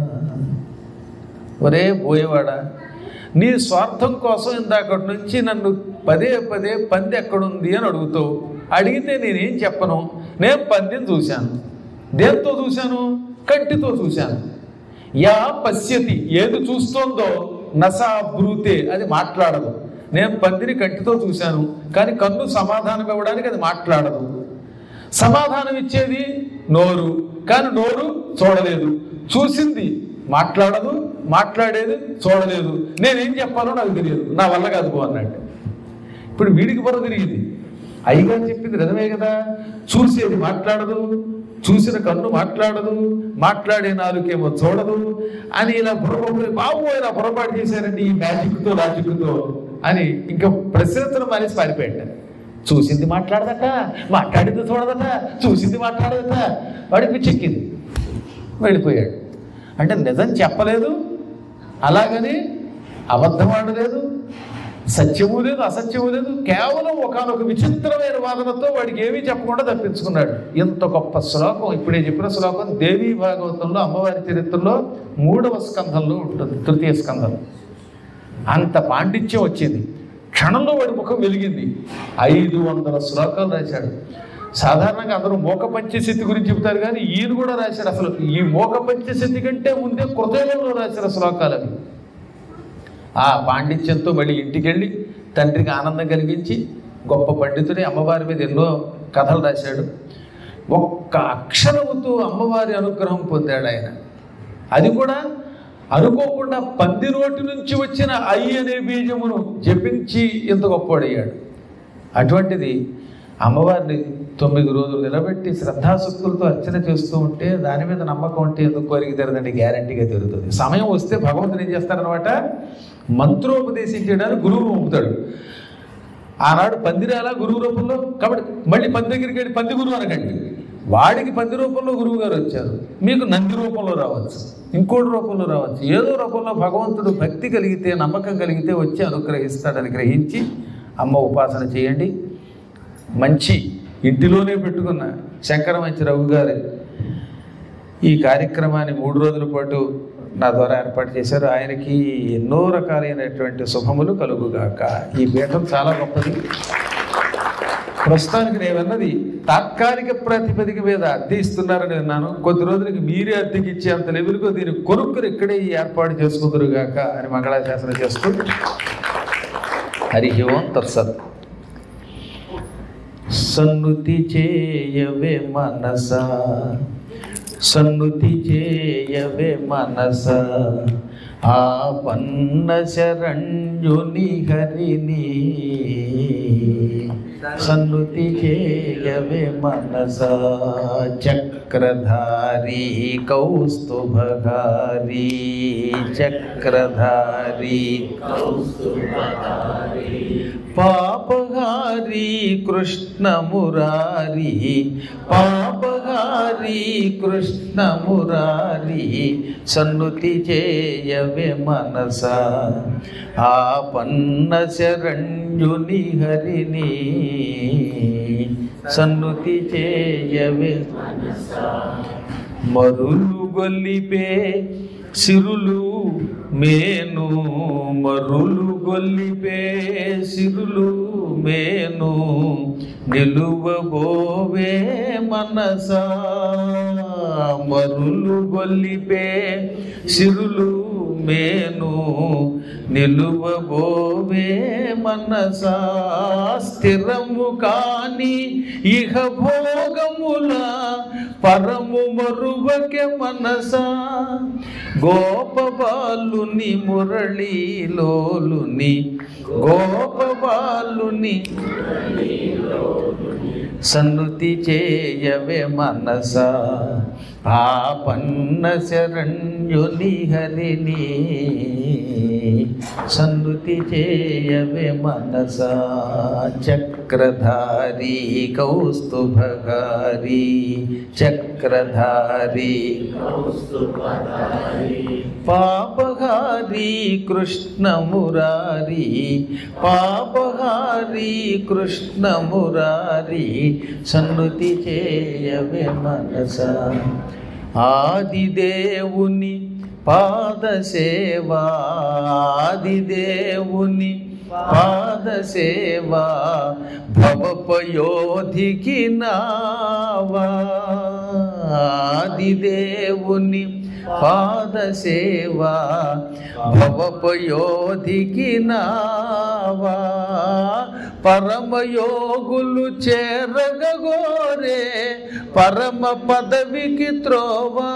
ఒరే పోయేవాడా నీ స్వార్థం కోసం ఇందాకటి నుంచి నన్ను పదే పదే పంది ఎక్కడుంది అని అడుగుతావు అడిగితే నేనేం చెప్పను నేను పందిని చూశాను దేంతో చూశాను కంటితో చూశాను యా పశ్యతి ఏది చూస్తోందో నసా బ్రూతే అది మాట్లాడదు నేను పందిని కంటితో చూశాను కానీ కన్ను సమాధానం ఇవ్వడానికి అది మాట్లాడదు సమాధానం ఇచ్చేది నోరు కానీ నోరు చూడలేదు చూసింది మాట్లాడదు మాట్లాడేది చూడలేదు నేనేం చెప్పాలో నాకు తెలియదు నా వల్ల కాదు పో అన్నట్టు ఇప్పుడు వీడికి బుర్ర తిరిగింది అయ్యగారు చెప్పింది నిజమే కదా చూసేది మాట్లాడదు చూసిన కన్ను మాట్లాడదు మాట్లాడే నాలుకేమో చూడదు అని ఇలా బుర్రపోయి బాబు ఇలా పొరపాటు చేశారండి ఈ మ్యాజిక్తో లాజిక్తో అని ఇంకా ప్రశ్నతను మానేసి పారిపోయాడు చూసింది మాట్లాడదట మాట్లాడింది చూడదట చూసింది మాట్లాడదట వాడికి పిచ్చెక్కింది వెళ్ళిపోయాడు అంటే నిజం చెప్పలేదు అలాగని అబద్ధం ఆడలేదు సత్యము లేదు అసత్యము లేదు కేవలం ఒకనొక విచిత్రమైన వాదనతో వాడికి ఏమీ చెప్పకుండా తప్పించుకున్నాడు ఇంత గొప్ప శ్లోకం ఇప్పుడే చెప్పిన శ్లోకం దేవీ భాగవతంలో అమ్మవారి చరిత్రలో మూడవ స్కంధంలో ఉంటుంది తృతీయ స్కంధం అంత పాండిత్యం వచ్చింది క్షణంలో వాడి ముఖం వెలిగింది ఐదు వందల శ్లోకాలు రాశాడు సాధారణంగా అందరూ మోక పంచశతి గురించి చెబుతారు కానీ ఈయన కూడా రాశాడు అసలు ఈ మోక పంచశతి కంటే ముందే కృతయుగంలో రాసిన శ్లోకాలు అవి ఆ పాండిత్యంతో మళ్ళీ ఇంటికి వెళ్ళి తండ్రికి ఆనందం కలిగించి గొప్ప పండితుడే అమ్మవారి మీద ఎన్నో కథలు రాశాడు ఒక్క అక్షరముతో అమ్మవారి అనుగ్రహం పొందాడు ఆయన అది కూడా అనుకోకుండా పంది నోటి నుంచి వచ్చిన ఐ అనే బీజమును జపించి ఇంత గొప్పవాడయ్యాడు అటువంటిది అమ్మవారిని తొమ్మిది రోజులు నిలబెట్టి శ్రద్ధాశక్తులతో అర్చన చేస్తూ ఉంటే దాని మీద నమ్మకం ఉంటే ఎందుకు కోరిక తీరదండి గ్యారంటీగా తీరుతుంది సమయం వస్తే భగవంతుడు ఏం చేస్తారనమాట మంత్రోపదేశం చేయడానికి గురువు పంపుతాడు ఆనాడు పందిరాల గురువు రూపంలో కాబట్టి మళ్ళీ పంది దగ్గరికి వెళ్ళి పంది గురువు అనకండి వాడికి పంది రూపంలో గురువు గారు వచ్చారు మీకు నంది రూపంలో రావచ్చు ఇంకోటి రూపంలో రావచ్చు ఏదో రూపంలో భగవంతుడు భక్తి కలిగితే నమ్మకం కలిగితే వచ్చి అనుగ్రహిస్తాడని గ్రహించి అమ్మ ఉపాసన చేయండి మంచి ఇంటిలోనే పెట్టుకున్న శంకరమంచి రఘు గారి ఈ కార్యక్రమాన్ని మూడు రోజుల పాటు నా ద్వారా ఏర్పాటు చేశారు ఆయనకి ఎన్నో రకాలైనటువంటి శుభములు కలుగుగాక ఈ పీఠం చాలా గొప్పది ప్రస్తుతానికి నేను అన్నది తాత్కాలిక ప్రాతిపదిక మీద అద్దె ఇస్తున్నారని విన్నాను కొద్ది రోజులకి మీరే అద్దెకి ఇచ్చేంత లెవెల్కు దీని కొనుక్కుని ఇక్కడే ఈ ఏర్పాటు చేసుకుందరుగాక అని మంగళాశాసన చేస్తూ హరి ఓం తత్సత్ సన్నుతి చేయవే మనస సన్నుతి చేయవే మనస ఆ పన్న శరణ్యుని హరిని సన్నుతి చేయవే మనస చక్రధారి కౌస్తుభగారి చక్రధారి పాపహారి కృష్ణ మురారి పాపహారి కృష్ణ మురారి సన్నుతి చేయవే మనస ఆపన్న శరణ్యుని హరిని సన్నుతి చేయవే మరులు గొల్లిపే సిరులు మేను మరులు గొల్లిపే సిరులు మేను నిలువబోవే మనసా మరులు గొల్లిపే సిరులు మేను నిలువబోవే మనసా స్థిరము కాని ఇహ భోగముల పరము మరువకె మనసా గోపబాలుని మురళీలోలుని గోపబాలుని సన్నుతి చేయవే మనస ఆపన్న శరణ్యుని హరిని సన్నుతి చేయవే మనస చక్రధారి కౌస్తుభగారి చక్రధారి పాపహారి కృష్ణ మురారి పాపహారి కృష్ణ మురారి సన్నుతి చేయవే మనస ఆదిదేవుని పాద సేవా ఆదిదేవుని పాద సేవా భవపయోధికి నావా ఆదిదేవుని పాద సేవా భవపయోధికి నావా పరమయోగులు చేరగోరే పరమ పదవికి త్రోవా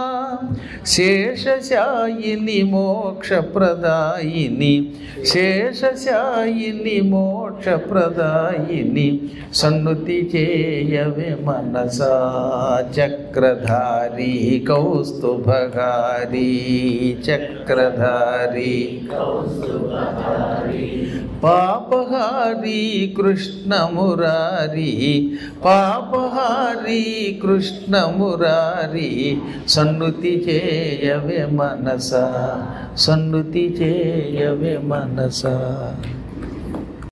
శేషశాయిని మోక్షప్రదాయిని శేషశాయిని మోక్షప్రదాయిని సన్నుతి చేయవే మనసా చక్రధారి కౌస్తుభగారి చక్రధారి పాపహారి కృష్ణ మురారి పాపహారి కృష్ణ మురారి సన్నుతి చేయవే మనస సన్నుతి చేయవే మనస